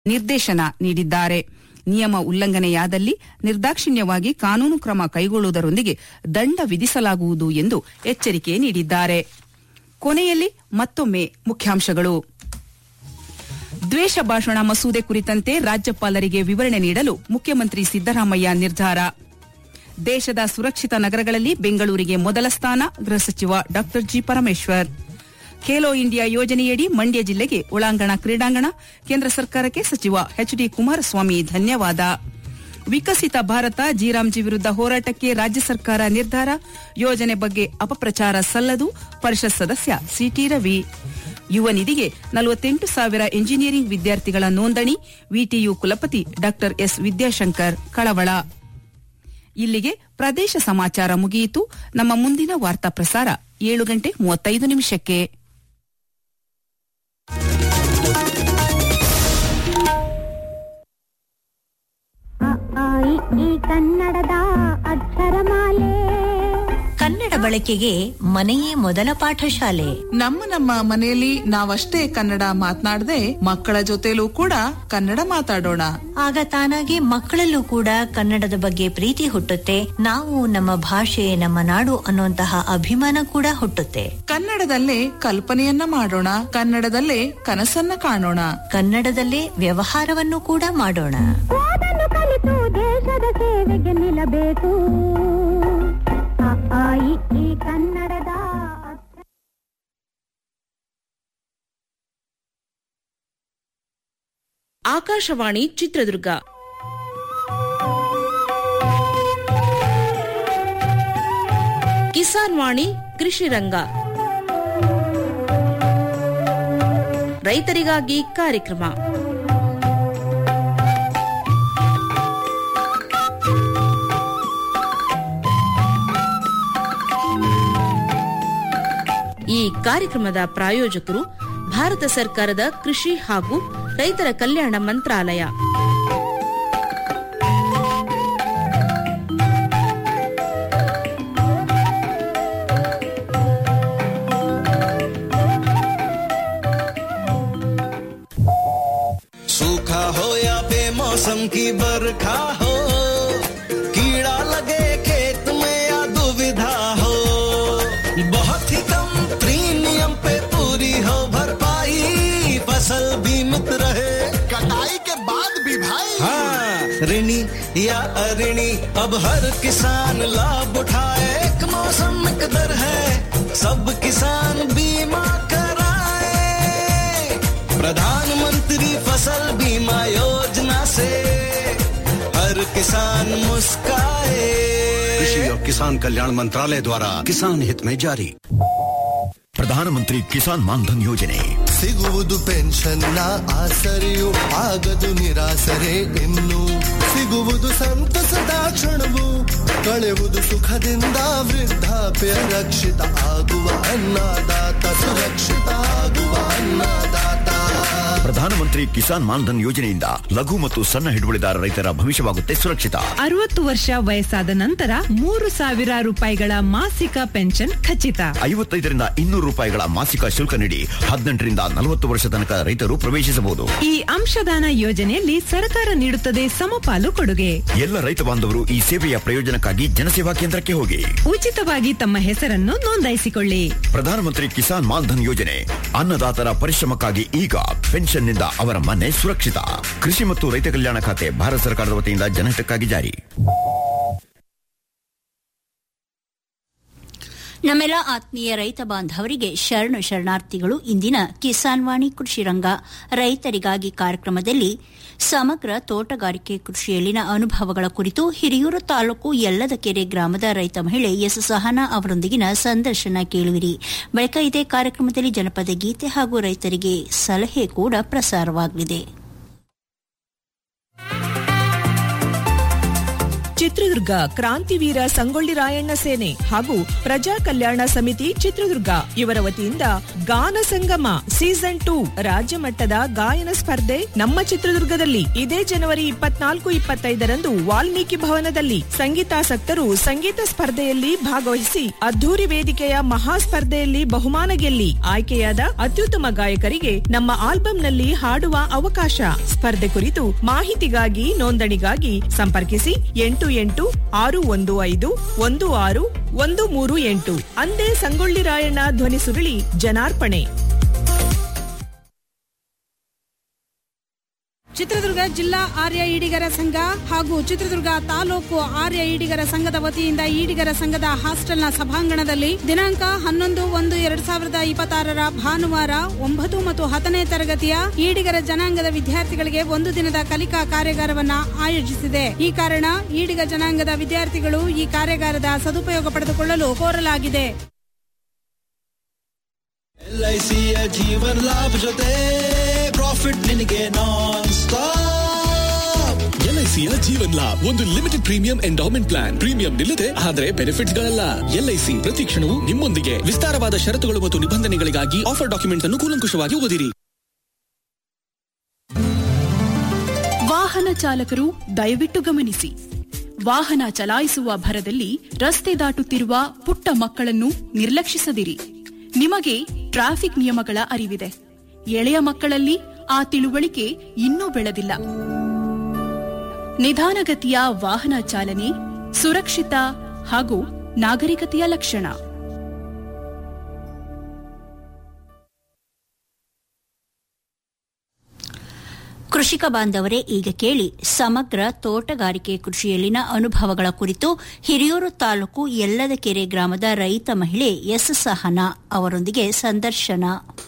ನಿರ್ದೇಶನ ನೀಡಿದ್ದಾರೆ ನಿಯಮ ಉಲ್ಲಂಘನೆಯಾದಲ್ಲಿ ನಿರ್ದಾಕ್ಷಿಣ್ಯವಾಗಿ ಕಾನೂನು ಕ್ರಮ ಕೈಗೊಳ್ಳುವುದರೊಂದಿಗೆ ದಂಡ ವಿಧಿಸಲಾಗುವುದು ಎಂದು ಎಚ್ಚರಿಕೆ ನೀಡಿದ್ದಾರೆ ಕೊನೆಯಲ್ಲಿ ಮತ್ತೊಮ್ಮೆ ಮುಖ್ಯಾಂಶಗಳು ದ್ವೇಷ ಭಾಷಣ ಮಸೂದೆ ಕುರಿತಂತೆ ರಾಜ್ಯಪಾಲರಿಗೆ ವಿವರಣೆ ನೀಡಲು ಮುಖ್ಯಮಂತ್ರಿ ಸಿದ್ದರಾಮಯ್ಯ ನಿರ್ಧಾರ ದೇಶದ ಸುರಕ್ಷಿತ ನಗರಗಳಲ್ಲಿ ಬೆಂಗಳೂರಿಗೆ ಮೊದಲ ಸ್ಥಾನ ಗೃಹ ಸಚಿವ ಡಾ ಜಿ ಪರಮೇಶ್ವರ್ ಖೇಲೋ ಇಂಡಿಯಾ ಯೋಜನೆಯಡಿ ಮಂಡ್ಯ ಜಿಲ್ಲೆಗೆ ಒಳಾಂಗಣ ಕ್ರೀಡಾಂಗಣ ಕೇಂದ್ರ ಸರ್ಕಾರಕ್ಕೆ ಸಚಿವ ಎಚ್ ಡಿ ಕುಮಾರಸ್ವಾಮಿ ಧನ್ಯವಾದ ವಿಕಸಿತ ಭಾರತ ಜೀರಾಮ್ಜಿ ವಿರುದ್ಧ ಹೋರಾಟಕ್ಕೆ ರಾಜ್ಯ ಸರ್ಕಾರ ನಿರ್ಧಾರ ಯೋಜನೆ ಬಗ್ಗೆ ಅಪಪ್ರಚಾರ ಸಲ್ಲದು ಪರಿಷತ್ ಸದಸ್ಯ ಸಿಟಿ ರವಿ ಯುವ ನಿಧಿಗೆ ನಲವತ್ತೆಂಟು ಸಾವಿರ ಎಂಜಿನಿಯರಿಂಗ್ ವಿದ್ಯಾರ್ಥಿಗಳ ನೋಂದಣಿ ವಿಟಿಯು ಕುಲಪತಿ ಡಾ ಎಸ್ ವಿದ್ಯಾಶಂಕರ್ ಕಳವಳ ಇಲ್ಲಿಗೆ ಪ್ರದೇಶ ಸಮಾಚಾರ ಮುಗಿಯಿತು ನಮ್ಮ ಮುಂದಿನ ವಾರ್ತಾ ಪ್ರಸಾರ ಏಳು ಗಂಟೆ ಮೂವತ್ತೈದು ನಿಮಿಷಕ್ಕೆ ಅ, ಆ, ಇ, ಈ ಕನ್ನಡದ ಅಕ್ಷರಮಾಲೆ ಕನ್ನಡ ಬಳಕೆಗೆ ಮನೆಯೇ ಮೊದಲ ಪಾಠಶಾಲೆ ನಮ್ಮ ನಮ್ಮ ಮನೆಯಲ್ಲಿ ನಾವಷ್ಟೇ ಕನ್ನಡ ಮಾತನಾಡದೆ ಮಕ್ಕಳ ಜೊತೆಲೂ ಕೂಡ ಕನ್ನಡ ಮಾತಾಡೋಣ ಆಗ ತಾನಾಗೆ ಮಕ್ಕಳಲ್ಲೂ ಕೂಡ ಕನ್ನಡದ ಬಗ್ಗೆ ಪ್ರೀತಿ ಹುಟ್ಟುತ್ತೆ ನಾವು ನಮ್ಮ ಭಾಷೆ ನಮ್ಮ ನಾಡು ಅನ್ನುವಂತಹ ಅಭಿಮಾನ ಕೂಡ ಹುಟ್ಟುತ್ತೆ ಕನ್ನಡದಲ್ಲೇ ಕಲ್ಪನೆಯನ್ನ ಮಾಡೋಣ ಕನ್ನಡದಲ್ಲೇ ಕನಸನ್ನ ಕಾಣೋಣ ಕನ್ನಡದಲ್ಲೇ ವ್ಯವಹಾರವನ್ನು ಕೂಡ ಮಾಡೋಣ ಓದನ್ನು ಕಲಿತು ದೇಶದ ಸೇವೆಗೆ ನಿಲ್ಲಬೇಕು ಅ, ಆ, ಇ, ಈ ಕನ್ನಡದ ಅಕ್ಷರ ಆಕಾಶವಾಣಿ ಚಿತ್ರದುರ್ಗ ಕಿಸಾನ್ ವಾಣಿ ಕೃಷಿ ರಂಗ ರೈತರಿಗಾಗಿ ಕಾರ್ಯಕ್ರಮ ಈ ಕಾರ್ಯಕ್ರಮದ ಪ್ರಾಯೋಜಕರು ಭಾರತ ಸರ್ಕಾರದ ಕೃಷಿ ಹಾಗೂ ರೈತರ ಕಲ್ಯಾಣ ಮಂತ್ರಾಲಯ सूखा हो या बेमौसम की बरखा हो कीड़ा लगे खेत में या दुविधा हो बहुत ही कम प्रीमियम पे पूरी हो भरपाई फसल बीमित रहे कटाई के बाद भी भाई हाँ ऋणी या अऋणी अब हर किसान लाभ उठाए एक मौसम एक दर है सब किसान बीमा कराए प्रधानमंत्री फसल बीमा योजना से हर किसान मुस्काए कृषि और किसान कल्याण मंत्रालय द्वारा किसान हित में जारी ಪ್ರಧಾನಮಂತ್ರಿ ಕಿಸಾನ್ ಮಾನ್ಧನ್ ಯೋಜನೆ ಸಿಗುವುದು ಪೆನ್ಷನ್ನ ಆಸರೆಯು ಆಗದು ನಿರಾಸರೆ ಇನ್ನು ಸಿಗುವುದು ಸಂತಸದ ಕ್ಷಣವು ಕಳೆವುದು ಸುಖದಿಂದ ವೃದ್ಧಾಪ್ಯ ರಕ್ಷಿತ ಆಗುವ ಅನ್ನದಾತ ಸುರಕ್ಷಿತ ಆಗುವ ಅನ್ನದಾತ ಪ್ರಧಾನಮಂತ್ರಿ ಕಿಸಾನ್ ಮಾನ್ಧನ್ ಯೋಜನೆಯಿಂದ ಲಘು ಮತ್ತು ಸಣ್ಣ ಹಿಡುವಳಿದಾರ ರೈತರ ಭವಿಷ್ಯವಾಗುತ್ತೆ ಸುರಕ್ಷಿತ ಅರವತ್ತು ವರ್ಷ ವಯಸ್ಸಾದ ನಂತರ ಮೂರು ಸಾವಿರ ರೂಪಾಯಿಗಳ ಮಾಸಿಕ ಪೆನ್ಷನ್ ಖಚಿತ ಐವತ್ತೈದರಿಂದ ಇನ್ನೂರು ರೂಪಾಯಿಗಳ ಮಾಸಿಕ ಶುಲ್ಕ ನೀಡಿ ಹದಿನೆಂಟರಿಂದ ನಲವತ್ತು ವರ್ಷ ತನಕ ರೈತರು ಪ್ರವೇಶಿಸಬಹುದು ಈ ಅಂಶದಾನ ಯೋಜನೆಯಲ್ಲಿ ಸರ್ಕಾರ ನೀಡುತ್ತದೆ ಸಮಪಾಲು ಕೊಡುಗೆ ಎಲ್ಲ ರೈತ ಬಾಂಧವರು ಈ ಸೇವೆಯ ಪ್ರಯೋಜನಕ್ಕಾಗಿ ಜನಸೇವಾ ಕೇಂದ್ರಕ್ಕೆ ಹೋಗಿ ಉಚಿತವಾಗಿ ತಮ್ಮ ಹೆಸರನ್ನು ನೋಂದಾಯಿಸಿಕೊಳ್ಳಿ ಪ್ರಧಾನಮಂತ್ರಿ ಕಿಸಾನ್ ಮಾನ್ಧನ್ ಯೋಜನೆ ಅನ್ನದಾತರ ಪರಿಶ್ರಮಕ್ಕಾಗಿ ಈಗ ಪೆನ್ಷನ್ನಿಂದ ಅವರ ಮನೆ ಸುರಕ್ಷಿತ ಕೃಷಿ ಮತ್ತು ರೈತ ಕಲ್ಯಾಣ ಖಾತೆ ಭಾರತ ಸರ್ಕಾರದ ವತಿಯಿಂದ ಜನಹಿತಕ್ಕಾಗಿ ಜಾರಿ ನಮ್ಮೆಲ್ಲ ಆತ್ಮೀಯ ರೈತ ಬಾಂಧವರಿಗೆ ಶರಣು ಶರಣಾರ್ಥಿಗಳು ಇಂದಿನ ಕಿಸಾನ್ ವಾಣಿ ಕೃಷಿ ರಂಗ ರೈತರಿಗಾಗಿ ಕಾರ್ಯಕ್ರಮದಲ್ಲಿ ಸಮಗ್ರ ತೋಟಗಾರಿಕೆ ಕೃಷಿಯಲ್ಲಿನ ಅನುಭವಗಳ ಕುರಿತು ಹಿರಿಯೂರು ತಾಲೂಕು ಯಲ್ಲದಕೆರೆ ಗ್ರಾಮದ ರೈತ ಮಹಿಳೆ ಎಸ್ ಸಹನಾ ಅವರೊಂದಿಗಿನ ಸಂದರ್ಶನ ಕೇಳುವಿರಿ ಬಳಿಕ ಇದೇ ಕಾರ್ಯಕ್ರಮದಲ್ಲಿ ಜನಪದ ಗೀತೆ ಹಾಗೂ ರೈತರಿಗೆ ಸಲಹೆ ಕೂಡ ಪ್ರಸಾರವಾಗಲಿದೆ ಚಿತ್ರದುರ್ಗ ಕ್ರಾಂತಿವೀರ ಸಂಗೊಳ್ಳಿ ರಾಯಣ್ಣ ಸೇನೆ ಹಾಗೂ ಪ್ರಜಾ ಕಲ್ಯಾಣ ಸಮಿತಿ ಚಿತ್ರದುರ್ಗ ಇವರ ವತಿಯಿಂದ ಗಾನ ಸಂಗಮ ಸೀಸನ್ ಟೂ ರಾಜ್ಯ ಮಟ್ಟದ ಗಾಯನ ಸ್ಪರ್ಧೆ ನಮ್ಮ ಚಿತ್ರದುರ್ಗದಲ್ಲಿ ಇದೇ ಜನವರಿ ಇಪ್ಪತ್ನಾಲ್ಕು ಇಪ್ಪತ್ತೈದರಂದು ವಾಲ್ಮೀಕಿ ಭವನದಲ್ಲಿ ಸಂಗೀತಾಸಕ್ತರು ಸಂಗೀತ ಸ್ಪರ್ಧೆಯಲ್ಲಿ ಭಾಗವಹಿಸಿ ಅದ್ದೂರಿ ವೇದಿಕೆಯ ಮಹಾ ಸ್ಪರ್ಧೆಯಲ್ಲಿ ಬಹುಮಾನ ಗೆಲ್ಲಿ ಆಯ್ಕೆಯಾದ ಅತ್ಯುತ್ತಮ ಗಾಯಕರಿಗೆ ನಮ್ಮ ಆಲ್ಬಂನಲ್ಲಿ ಹಾಡುವ ಅವಕಾಶ ಸ್ಪರ್ಧೆ ಕುರಿತು ಮಾಹಿತಿಗಾಗಿ ನೋಂದಣಿಗಾಗಿ ಸಂಪರ್ಕಿಸಿ ಎಂಟು ಎಂಟು ಆರು ಒಂದು ಐದು ಒಂದು ಆರು ಒಂದು ಮೂರು ಎಂಟು ಅಂದೇ ಸಂಗೊಳ್ಳಿ ರಾಯಣ್ಣ ಧ್ವನಿ ಸುರುಳಿ ಜನಾರ್ಪಣೆ ಚಿತ್ರದುರ್ಗ ಜಿಲ್ಲಾ ಆರ್ಯ ಈಡಿಗರ ಸಂಘ ಹಾಗೂ ಚಿತ್ರದುರ್ಗ ತಾಲೂಕು ಆರ್ಯ ಈಡಿಗರ ಸಂಘದ ವತಿಯಿಂದ ಈಡಿಗರ ಸಂಘದ ಹಾಸ್ಟೆಲ್ನ ಸಭಾಂಗಣದಲ್ಲಿ ದಿನಾಂಕ ಹನ್ನೊಂದು ಒಂದು ಎರಡ್ ಸಾವಿರದ ಇಪ್ಪತ್ತಾರರ ಭಾನುವಾರ ಒಂಬತ್ತು ಮತ್ತು ಹತ್ತನೇ ತರಗತಿಯ ಈಡಿಗರ ಜನಾಂಗದ ವಿದ್ಯಾರ್ಥಿಗಳಿಗೆ ಒಂದು ದಿನದ ಕಲಿಕಾ ಕಾರ್ಯಾಗಾರವನ್ನ ಆಯೋಜಿಸಿದೆ ಈ ಕಾರಣ ಈಡಿಗ ಜನಾಂಗದ ವಿದ್ಯಾರ್ಥಿಗಳು ಈ ಕಾರ್ಯಾಗಾರದ ಸದುಪಯೋಗ ಪಡೆದುಕೊಳ್ಳಲು ಕೋರಲಾಗಿದೆ ಎಲ್ಐಸಿಯ ಜೀವನ ಲಾಭ ಜೊತೆ ಪ್ರಾಫಿಟ್ ನಿನಗೆ ನಾನ್ ಸ್ಟಾಪ್ ಎಲ್ಐಸಿಯ ಜೀವನ್ ಲಾಭ್ ಒಂದು limited premium endowment plan premium ನಿಲ್ಲದೆ ಆದರೆ ಬೆನಿಫಿಟ್ಸ್ ಗಳಲ್ಲ ಎಲ್ಐಸಿ ಪ್ರತಿ ಕ್ಷಣವೂ ನಿಮ್ಮೊಂದಿಗೆ ವಿಸ್ತಾರವಾದ ಷರತ್ತುಗಳು ಮತ್ತು ನಿಬಂಧನೆಗಳಿಗಾಗಿ ಆಫರ್ ಡಾಕ್ಯುಮೆಂಟ್ ಅನ್ನು ಕೂಲಂಕುಷವಾಗಿ ಓದಿರಿ ವಾಹನ ಚಾಲಕರು ದಯವಿಟ್ಟು ಗಮನಿಸಿ ವಾಹನ ಚಲಾಯಿಸುವ ಭರದಲ್ಲಿ ರಸ್ತೆ ದಾಟುತ್ತಿರುವ ಪುಟ್ಟ ಮಕ್ಕಳನ್ನು ನಿರ್ಲಕ್ಷಿಸದಿರಿ ನಿಮಗೆ ಟ್ರಾಫಿಕ್ ನಿಯಮಗಳ ಅರಿವಿದೆ ಎಳೆಯ ಮಕ್ಕಳಲ್ಲಿ ಆ ತಿಳುವಳಿಕೆ ಇನ್ನೂ ಬೆಳೆದಿಲ್ಲ ನಿಧಾನಗತಿಯ ವಾಹನ ಚಾಲನೆ ಸುರಕ್ಷಿತ ಹಾಗೂ ನಾಗರಿಕತೆಯ ಲಕ್ಷಣ ಕೃಷಿಕ ಬಾಂಧವರೇ ಈಗ ಕೇಳಿ ಸಮಗ್ರ ತೋಟಗಾರಿಕೆ ಕೃಷಿಯಲ್ಲಿನ ಅನುಭವಗಳ ಕುರಿತು ಹಿರಿಯೂರು ತಾಲೂಕು ಯಲ್ಲದಕೆರೆ ಗ್ರಾಮದ ರೈತ ಮಹಿಳೆ ಎಸ್ ಸಹನಾ ಅವರೊಂದಿಗೆ ಸಂದರ್ಶನ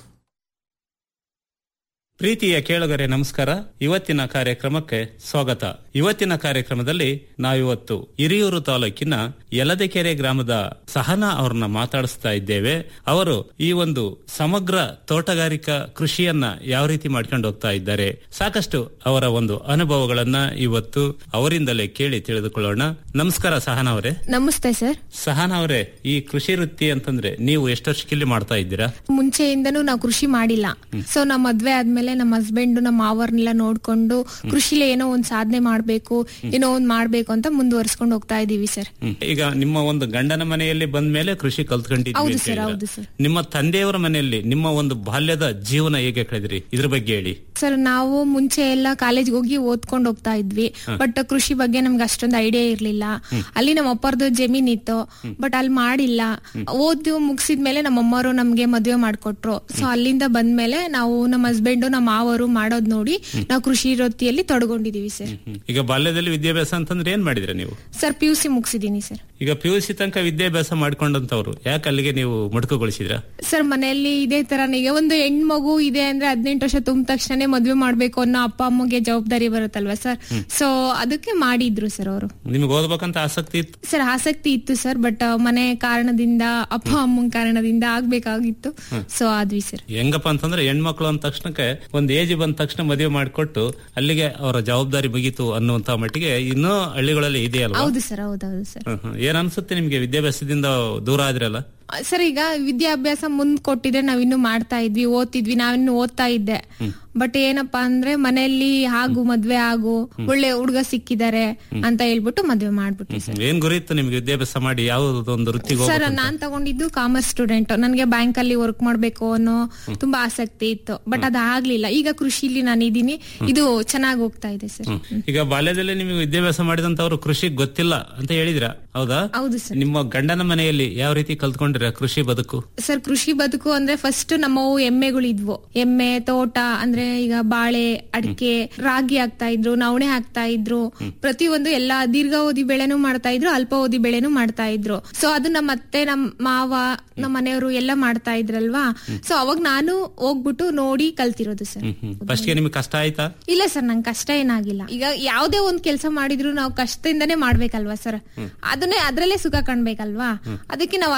ಪ್ರೀತಿಯ ಕೇಳುಗರೆ ನಮಸ್ಕಾರ ಇವತ್ತಿನ ಕಾರ್ಯಕ್ರಮಕ್ಕೆ ಸ್ವಾಗತ ಇವತ್ತಿನ ಕಾರ್ಯಕ್ರಮದಲ್ಲಿ ನಾವಿವತ್ತು ಹಿರಿಯೂರು ತಾಲೂಕಿನ ಯಲದಕೆರೆ ಗ್ರಾಮದ ಸಹನಾ ಅವರನ್ನ ಮಾತಾಡಿಸ್ತಾ ಇದ್ದೇವೆ ಅವರು ಈ ಒಂದು ಸಮಗ್ರ ತೋಟಗಾರಿಕಾ ಕೃಷಿಯನ್ನ ಯಾವ ರೀತಿ ಮಾಡ್ಕೊಂಡು ಹೋಗ್ತಾ ಇದ್ದಾರೆ ಸಾಕಷ್ಟು ಅವರ ಒಂದು ಅನುಭವಗಳನ್ನ ಇವತ್ತು ಅವರಿಂದಲೇ ಕೇಳಿ ತಿಳಿದುಕೊಳ್ಳೋಣ ನಮಸ್ಕಾರ ಸಹನಾ ಅವರೇ ನಮಸ್ತೆ ಸರ್ ಸಹನಾ ಅವರೇ ಈ ಕೃಷಿ ವೃತ್ತಿ ಅಂತಂದ್ರೆ ನೀವು ಎಷ್ಟು ವರ್ಷಕ್ಕಿಲ್ಲಿ ಮಾಡ್ತಾ ಇದ್ದೀರಾ ಮುಂಚೆಯಿಂದನೂ ನಾವು ಕೃಷಿ ಮಾಡಿಲ್ಲ ಸೊ ನಮ್ಮ ಮದ್ವೆ ಆದ್ಮೇಲೆ ನಮ್ಮ ಹಸ್ಬೆಂಡ್ ನಮ್ಮ ಮಾವರ್ನೆಲ್ಲ ನೋಡ್ಕೊಂಡು ಕೃಷಿಲಿ ಏನೋ ಒಂದ್ ಸಾಧನೆ ಮಾಡ್ಬೇಕು ಏನೋ ಒಂದ್ ಮಾಡ್ಬೇಕು ಅಂತ ಮುಂದುವರ್ಸ್ಕೊಂಡು ಹೋಗ್ತಾ ಇದೀವಿ ಸರ್ ಹ್ಮ್. ಈಗ ನಿಮ್ಮ ಒಂದು ಗಂಡನ ಮನೆಯಲ್ಲಿ ಬಂದ ಮೇಲೆ ಕೃಷಿ ಕಲ್ತ್ಕೊಂಡಿದ್ವಿ ಹೌದು ಅಂತ ಸರ್ ಹೇಳಿದ್ರ. ಹೌದು ಸರ್ ನಿಮ್ಮ ತಂದೆಯವರ ಮನೆಯಲ್ಲಿ ನಿಮ್ಮ ಒಂದು ಬಾಲ್ಯದ ಜೀವನ ಹೇಗೆ ಕಳೆದ್ರಿ ಇದ್ರ ಬಗ್ಗೆ ಹೇಳಿ ಸರ್ ನಾವು ಮುಂಚೆ ಎಲ್ಲ ಕಾಲೇಜ್ಗೆ ಹೋಗಿ ಓದ್ಕೊಂಡು ಹೋಗ್ತಾ ಇದ್ವಿ ಹ. ಬಟ್ ಕೃಷಿ ಬಗ್ಗೆ ನಮ್ಗೆ ಅಷ್ಟೊಂದು ಐಡಿಯಾ ಇರ್ಲಿಲ್ಲ ಅಲ್ಲಿ ನಮ್ಮ ಅಪ್ಪರ್ದು ಜಮೀನ್ ಇತ್ತು ಬಟ್ ಅಲ್ಲಿ ಮಾಡಿಲ್ಲ ಓದು ಮುಗಿಸಿದ್ಮೇಲೆ ನಮ್ಮ ಅಮ್ಮರು ನಮ್ಗೆ ಮದ್ವೆ ಮಾಡ್ಕೊಟ್ರು ಸೊ ಅಲ್ಲಿಂದ ಬಂದ್ಮೇಲೆ ನಾವು ನಮ್ಮ ಹಸ್ಬೆಂಡ್ ನಮ್ಮ ಮಾವರು ಮಾಡೋದ್ ನೋಡಿ ನಾವು ಕೃಷಿ ವೃತ್ತಿಯಲ್ಲಿ ತೊಡಗೊಂಡಿದೀವಿ ಸರ್ ಹ್ಮ್. ಈಗ ಬಾಲ್ಯದಲ್ಲಿ ವಿದ್ಯಾಭ್ಯಾಸ ಅಂತಂದ್ರೆ ಏನ್ ಮಾಡಿದ್ರೆ ನೀವು ಸರ್ ಪಿ ಯು ಸಿ ಮುಗಿಸಿದೀನಿ ಸರ್ ಈಗ ಪಿ ಯು ಸಿ ತನಕ ವಿದ್ಯಾಭ್ಯಾಸ ಮಾಡ್ಕೊಂಡಂತವ್ರು ಯಾಕೆ ಅಲ್ಲಿಗೆ ನೀವು ಮುಡುಕುಗೊಳಿಸಿದ್ರ ಸರ್ ಮನೆಯಲ್ಲಿ ಇದೇ ತರನೇ ಈಗ ಒಂದು ಹೆಣ್ಮಗು ಇದೆ ಅಂದ್ರೆ ಹದಿನೆಂಟು ವರ್ಷ ತುಂಬ ತಕ್ಷಣ ಮದ್ವೆ ಮಾಡ್ಬೇಕು ಅನ್ನೋ ಅಪ್ಪ ಅಮ್ಮಗೆ ಜವಾಬ್ದಾರಿ ಬರುತ್ತಲ್ವಾ ಸರ್ ಸೊ ಅದಕ್ಕೆ ಮಾಡಿದ್ರು ಸರ್ ಅವರು ನಿಮ್ಗೆ ಓದ್ಬೇಕಂತ ಆಸಕ್ತಿ ಇತ್ತು ಸರ್ ಆಸಕ್ತಿ ಇತ್ತು ಸರ್ ಬಟ್ ಮನೆ ಕಾರಣದಿಂದ ಅಪ್ಪ ಅಮ್ಮನ ಕಾರಣದಿಂದ ಆಗ್ಬೇಕಾಗಿತ್ತು ಹ್ಮ್. ಸೊ ಆದ್ವಿ ಸರ್ ಹೆಂಗಪ್ಪ ಅಂತಂದ್ರೆ ಹೆಣ್ಮಕ್ಳು ಅಂದ ತಕ್ಷಣಕ್ಕೆ ಒಂದ್ ಏಜ್ ಬಂದ ತಕ್ಷಣ ಮದುವೆ ಮಾಡಿಕೊಟ್ಟು ಅಲ್ಲಿಗೆ ಅವರ ಜವಾಬ್ದಾರಿ ಮುಗೀತು ಅನ್ನುವಂತ ಮಟ್ಟಿಗೆ ಇನ್ನೂ ಹಳ್ಳಿಗಳಲ್ಲಿ ಇದೆಯಲ್ವಾ ಹೌದು ಸರ್ ಹೌದೌದು ಸರ್ ಹ್ಮ್, ಹ್ಮ್. ಏನ್ ಅನ್ಸುತ್ತೆ ನಿಮ್ಗೆ ವಿದ್ಯಾಭ್ಯಾಸದಿಂದ ದೂರ ಆದ್ರಲ್ಲ ಸರ್ ಈಗ ವಿದ್ಯಾಭ್ಯಾಸ ಮುಂದ್ ಕೊಟ್ಟಿದ್ರೆ ನಾವಿನ್ನು ಮಾಡ್ತಾ ಇದ್ವಿ ಓದ್ತಿದ್ವಿ ನಾವಿನ್ನು ಓದ್ತಾ ಇದ್ದೆ ಬಟ್ ಏನಪ್ಪಾ ಅಂದ್ರೆ ಮನೆಯಲ್ಲಿ ಆಗು ಮದ್ವೆ ಆಗು ಒಳ್ಳೆ ಹುಡುಗ ಸಿಕ್ಕಿದ್ದಾರೆ ಅಂತ ಹೇಳ್ಬಿಟ್ಟು ಮದ್ವೆ ಮಾಡ್ಬಿಟ್ವಿ ಹ್ಮ್. ಏನ್ ಗುರಿ ಇತ್ತು ನಿಮ್ಗೆ ವಿದ್ಯಾಭ್ಯಾಸ ಮಾಡಿ ಯಾವ್ದೊಂದು ವೃತ್ತಿಗೆ ಸರ್ ಹೋಗ್ಬೇಕು ನಾನ್ ತಗೊಂಡಿದ್ದು ಕಾಮರ್ಸ್ ಸ್ಟೂಡೆಂಟ್ ನನ್ಗೆ ಬ್ಯಾಂಕ್ ಅಲ್ಲಿ ವರ್ಕ್ ಮಾಡ್ಬೇಕು ಅನ್ನೋ ತುಂಬಾ ಆಸಕ್ತಿ ಇತ್ತು ಬಟ್ ಅದಾಗ್ಲಿಲ್ಲ ಈಗ ಕೃಷಿಲಿ ನಾನು ಇದೀನಿ ಇದು ಚೆನ್ನಾಗಿ ಹೋಗ್ತಾ ಇದೆ ಸರ್ ಹ್ಮ್. ಈಗ ಬಾಲ್ಯದಲ್ಲಿ ನಿಮಗೆ ವಿದ್ಯಾಭ್ಯಾಸ ಮಾಡಿದಂತವ್ರು ಕೃಷಿ ಗೊತ್ತಿಲ್ಲ ಅಂತ ಹೇಳಿದ್ರ ಹೌದಾ ಹೌದು ಸರ್ ನಿಮ್ಮ ಗಂಡನ ಮನೆಯಲ್ಲಿ ಯಾವ ರೀತಿ ಕಲ್ತ್ಕೊಂಡಿರ ಕೃಷಿ ಬದುಕು ಸರ್ ಕೃಷಿ ಬದುಕು ಅಂದ್ರೆ ಫಸ್ಟ್ ನಮ್ಮವು ಎಮ್ಮೆಗಳಿದ್ವು ಎಮ್ಮೆ ತೋಟ ಅಂದ್ರೆ ಈಗ ಬಾಳೆ ಅಡಿಕೆ ರಾಗಿ ಹಾಕ್ತಾ ಇದ್ರು ನವಣೆ ಹಾಕ್ತಾ ಇದ್ರು ಪ್ರತಿಯೊಂದು ಎಲ್ಲಾ ದೀರ್ಘಾವಧಿ ಬೆಳೆನೂ ಮಾಡ್ತಾ ಇದ್ರು ಅಲ್ಪಾವಧಿ ಬೆಳೆನೂ ಮಾಡ್ತಾ ಇದ್ರು ಸೊ ಅದು ನಮ್ಮ ಅತ್ತೆ ನಮ್ಮ ಮಾವ ನಮ್ಮ ಮನೆಯವರು ಎಲ್ಲ ಮಾಡ್ತಾ ಇದ್ರಲ್ವಾ ಸೊ ಅವಾಗ ನಾನು ಹೋಗ್ಬಿಟ್ಟು ನೋಡಿ ಕಲ್ತಿರೋದು ಸರ್ ಫಸ್ಟ್ ಗೆ ನಿಮ್ಗೆ ಕಷ್ಟ ಆಯ್ತಾ ಇಲ್ಲ ಸರ್ ನಂಗೆ ಕಷ್ಟ ಏನಾಗಿಲ್ಲ ಈಗ ಯಾವ್ದೇ ಒಂದ್ ಕೆಲಸ ಮಾಡಿದ್ರು ನಾವು ಕಷ್ಟದಿಂದನೇ ಮಾಡ್ಬೇಕಲ್ವಾ ಸರ್ ಅದನ್ನೇ ಅದ್ರಲ್ಲೇ ಸುಖ ಕಾಣ್ಬೇಕಲ್ವಾ ಅದಕ್ಕೆ ನಾವು ಅದ್ರಲ್ಲೇ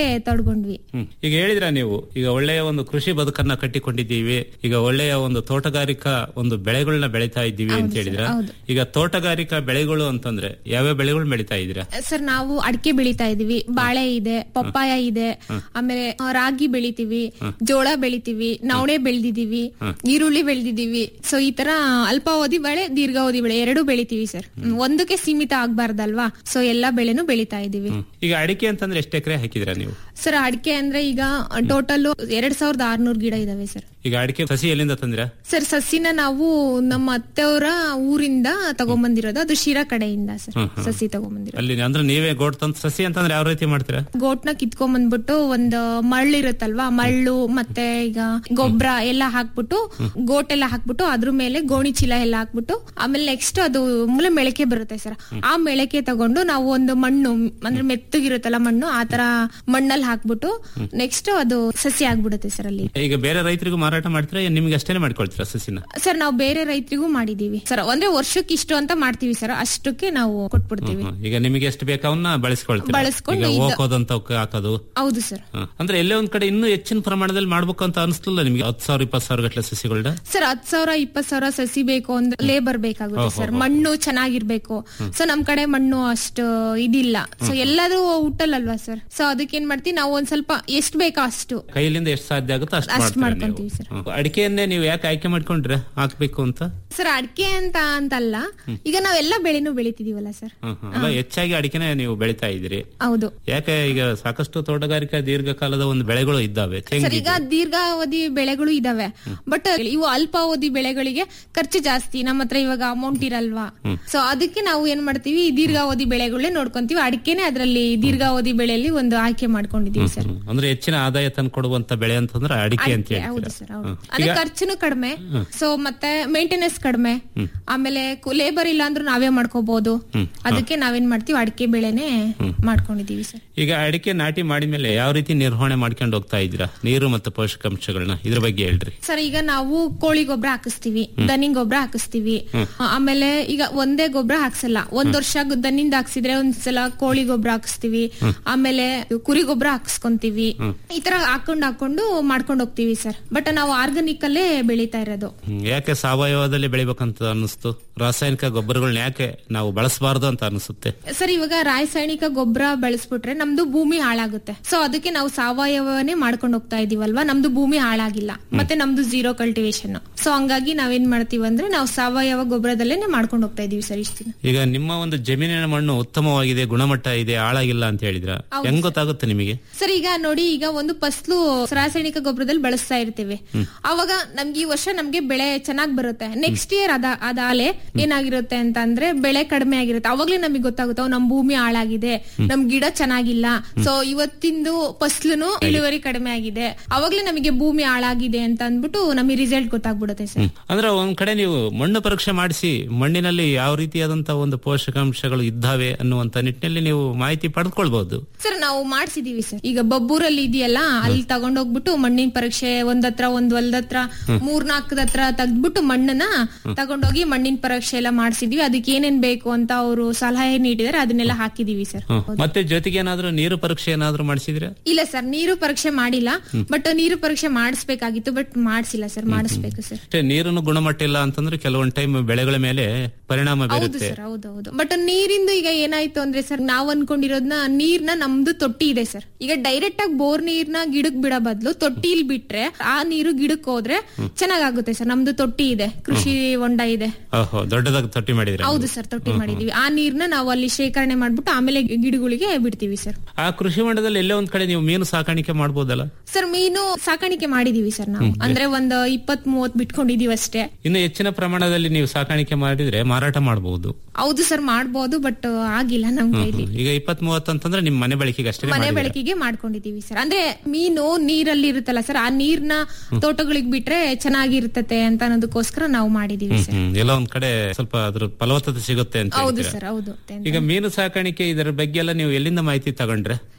ತೊಡ್ಕೊಂಡ್ವಿ ಹ್ಮ್. ಈಗ ಹೇಳಿದ್ರ ನೀವು ಈಗ ಒಳ್ಳೆಯ ಒಂದು ಕೃಷಿ ಬದುಕನ್ನ ಕಟ್ಟಿಕೊಂಡಿದ್ದೀವಿ ಈಗ ಒಳ್ಳೆಯ ಒಂದು ತೋಟಗಾರಿಕಾ ಒಂದು ಬೆಳೆಗಳನ್ನ ಬೆಳಿತಾ ಇದ್ದೀವಿ ಅಂತ ಹೇಳಿದ್ರ ಹೌದು. ಈಗ ತೋಟಗಾರಿಕಾ ಬೆಳೆಗಳು ಅಂತಂದ್ರೆ ಯಾವ್ಯಾವ ಬೆಳೆಗಳು ಬೆಳಿತಾ ಇದ್ದೀರಾ ಸರ್ ನಾವು ಅಡಿಕೆ ಬೆಳಿತಾ ಇದೀವಿ ಬಾಳೆ ಇದೆ ಪಪ್ಪಾಯ ಇದೆ ಆಮೇಲೆ ಆ, ರಾಗಿ ಬೆಳಿತೀವಿ ಜೋಳ ಬೆಳಿತೀವಿ ನವಣೆ ಬೆಳೆದಿದೀವಿ ಈರುಳ್ಳಿ ಬೆಳೆದಿದೀವಿ ಸೊ ಈ ತರ ಅಲ್ಪಾವಧಿ ಬೆಳೆ ದೀರ್ಘಾವಧಿ ಬೆಳೆ ಎರಡು ಬೆಳಿತೀವಿ ಸರ್ ಒಂದಕ್ಕೆ ಸೀಮಿತ ಆಗ್ಬಾರ್ದಲ್ವಾ ಸೊ ಎಲ್ಲಾ ಬೆಳೆನೂ ಬೆಳಿತಾ ಇದೀವಿ ಈಗ ಅಡಿಕೆ ಅಂತಂದ್ರೆ ಎಷ್ಟು ಎಕರೆ ಹಾಕಿದಿರಾ ನೀವು ಸರ್ ಅಡಿಕೆ ಅಂದ್ರೆ ಈಗ ಟೋಟಲ್ ಎರಡ್ ಸಾವಿರದ ಆರ್ನೂರ್ ಗಿಡ ಇದಾವೆ ಸರ್ ಈಗ ಅಡಿಕೆ ಸಸಿ ಎಲ್ಲಿಂದ ತಂದಿರಾ ಸರ್ ಸಸಿನ ನಾವು ನಮ್ಮ ಅತ್ತೆಯವರ ಊರಿಂದ ತಗೊಂಬಂದಿರೋದು ಅದು ಶಿರಾ ಕಡೆಯಿಂದ ಸರ್ ಹ್ಮ್, ಹ್ಮ್. ಸಸಿ ತಗೊಂಬಂದಿರೋದು ಅಲ್ಲಿ ಅಂದ್ರೆ ನೀವೇ ಗೋಟ್ ತಂದ್ ಸಸಿ ಅಂತಂದ್ರೆ ಯಾವ ರೀತಿ ಮಾಡ್ತೀರಾ ಗೋಟ್ನ ಕಿತ್ಕೊಂಡ್ಬಂದ್ಬಿಟ್ಟು ಒಂದು ಮಳ್ಳು ಇರುತ್ತಲ್ವಾ ಮಳ್ಳು ಮತ್ತೆ ಈಗ ಗೊಬ್ಬರ ಎಲ್ಲ ಹಾಕ್ಬಿಟ್ಟು ಗೋಟ್ ಎಲ್ಲ ಹಾಕ್ಬಿಟ್ಟು ಅದ್ರ ಮೇಲೆ ಗೋಣಿ ಚೀಲ ಎಲ್ಲ ಹಾಕ್ಬಿಟ್ಟು ಆಮೇಲೆ ನೆಕ್ಸ್ಟ್ ಅದು ಮೂಲ ಮೆಳಕೆ ಬರುತ್ತೆ ಸರ್ ಆ ಮೆಳಕೆ ತಗೊಂಡು ನಾವು ಒಂದು ಮಣ್ಣು ಅಂದ್ರೆ ಮೆತ್ತಗಿರುತ್ತಲ್ಲ ಮಣ್ಣು ಆ ತರ ಮಣ್ಣಲ್ಲಿ ಹಾಕ್ಬಿಟ್ಟು ನೆಕ್ಸ್ಟ್ ಅದು ಸಸಿ ಆಗ್ಬಿಡುತ್ತೆ ಸರ್ ಅಲ್ಲಿ ಈಗ ಬೇರೆ ರೈತರಿಗೂ ಮಾರಾಟ ಮಾಡ್ತೀರಾ ಏನ್ ನಿಮ್ಗೆ ಅಷ್ಟೇನೆ ಮಾಡ್ಕೊಳ್ತೀರಾ ಸಸಿನ ಸರ್ ನಾವು ಬೇರೆ ರೈತರಿಗೂ ಮಾಡಿದೀವಿ ಸರ್ ಅಂದ್ರೆ ವರ್ಷಕ್ಕೆ ಇಷ್ಟು ಅಂತ ಮಾಡ್ತೀವಿ ಸರ್ ಅಷ್ಟಕ್ಕೆ ನಾವು ಕೊಟ್ಬಿಡ್ತೀವಿ ಹ್ಮ್. ಈಗ ನಿಮಗೆ ಎಷ್ಟು ಬೇಕು ಅವನ್ನ ಬಳಸ್ಕೊಳ್ತೀರಾ ಬಳಸ್ಕೊಂಡು ಈಗ ಇದು- ಹೋಗೋದಂತ ಹಾಕೋದು ಹೌದು ಸರ್ ಹ. ಅಂದ್ರೆ ಎಲ್ಲೇ ಒಂದ್ ಕಡೆ ಇನ್ನೂ ಹೆಚ್ಚಿನ ಪ್ರಮಾಣದಲ್ಲಿ ಮಾಡ್ಬೇಕು ಅಂತ ಅನಿಸ್ಲಿಲ್ಲ ನಿಮ್ಗೆ ಹತ್ತು ಸಾವಿರ ಇಪ್ಪತ್ತು ಸಾವಿರ ಗಟ್ಟಲೆ ಸಸಿಗಳನ್ನ ಸರ್ ಹತ್ ಸಾವಿರ ಇಪ್ಪತ್ ಸಾವಿರ ಸಸಿ ಬೇಕು ಅಂದ್ರೆ ಲೇಬರ್ ಬೇಕಾಗುತ್ತೆ ಓಹೋ, ಸರ್ ಹೋ. ಮಣ್ಣು ಚೆನ್ನಾಗಿರ್ಬೇಕು ಸೊ ನಮ್ ಕಡೆ ಮಣ್ಣು ಅಷ್ಟು ಇದಿಲ್ಲ ಸೊ ಎಲ್ಲದೂ ಹುಟ್ಟಲ್ಲಲ್ವಾ ಸರ್ ಸೊ ಅದಕ್ಕೆ ಏನ್ ಮಾಡ್ತೀವಿ ನಾವು ಒಂದ್ ಸ್ವಲ್ಪ ಎಷ್ಟ್ ಬೇಕೋ ಅಷ್ಟು ಕೈಲಿಂದ ಎಷ್ಟು ಸಾಧ್ಯ ಆಗುತ್ತೋ ಅಷ್ಟು ಅಷ್ಟ್ ಮಾಡ್ತೀರಾ ನೀವು ಮಾಡ್ಕೊಂತೀವಿ ಸರ್. ಹ್ಮ್. ಅಡಿಕೆಯನ್ನೇ ನೀವು ಯಾಕೆ ಆಯ್ಕೆ ಮಾಡ್ಕೊಂಡ್ರೆ ಹಾಕ್ಬೇಕು ಅಂತ ಸರ್ ಅಡಿಕೆ ಅಂತ ಅಂತಲ್ಲ ಈಗ ನಾವೆಲ್ಲ ಬೆಳೆನೂ ಬೆಳಿತಿದೀವಲ್ಲ ಸರ್ ಹ್ಮ್, ಹ್ಮ್. ಅಲ್ಲ ಹೆಚ್ಚಾಗಿ ಅಡಿಕೆನೆ ನೀವು ಬೆಳಿತಾ ಇದ್ದೀರಿ ಹೌದು ಯಾಕೆ ಈಗ ಸಾಕಷ್ಟು ತೋಟಗಾರಿಕಾ ದೀರ್ಘಕಾಲದ ಒಂದು ಬೆಳೆಗಳು ಇದ್ದಾವೆ ಸರ್ ತೆಂಗು ಈಗ ದೀರ್ಘಾವಧಿ ಬೆಳೆಗಳು ಇದಾವೆ ಬಟ್ ಇವು ಅಲ್ಪಾವಧಿ ಬೆಳೆಗಳಿಗೆ ಖರ್ಚು ಜಾಸ್ತಿ ನಮ್ಮ ಹತ್ರ ಇವಾಗ ಅಮೌಂಟ್ ಇರಲ್ವಾ ಸೊ ಅದಕ್ಕೆ ನಾವು ಏನ್ ಮಾಡ್ತೀವಿ ಈ ದೀರ್ಘಾವಧಿ ಬೆಳೆಗಳೇ ನೋಡ್ಕೊಂತೀವಿ ಅಡಿಕೆನೆ ಅದರಲ್ಲಿ ದೀರ್ಘಾವಧಿ ಬೆಳೆಯಲ್ಲಿ ಒಂದು ಆಯ್ಕೆ ಮಾಡ್ಕೊಂಡಿದೀವಿ ಸರ್ ಹ್ಮ್. ಅಂದ್ರೆ ಹೆಚ್ಚಿನ ಆದಾಯ ತಂದು ಕೊಡುವಂತ ಬೆಳೆ ಅಂತಂದ್ರೆ ಅಡಿಕೆ ಅಂತ ಅಡಿಕೆ, ಹೌದು ಹೇಳ್ತೀರಾ ಸರ್ ಹೌದು ಹ್ಮ್. ಅದೇ ಈಗ ಖರ್ಚುನು ಕಡಿಮೆ ಹ್ಮ್. ಸೊ ಮತ್ತೆ ಮೇಂಟೆನೆನ್ಸ್ ಕಡಿಮೆ ಆಮೇಲೆ ಲೇಬರ್ ಇಲ್ಲ ಅಂದ್ರೂ ನಾವೇ ಮಾಡ್ಕೋಬಹುದು ಹ್ಮ್. ಅದಕ್ಕೆ ನಾವೇನ್ ಮಾಡ್ತೀವಿ ಅಡಿಕೆ ಬೆಳೆನೆ ಮಾಡ್ಕೊಂಡಿದೀವಿ ಸರ್ ಈಗ ಅಡಿಕೆ ನಾಟಿ ಮಾಡಿದ್ಮೇಲೆ ಯಾವ ರೀತಿ ನಿರ್ವಹಣೆ ಮಾಡ್ಕೊಂಡು ಹೋಗ್ತಾ ಇದ್ದೀರಾ ನೀರು ಮತ್ತು ಪೋಷಕಾಂಶಗಳನ್ನ ಇದ್ರ ಬಗ್ಗೆ ಹೇಳ್ರಿ ಸರ್ ಈಗ ನಾವು ಕೋಳಿ ಗೊಬ್ಬರ ಹಾಕಿಸ್ತೀವಿ ದನಿಂಗ್ ಗೊಬ್ಬರ ಹಾಕಿಸ್ತೀವಿ ಹ್ಮ್. ಆಮೇಲೆ ಈಗ ಒಂದೇ ಗೊಬ್ಬರ ಹಾಕ್ಸಲ್ಲ ಒಂದ್ ವರ್ಷ ಗ- ದನಿಂದ ಹಾಕ್ಸಿದ್ರೆ ಒಂದ್ಸಲ ಕೋಳಿ ಗೊಬ್ಬರ ಹಾಕಿಸ್ತೀವಿ ಆಮೇಲೆ ಕುರಿ ಗೊಬ್ಬರ ಹಾಕಿಸ್ಕೊಂತೀವಿ ಹ್ಮ್. ಈ ತರ ಹಾಕೊಂಡ್ ಹಾಕೊಂಡು ಮಾಡ್ಕೊಂಡು ಹೋಗ್ತೀವಿ ಸರ್ ಬಟ್ ನಾವು ಆರ್ಗಾನಿಕ್ ಅಲ್ಲೇ ಬೆಳೀತಾ ಇರೋದು ಹ್ಮ್. ಯಾಕೆ ಸಾವಯವದಲ್ಲಿ ಬೆಳಿಬೇಕಂತ ಅನಿಸ್ತು ರಾಸಾಯನಿಕ ಗೊಬ್ಬರಗಳನ್ನ ಯಾಕೆ ನಾವು ಬಳಸಬಾರ್ದು ಅಂತ ಅನಿಸುತ್ತೆ ಸರ್ ಇವಾಗ ರಾಸಾಯನಿಕ ಗೊಬ್ಬರ ಬಳಸ್ಬಿಟ್ರೆ ನಮ್ದು ಭೂಮಿ ಹಾಳಾಗುತ್ತೆ ಸೊ ಅದಕ್ಕೆ ನಾವು ಸಾವಯವನೇ ಮಾಡ್ಕೊಂಡು ಹೋಗ್ತಾ ಇದೀವಲ್ವಾ ನಮ್ದು ಭೂಮಿ ಹಾಳಾಗಿಲ್ಲ ಮತ್ತೆ ನಮ್ದು ಝೀರೋ ಕಲ್ಟಿವೇಶನ್ ಸೊ ಹಂಗಾಗಿ ನಾವೇನ್ ಮಾಡ್ತೀವಿ ಅಂದ್ರೆ ನಾವು ಸಾವಯವ ಗೊಬ್ಬರದಲ್ಲೇನೆ ಮಾಡ್ಕೊಂಡು ಹೋಗ್ತಾ ಇದೀವಿ ಸರ್ ಇಷ್ಟು ದಿನ ಈಗ ನಿಮ್ಮ ಒಂದು ಜಮೀನಿನ ಮಣ್ಣು ಉತ್ತಮವಾಗಿದೆ ಗುಣಮಟ್ಟ ಇದೆ ಹಾಳಾಗಿಲ್ಲ ಅಂತ ಹೇಳಿದ್ರ ಹೌದು ಹೆಂಗ್ ಸರ್. ಗೊತ್ತಾಗುತ್ತೆ ನಿಮಗೆ ಸರ್ ಈಗ ನೋಡಿ ಈಗ ಒಂದು ಫಸ್ಲು ರಾಸಾಯನಿಕ ಗೊಬ್ಬರದಲ್ಲಿ ಬಳಸ್ತಾ ಇರ್ತೀವಿ ಅವಾಗ ನಮ್ಗೆ ಈ ವರ್ಷ ನಮ್ಗೆ ಬೆಳೆ ಚೆನ್ನಾಗ್ ಬರುತ್ತೆ ನೆಕ್ಸ್ಟ್ ಇಯರ್ ಅದ ಅದಾಲೆ ಏನಾಗಿರುತ್ತೆ ಅಂತ ಅಂದ್ರೆ ಬೆಳೆ ಕಡಿಮೆ ಆಗಿರುತ್ತೆ ಅವಾಗ್ಲೇ ನಮಗೆ ಗೊತ್ತಾಗುತ್ತೆ ಓ, ನಮ್ ಭೂಮಿ ಹಾಳಾಗಿದೆ ನಮ್ ಗಿಡ ಚೆನ್ನಾಗಿಲ್ಲ ಸೊ ಇವತ್ತಿಂದು ಫಸ್ಲುನು ಇಳುವರಿ ಕಡಿಮೆ ಆಗಿದೆ ಅವಾಗ್ಲೇ ನಮಗೆ ಭೂಮಿ ಹಾಳಾಗಿದೆ ಅಂತ ಅಂದ್ಬಿಟ್ಟು ನಮಗೆ ರಿಸಲ್ಟ್ ಗೊತ್ತಾಗ್ಬಿಡುತ್ತೆ ಸರ್ ಅಂದ್ರೆ ಒಂದ್ ಕಡೆ ನೀವು ಮಣ್ಣು ಪರೀಕ್ಷೆ ಮಾಡಿಸಿ ಮಣ್ಣಿನಲ್ಲಿ ಯಾವ ರೀತಿಯಾದಂತಹ ಒಂದು ಪೋಷಕಾಂಶಗಳು ಇದ್ದಾವೆ ಅನ್ನುವಂತ ನಿಟ್ಟಿನಲ್ಲಿ ನೀವು ಮಾಹಿತಿ ಪಡೆದುಕೊಳ್ಬಹುದು ಸರ್ ನಾವು ಮಾಡ್ಸಿದೀವಿ ಸರ್ ಈಗ ಬಬ್ಬೂರಲ್ಲಿ ಇದೆಯಲ್ಲ ಅಲ್ಲಿ ತಗೊಂಡೋಗ್ಬಿಟ್ಟು ಮಣ್ಣಿನ ಪರೀಕ್ಷೆ ಒಂದತ್ರ ಒಂದ್ ಹೊಲ್ದತ್ರ ಮೂರ್ನಾಲ್ಕದ ಹತ್ರ ತೆಗ್ದ್ಬಿಟ್ಟು ಮಣ್ಣನ್ನ ತಗೊಂಡೋಗಿ ಮಣ್ಣಿನ ಪರೀಕ್ಷೆ ಎಲ್ಲ ಮಾಡ್ಸಿದೀವಿ ಅದಕ್ಕೆ ಏನೇನ್ ಬೇಕು ಅಂತ ಅವರು ಸಲಹೆ ನೀಡಿದಾರೆ ಅದನ್ನೆಲ್ಲ ಹಾಕಿದೀವಿ ಸರ್ ಮತ್ತೆ ಜೊತೆಗೆ ಏನಾದ್ರೂ ನೀರು ಪರೀಕ್ಷೆ ಏನಾದ್ರೂ ಮಾಡಿಸಿದ್ರೆ ಇಲ್ಲ ಸರ್ ನೀರು ಪರೀಕ್ಷೆ ಮಾಡಿಲ್ಲ ಬಟ್ ನೀರು ಪರೀಕ್ಷೆ ಮಾಡಿಸ್ಬೇಕಾಗಿತ್ತು ಬಟ್ ಮಾಡಿಸಿಲ್ಲ ಸರ್ ಮಾಡಿಸ್ಬೇಕು ಸರ್ ಅಷ್ಟೇ ನೀರಿನ ಗುಣಮಟ್ಟ ಇಲ್ಲ ಅಂತಂದ್ರೆ ಕೆಲವೊಂದ್ ಟೈಮ್ ಬೆಳೆಗಳ ಮೇಲೆ ಪರಿಣಾಮ ಹೌದು ಬೀರುತ್ತೆ ಸರ್ ಹೌದು ಹೌದು ಬಟ್ ನೀರಿಂದ ಈಗ ಏನಾಯ್ತು ಅಂದ್ರೆ ಸರ್ ನಾವ್ ಅನ್ಕೊಂಡಿರೋದ್ನ ನೀರ್ನ ನಮ್ದು ತೊಟ್ಟಿ ಇದೆ ಸರ್ ಈಗ ಡೈರೆಕ್ಟ್ ಆಗಿ ಬೋರ್ ನೀರ್ನ ಗಿಡಕ್ ಬಿಡೋ ಬದಲು ತೊಟ್ಟಿಲ್ ಬಿಟ್ರೆ ಆ ನೀರು ಗಿಡಕ್ ಹೋದ್ರೆ ಚೆನ್ನಾಗಾಗುತ್ತೆ ಸರ್ ನಮ್ದು ತೊಟ್ಟಿ ಇದೆ ಕೃಷಿ ಹೊಂಡ ಇದೆ ಓಹೋ ದೊಡ್ಡದಾಗಿ ತೊಟ್ಟಿ ಮಾಡಿದ್ರೆ ಹೌದು ಸರ್ ತೊಟ್ಟಿ ಮಾಡಿದೀವಿ ಆ ನೀರ್ನ ನಾವು ಅಲ್ಲಿ ಶೇಖರಣೆ ಮಾಡ್ಬಿಟ್ಟು ಆಮೇಲೆ ಗಿಡಗಳಿಗೆ ಬಿಡ್ತೀವಿ ಸರ್ ಆ ಕೃಷಿ ಹೊಂಡದಲ್ಲಿ ಎಲ್ಲೇ ಒಂದ್ ಕಡೆ ನೀವು ಮೀನು ಸಾಕಾಣಿಕೆ ಮಾಡ್ಬೋದಲ್ಲ ಸರ್ ಮೀನು ಸಾಕಾಣಿಕೆ ಮಾಡಿದೀವಿ ಸರ್ ನಾವು ಅಂದ್ರೆ ಒಂದ್ ಇಪ್ಪತ್ ಮೂವತ್ ಬಿಟ್ಕೊಂಡಿದೀವಿ ಅಷ್ಟೇ ಇನ್ನು ಹೆಚ್ಚಿನ ಪ್ರಮಾಣದಲ್ಲಿ ನೀವು ಸಾಕಾಣಿಕೆ ಮಾಡಿದ್ರೆ ಮಾರಾಟ ಮಾಡಬಹುದು ಹೌದು ಸರ್ ಮಾಡ್ಬೋದು ಬಟ್ ಆಗಿಲ್ಲ ನಮ್ ಕೈಲಿ ಈಗ ಇಪ್ಪತ್ ಮೂವತ್ತು ಅಂತಂದ್ರೆ ನಿಮ್ ಮನೆ ಬಳಕೆಗೆ ಅಷ್ಟೇ ಮನೆ ಮಾಡಿದ್ದೀರಾ? ಬೆಳಕಿಗೆ ಮಾಡ್ಕೊಂಡಿದೀವಿ ಸರ್ ಅಂದ್ರೆ ಮೀನು ನೀರಲ್ಲಿ ಇರುತ್ತಲ್ಲ ಸರ್ ಆ ನೀರ್ನ ತೋಟಗಳಿಗೆ ಬಿಟ್ರೆ ಚೆನ್ನಾಗಿರ್ತತೆ ಅಂತ ಅನ್ನೋದಕ್ಕೋಸ್ಕರ ನಾವು ಮಾಡಿದೀವಿ ಹ್ಮ್ ಸರ್ ಹ್ಮ್ ಎಲ್ಲ ಒಂದ್ ಕಡೆ ಸ್ವಲ್ಪ ಅದ್ರ ಫಲವತ್ತತೆ ಸಿಗುತ್ತೆ ಅಂತ ಹೌದು ಹೇಳ್ತೀರಾ? ಸರ್ ಹೌದು ಈಗ ಮೀನು ಸಾಕಾಣಿಕೆ ಇದರ ಬಗ್ಗೆ ಎಲ್ಲ ನೀವು ಎಲ್ಲಿಂದ ಮಾಹಿತಿ ತಗೊಂಡ್ರೆ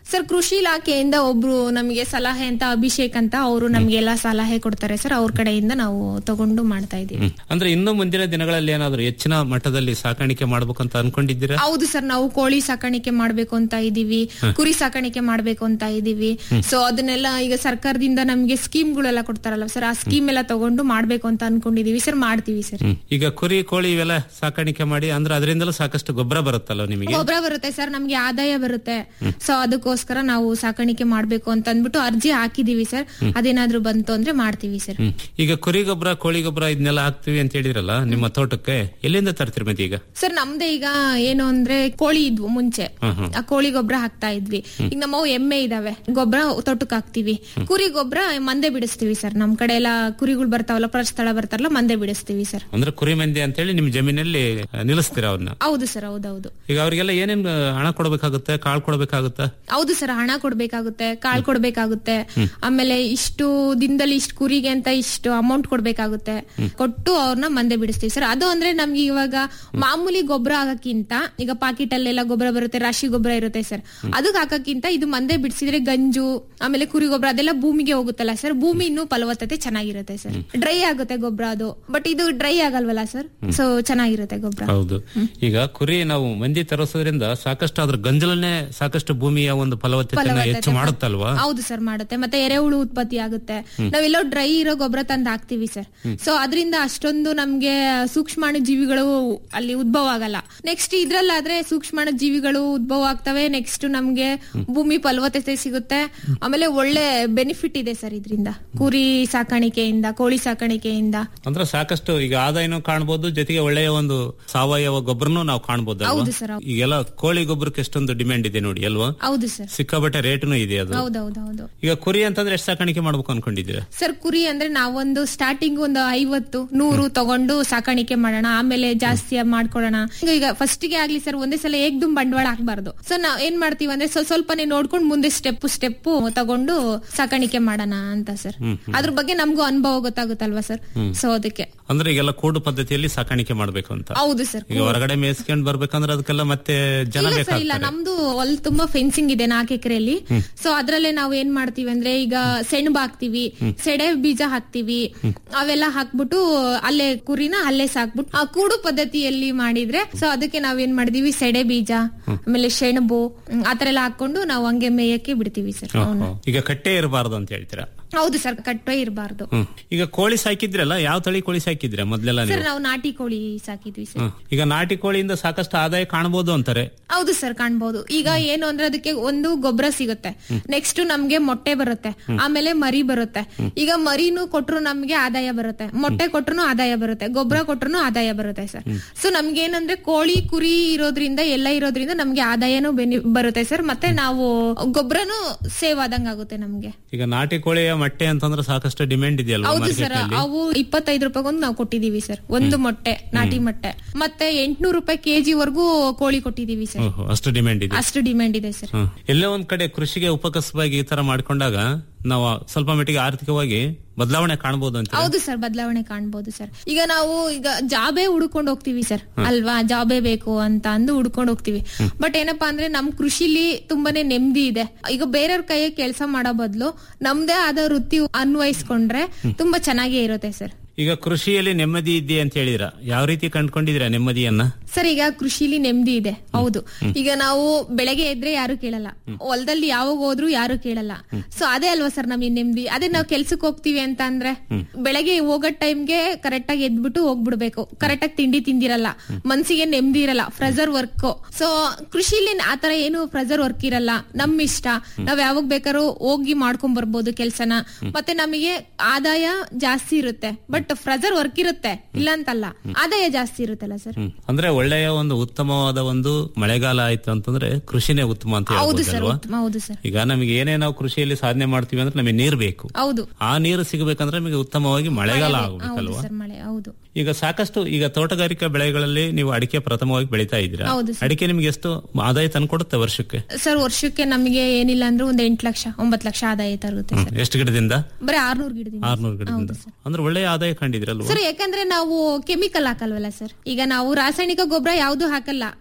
ಸರ್ ಕೃಷಿ ಇಲಾಖೆಯಿಂದ ಒಬ್ರು ನಮಗೆ ಸಲಹೆ ಅಂತ ಅಭಿಷೇಕ್ ಅಂತ ಅವರು ನಮ್ಗೆಲ್ಲ ಸಲಹೆ ಕೊಡ್ತಾರೆ ಸರ್ ಅವ್ರ ಕಡೆಯಿಂದ ನಾವು ತಗೊಂಡು ಮಾಡ್ತಾ ಇದೀವಿ ಅಂದ್ರೆ ಇನ್ನು ಮುಂದಿನ ದಿನಗಳಲ್ಲಿ ಏನಾದ್ರು ಹೆಚ್ಚಿನ ಮಟ್ಟದಲ್ಲಿ ಸಾಕಾಣಿಕೆ ಮಾಡ್ಬೇಕಂತ ಅನ್ಕೊಂಡಿದ್ದೀರಾ ಹೌದು ಸರ್ ನಾವು ಕೋಳಿ ಸಾಕಾಣಿಕೆ ಮಾಡ್ಬೇಕು ಅಂತ ಇದೀವಿ ಕುರಿ ಸಾಕಾಣಿಕೆ ಮಾಡ್ಬೇಕು ಅಂತ ಇದೀವಿ ಸೊ ಅದನ್ನೆಲ್ಲ ಈಗ ಸರ್ಕಾರದಿಂದ ನಮ್ಗೆ ಸ್ಕೀಮ್ಗಳೆಲ್ಲ ಕೊಡ್ತಾರಲ್ಲ ಸರ್ ಆ ಸ್ಕೀಮ್ ಎಲ್ಲ ತಗೊಂಡು ಮಾಡ್ಬೇಕು ಅಂತ ಅನ್ಕೊಂಡಿದೀವಿ ಸರ್ ಮಾಡ್ತೀವಿ ಸರ್ ಹ್ಮ್. ಈಗ ಕುರಿ ಕೋಳಿ ಇವೆಲ್ಲ ಸಾಕಾಣಿಕೆ ಮಾಡಿ ಅಂದ್ರೆ ಅದರಿಂದಲೂ ಸಾಕಷ್ಟು ಗೊಬ್ಬರ ಬರುತ್ತಲ್ಲ ನಿಮಗೆ ಗೊಬ್ಬರ ಬರುತ್ತೆ ಸರ್ ನಮ್ಗೆ ಆದಾಯ ಬರುತ್ತೆ ಸೊ ಅದಕ್ಕೋಸ್ಕರ ನಾವು ಸಾಕಾಣಿಕೆ ಮಾಡ್ಬೇಕು ಅಂತ ಅಂದ್ಬಿಟ್ಟು ಅರ್ಜಿ ಹಾಕಿದೀವಿ ಸರ್ ಅದೇನಾದ್ರೂ ಬಂತು ಅಂದ್ರೆ ಮಾಡ್ತೀವಿ ಸರ್ ಹ್ಮ್. ಈಗ ಕುರಿ ಗೊಬ್ಬರ ಕೋಳಿ ಗೊಬ್ಬರ ಇದನ್ನೆಲ್ಲ ಹಾಕ್ತಿವಿ ಅಂತ ಹೇಳಿದ್ರಲ್ಲ ನಿಮ್ಮ ತೋಟಕ್ಕೆ ಎಲ್ಲಿಂದ ತರ್ತೀರಿ ಮತ್ತೆ ಈಗ ಸರ್ ನಮ್ದೇ ಈಗ ಏನು ಅಂದ್ರೆ ಕೋಳಿ ಇದ್ವು ಮುಂಚೆ ಹ್ಮ್, ಹ್ಮ್. ಆ ಕೋಳಿ ಗೊಬ್ಬರ ಹಾಕ್ತಾ ಇದ್ವಿ ಈಗ ನಮ್ಮವು ಎಮ್ಮೆ ಇದಾವೆ ಗೊಬ್ಬರ ತೋಟಕ್ಕೆ ಹಾಕ್ತಿವಿ ಕುರಿ ಗೊಬ್ಬರ ಮಂದೆ ಬಿಡಿಸ್ತೀವಿ ಸರ್ ನಮ್ ಕಡೆ ಎಲ್ಲ ಕುರಿಗಳು ಬರ್ತಾವಲ್ಲ ಪ್ರಸ್ಥಳ ಬರ್ತಾರಲ್ಲ ಮಂದೆ ಬಿಡಿಸ್ತೀವಿ ಸರ್ ಅಂದ್ರೆ ಕುರಿ ಮಂದಿ ಅಂತೇಳಿ ನಿಮ್ ಜಮೀನಲ್ಲಿ ನಿಲ್ಲಿಸ್ತೀರಾ ಅವ್ರನ್ನ ಹೌದು ಸರ್ ಹೌದೌದು ಈಗ ಅವ್ರಿಗೆಲ್ಲ ಏನೇನ್ ಹಣ ಕೊಡ್ಬೇಕಾಗುತ್ತೆ ಕಾಳು ಕೊಡ್ಬೇಕಾಗುತ್ತಾ ಹೌದು ಸರ್ ಹಣ ಕೊಡ್ಬೇಕಾಗುತ್ತೆ ಕಾಳ್ ಕೊಡ್ಬೇಕಾಗುತ್ತೆ ಆಮೇಲೆ ಇಷ್ಟು ದಿನದಲ್ಲಿ ಇಷ್ಟು ಕುರಿಗೆ ಅಂತ ಇಷ್ಟು ಅಮೌಂಟ್ ಕೊಡ್ಬೇಕಾಗುತ್ತೆ ಕೊಟ್ಟು ಅವ್ರನ್ನ ಮಂದೆ ಬಿಡಿಸ್ತೀವಿ ಸರ್ ಅದು ಅಂದ್ರೆ ನಮ್ಗೆ ಇವಾಗ ಮಾಮೂಲಿ ಗೊಬ್ಬರ ಹಾಕಕ್ಕಿಂತ ಈಗ ಪಾಕೆಟ್ ಅಲ್ಲೆಲ್ಲ ಗೊಬ್ಬರ ಬರುತ್ತೆ ರಾಶಿ ಗೊಬ್ಬರ ಇರುತ್ತೆ ಸರ್ ಅದಕ್ಕೆ ಹಾಕಕ್ಕಿಂತ ಇದು ಮಂದೆ ಬಿಡಿಸಿದ್ರೆ ಗಂಜು ಆಮೇಲೆ ಕುರಿ ಗೊಬ್ಬರ ಅದೆಲ್ಲ ಭೂಮಿಗೆ ಹೋಗುತ್ತಲ್ಲ ಸರ್ ಭೂಮಿ ಇನ್ನೂ ಫಲವತ್ತತೆ ಚೆನ್ನಾಗಿರುತ್ತೆ ಸರ್ ಡ್ರೈ ಆಗುತ್ತೆ ಗೊಬ್ಬರ ಅದು ಬಟ್ ಇದು ಡ್ರೈ ಆಗಲ್ವಲ್ಲ ಸರ್ ಸೊ ಚೆನ್ನಾಗಿರುತ್ತೆ ಗೊಬ್ಬರ ಹೌದು ಈಗ ಕುರಿ ನಾವು ಮಂದಿ ತರಿಸೋದ್ರಿಂದ ಸಾಕಷ್ಟು ಅದ್ರ ಗಂಜಲನ್ನೇ ಸಾಕಷ್ಟು ಭೂಮಿಯ ಒಂದು ಫಲವತ್ತತೆಯನ್ನ ಹೆಚ್ಚು ಮಾಡುತ್ತಲ್ವಾ ಹೌದು ಸರ್ ಮಾಡುತ್ತೆ ಮತ್ತೆ ಎರೆಹುಳು ಉತ್ಪತ್ತಿ ಆಗುತ್ತೆ ನಾವೆಲ್ಲೋ ಡ್ರೈ ಇರೋ ಗೊಬ್ಬರ ತಂದು ಹಾಕ್ತಿವಿ ಸರ್ ಸೊ ಅದರಿಂದ ಅಷ್ಟೊಂದು ನಮ್ಗೆ ಸೂಕ್ಷ್ಮಾಣು ಜೀವಿಗಳು ಅಲ್ಲಿ ಉದ್ಭವ ಆಗಲ್ಲ ನೆಕ್ಸ್ಟ್ ಇದ್ರಲ್ಲಾದ್ರೆ ಸೂಕ್ಷ್ಮಾಣು ಜೀವಿಗಳು ಉದ್ಭವ ಆಗ್ತವೆ ನೆಕ್ಸ್ಟ್ ನಮ್ಗೆ ಭೂಮಿ ಫಲವತ್ತತೆ ಸಿಗುತ್ತೆ ಆಮೇಲೆ ಒಳ್ಳೆ ಬೆನಿಫಿಟ್ ಇದೆ ಸರ್ ಇದರಿಂದ ಕುರಿ ಸಾಕಾಣಿಕೆಯಿಂದ ಕೋಳಿ ಸಾಕಾಣಿಕೆಯಿಂದ ಅಂದ್ರೆ ಸಾಕಷ್ಟು ಈಗ ಆದಾಯನೂ ಕಾಣ್ಬೋದು ಜೊತೆಗೆ ಒಳ್ಳೆಯ ಒಂದು ಸಾವಯವ ಗೊಬ್ಬರನು ನಾವು ಕಾಣ್ಬೋದು ಹೌದು ಸರ್ ಹೌದು. ಈಗೆಲ್ಲ ಕೋಳಿ ಗೊಬ್ಬರಕ್ಕೆ ಎಷ್ಟೊಂದು ಡಿಮ್ಯಾಂಡ್ ಇದೆ ನೋಡಿ ಅಲ್ವಾ ಹೌದು ಸರ್ ಸಿಕ್ಕಾಬಟ್ಟೆ ರೇಟ್ನು ಇದೆ ಅದು ಹೌದೌದೌದು ಈಗ ಕುರಿ ಅಂತಂದ್ರೆ ಎಷ್ಟು ಸಾಕಾಣಿಕೆ ಮಾಡ್ಬೇಕು ಅನ್ಕೊಂಡಿದ್ದೀರಾ ಸರ್ ಕುರಿ ಅಂದ್ರೆ ನಾವೊಂದು ಸ್ಟಾರ್ಟಿಂಗ್ ಒಂದು ಐವತ್ತು ನೂರು ತಗೊಂಡು ಸಾಕಾಣಿಕೆ ಮಾಡೋಣ ಆಮೇಲೆ ಜಾಸ್ತಿ ಮಾಡ್ಕೊಳ್ಳೋಣ ಈಗ- ಈಗ ಫಸ್ಟ್ ಗೆ ಆಗ್ಲಿ ಸರ್ ಒಂದೇ ಸಲ ಏಕ್ದುಮ್ ಬಂಡವಾಳ ಹಾಕ್ಬಾರ್ದು ಸೊ ನಾವ್ ಏನ್ ಮಾಡ್ತೀವಿ ಅಂದ್ರೆ ಸ್ವ- ಸ್ವಲ್ಪನೇ ನೋಡ್ಕೊಂಡು ಮುಂದೆ ಸ್ಟೆಪ್ ಸ್ಟೆಪ್ ತಗೊಂಡು ಸಾಕಾಣಿಕೆ ಮಾಡೋಣ ಅಂತ ಸರ್ ಹ್ಮ್, ಅದ್ರ ಬಗ್ಗೆ ನಮಗೂ ಅನುಭವ ಗೊತ್ತಾಗುತ್ತಲ್ವಾ ಸರ್ ಹ್ಮ್. ಸೊ ಅದಕ್ಕೆ ಅಂದ್ರೆ ಈಗೆಲ್ಲ ಕೂಡು ಪದ್ಧತಿಯಲ್ಲಿ ಸಾಕಾಣಿಕೆ ಮಾಡ್ಬೇಕು ಅಂತ ಹೌದು ಸರ್ ಈಗ ಹೊರಗಡೆ ಮೇಯಿಸ್ಕೊಂಡ್ ಬರ್ಬೇಕಂದ್ರೆ ಅದಕ್ಕೆಲ್ಲ ಮತ್ತೆ ಜನ ಇಲ್ಲ ಸರ್ ಇಲ್ಲ ಬೇಕಾಗ್ತಾರೆ ನಮ್ದು ಹೊಲ್ ತುಂಬಾ ಫೆನ್ಸಿಂಗ್ ಇದೆ ನಾಲ್ಕು ಎಕರೆಯಲ್ಲಿ ಹ್ಮ್. ಸೊ ಅದ್ರಲ್ಲೇ ನಾವು ಏನ್ ಮಾಡ್ತೀವಿ ಅಂದ್ರೆ ಈಗ ಸೆಣಬು ಹಾಕ್ತಿವಿ ಸೆಡೆ ಬೀಜ ಹಾಕ್ತಿವಿ ಅವೆಲ್ಲ ಹಾಕ್ಬಿಟ್ಟು ಅಲ್ಲೇ ಕುರಿನ ಅಲ್ಲೇ ಸಾಕ್ಬಿಟ್ಟು ಆ ಕೂಡು ಪದ್ಧತಿಯಲ್ಲಿ ಮಾಡಿದ್ರೆ ಸೊ ಅದಕ್ಕೆ ನಾವ್ ಏನ್ ಮಾಡಿದೀವಿ ಸೆಡೆ ಬೀಜ ಆಮೇಲೆ ಸೆಣಬು ಹ್ಮ್, ಆತರ ಎಲ್ಲ ಹಾಕೊಂಡು ನಾವು ಹಂಗೆ ಮೇಯಕ್ಕೆ ಬಿಡ್ತೀವಿ ಸರ್ ಓಹೋ. ಈಗ ಕಟ್ಟೆ ಇರಬಾರ್ದು ಅಂತ ಹೇಳ್ತೀರಾ ಹೌದು ಸರ್ ಕಟ್ಟೆ ಇರಬಾರ್ದು ಹ್ಮ್ ಈಗ ಕೋಳಿ ಸಾಕಿದ್ರಲ್ಲ ಯಾವ ತಳಿ ಕೋಳಿ ಸಾಕಿದ್ರೆ ಮೊದ್ಲೆಲ್ಲ ಸರ್ ನೀವು ನಾವು ನಾಟಿ ಕೋಳಿ ಸಾಕಿದ್ವಿ ಸರ್ ಹ್ಮ್. ಈಗ ನಾಟಿ ಕೋಳಿಯಿಂದ ಸಾಕಷ್ಟು ಆದಾಯ ಕಾಣಬಹುದು ಅಂತಾರೆ ಹೌದು ಸರ್ ಕಾಣ್ಬೋದು ಈಗ ಏನು ಅಂದ್ರೆ ಅದಕ್ಕೆ ಒಂದು ಗೊಬ್ಬರ ಸಿಗುತ್ತೆ ನೆಕ್ಸ್ಟ್ ನಮ್ಗೆ ಮೊಟ್ಟೆ ಬರುತ್ತೆ ಆಮೇಲೆ ಮರಿ ಬರುತ್ತೆ ಈಗ ಮರಿನು ಕೊಟ್ರು ನಮ್ಗೆ ಆದಾಯ ಬರುತ್ತೆ ಮೊಟ್ಟೆ ಕೊಟ್ರು ಆದಾಯ ಬರುತ್ತೆ ಗೊಬ್ಬರ ಕೊಟ್ರು ಆದಾಯ ಬರುತ್ತೆ ಸರ್ ಸೊ ನಮ್ಗೆ ಏನಂದ್ರೆ ಕೋಳಿ ಕುರಿ ಇರೋದ್ರಿಂದ ಎಲ್ಲ ಇರೋದ್ರಿಂದ ನಮ್ಗೆ ಆದಾಯನೂ ಬೆನಿ ಬರುತ್ತೆ ಸರ್ ಮತ್ತೆ ನಾವು ಗೊಬ್ಬರನು ಸೇವ್ ಆದಂಗ ಆಗುತ್ತೆ ನಮ್ಗೆ ಈಗ ನಾಟಿ ಕೋಳಿಯ ಮೊಟ್ಟೆ ಅಂತಂದ್ರೆ ಸಾಕಷ್ಟು ಡಿಮ್ಯಾಂಡ್ ಇದೆಯಲ್ವಾ ಹೌದು ಸರ್ ಮಾರ್ಕೆಟ್ ಅವು ಇಪ್ಪತ್ತೈದು ರೂಪಾಯಿಗೊಂದು ನಾವು ಕೊಟ್ಟಿದೀವಿ ಸರ್ ಒಂದು ಮೊಟ್ಟೆ ನಾಟಿ ಮೊಟ್ಟೆ ಮತ್ತೆ ಎಂಟ್ನೂರು ರೂಪಾಯಿ ಕೆಜಿ ವರ್ಗೂ ಕೋಳಿ ಕೊಟ್ಟಿದೀವಿ ಸರ್ ಓಹೋ ಅಷ್ಟು ಡಿಮ್ಯಾಂಡ್ ಇದೆ ಅಷ್ಟು ಡಿಮ್ಯಾಂಡ್ ಇದೆ ಸರ್ ಹ್ಮ್. ಎಲ್ಲೇ ಒಂದ್ ಕಡೆ ಕೃಷಿಗೆ ಉಪಕಸವಾಗಿ ಈ ತರ ಮಾಡ್ಕೊಂಡಾಗ ನಾವು ಸ್ವಲ್ಪ ಮಟ್ಟಿಗೆ ಆರ್ಥಿಕವಾಗಿ ಬದಲಾವಣೆ ಕಾಣಬಹುದು ಅಂತ ಹೌದು ಸರ್ ಬದಲಾವಣೆ ಕಾಣ್ಬೋದು ಸರ್ ಈಗ ನಾವು ಈಗ ಜಾಬೇ ಹುಡ್ಕೊಂಡು ಹೋಗ್ತೀವಿ ಸರ್ ಅಲ್ವಾ ಜಾಬೇ ಬೇಕು ಅಂತ ಅಂದು ಹುಡ್ಕೊಂಡು ಹೋಗ್ತೀವಿ ಬಟ್ ಏನಪ್ಪಾ ಅಂದ್ರೆ ನಮ್ ಕೃಷಿಲಿ ತುಂಬಾನೇ ನೆಮ್ಮದಿ ಇದೆ ಈಗ ಬೇರೆಯವ್ರ ಕೈಯ ಕೆಲಸ ಮಾಡೋ ಬದಲು ನಮ್ದೇ ಆದ ವೃತ್ತಿ ಅನ್ವಯಿಸ್ಕೊಂಡ್ರೆ ತುಂಬಾ ಚೆನ್ನಾಗೇ ಇರುತ್ತೆ ಸರ್ ಈಗ ಕೃಷಿಯಲ್ಲಿ ನೆಮ್ಮದಿ ಇದೆ ಅಂತ ಹೇಳಿದ್ರ ಯಾವ ರೀತಿ ಕಂಡ್ಕೊಂಡಿದ್ದೀರಾ ನೆಮ್ಮದಿಯನ್ನ ಸರ್ ಈಗ ಕೃಷಿಲಿ ನೆಮ್ಮದಿ ಇದೆ ಹೌದು ಈಗ ನಾವು ಬೆಳಗ್ಗೆ ಎದ್ರೆ ಯಾರು ಕೇಳಲ್ಲ ಹೊಲದಲ್ಲಿ ಯಾವಾಗ ಹೋದ್ರು ಯಾರು ಕೇಳಲ್ಲ ಸೊ ಅದೇ ಅಲ್ವಾ ಸರ್ ನಮಗೆ ನೆಮ್ಮದಿ ಅದೇ ನಾವು ಕೆಲ್ಸಕ್ಕೆ ಹೋಗ್ತೀವಿ ಅಂತ ಅಂದ್ರೆ ಬೆಳಗ್ಗೆ ಹೋಗೋ ಟೈಮ್ಗೆ ಕರೆಕ್ಟ್ ಆಗಿ ಎದ್ಬಿಟ್ಟು ಹೋಗ್ಬಿಡ್ಬೇಕು ಕರೆಕ್ಟ್ ಆಗಿ ತಿಂಡಿ ತಿಂದಿರಲ್ಲ ಮನ್ಸಿಗೆ ನೆಮ್ಮದಿ ಇರಲ್ಲ ಫ್ರೆಜರ್ ವರ್ಕ್ ಸೊ ಕೃಷಿಲಿ ಆತರ ಏನು ಫ್ರೆಜರ್ ವರ್ಕ್ ಇರಲ್ಲ ನಮ್ ಇಷ್ಟ ನಾವ್ ಯಾವಾಗ ಬೇಕಾದ್ರೂ ಹೋಗಿ ಮಾಡ್ಕೊಂಡ್ ಬರ್ಬೋದು ಕೆಲ್ಸನ ಮತ್ತೆ ನಮಗೆ ಆದಾಯ ಜಾಸ್ತಿ ಇರುತ್ತೆ ಬಟ್ ಫ್ರೆಜರ್ ವರ್ಕ್ ಇರುತ್ತೆ ಇಲ್ಲ ಅಂತಲ್ಲ ಆದಾಯ ಜಾಸ್ತಿ ಇರುತ್ತಲ್ಲ ಸರ್ ಹ್ಮ್. ಅಂದ್ರೆ ಒಳ್ಳೆಯ ಒಂದು ಉತ್ತಮವಾದ ಒಂದು ಮಳೆಗಾಲ ಆಯ್ತು ಅಂತಂದ್ರೆ ಕೃಷಿನೇ ಉತ್ತಮ ಅಂತ ಹೌದು ಹೇಳ್ಬೋದು ಸರ್ ಅಲ್ವಾ ಉತ್ತಮ ಹೌದು ಸರ್ ಈಗ ನಮಗೆ ಏನೇ ನಾವು ಕೃಷಿಯಲ್ಲಿ ಸಾಧನೆ ಮಾಡ್ತೀವಿ ಅಂದ್ರೆ ನಮಗೆ ನೀರು ಬೇಕು ಹೌದು ಆ ನೀರು ಸಿಗಬೇಕಂದ್ರೆ ನಮಗೆ ಉತ್ತಮವಾಗಿ ಮಳೆಗಾಲ ಹೌದು ಆಗ್ಬೇಕಲ್ವಾ ಸರ್ ಮಳೆ ಹೌದು ಈಗ ಸಾಕಷ್ಟು ಈಗ ತೋಟಗಾರಿಕಾ ಬೆಳೆಗಳಲ್ಲಿ ನೀವು ಅಡಿಕೆ ಪ್ರಥಮವಾಗಿ ಬೆಳೀತಾ ಇದ್ದೀರಾ ಹೌದು ಸರ್. ಅಡಿಕೆ ನಿಮ್ಗೆ ಎಷ್ಟು ಆದಾಯ ತಂದ್ಕೊಡುತ್ತೆ ವರ್ಷಕ್ಕೆ ಸರ್ ವರ್ಷಕ್ಕೆ ನಮಗೆ ಏನಿಲ್ಲ ಅಂದ್ರೆ ಒಂದ್ ಎಂಟ್ ಲಕ್ಷ ಒಂಬತ್ ಲಕ್ಷ ಆದಾಯ ತರುತ್ತೆ ಹ್ಮ್. ಸರ್ ಎಷ್ಟು ಗಿಡದಿಂದ ಬರೀ ಆರ್ನೂರ್ ಗಿಡದಿಂದ ಆರ್ನೂರು ಗಿಡದಿಂದ ಅಂದ್ರೆ ಒಳ್ಳೆಯ ಆದಾಯ ಕಂಡಿದ್ರಲ್ವಾ ಸರ್ ಯಾಕಂದ್ರೆ ನಾವು ಕೆಮಿಕಲ್ ಹಾಕಲ್ವಲ್ಲ ಸರ್ ಈಗ ನಾವು ರಾಸಾಯನಿಕ ಗೊಬ್ಬರ ಯಾವ್ದು ಹಾಕಲ್ಲ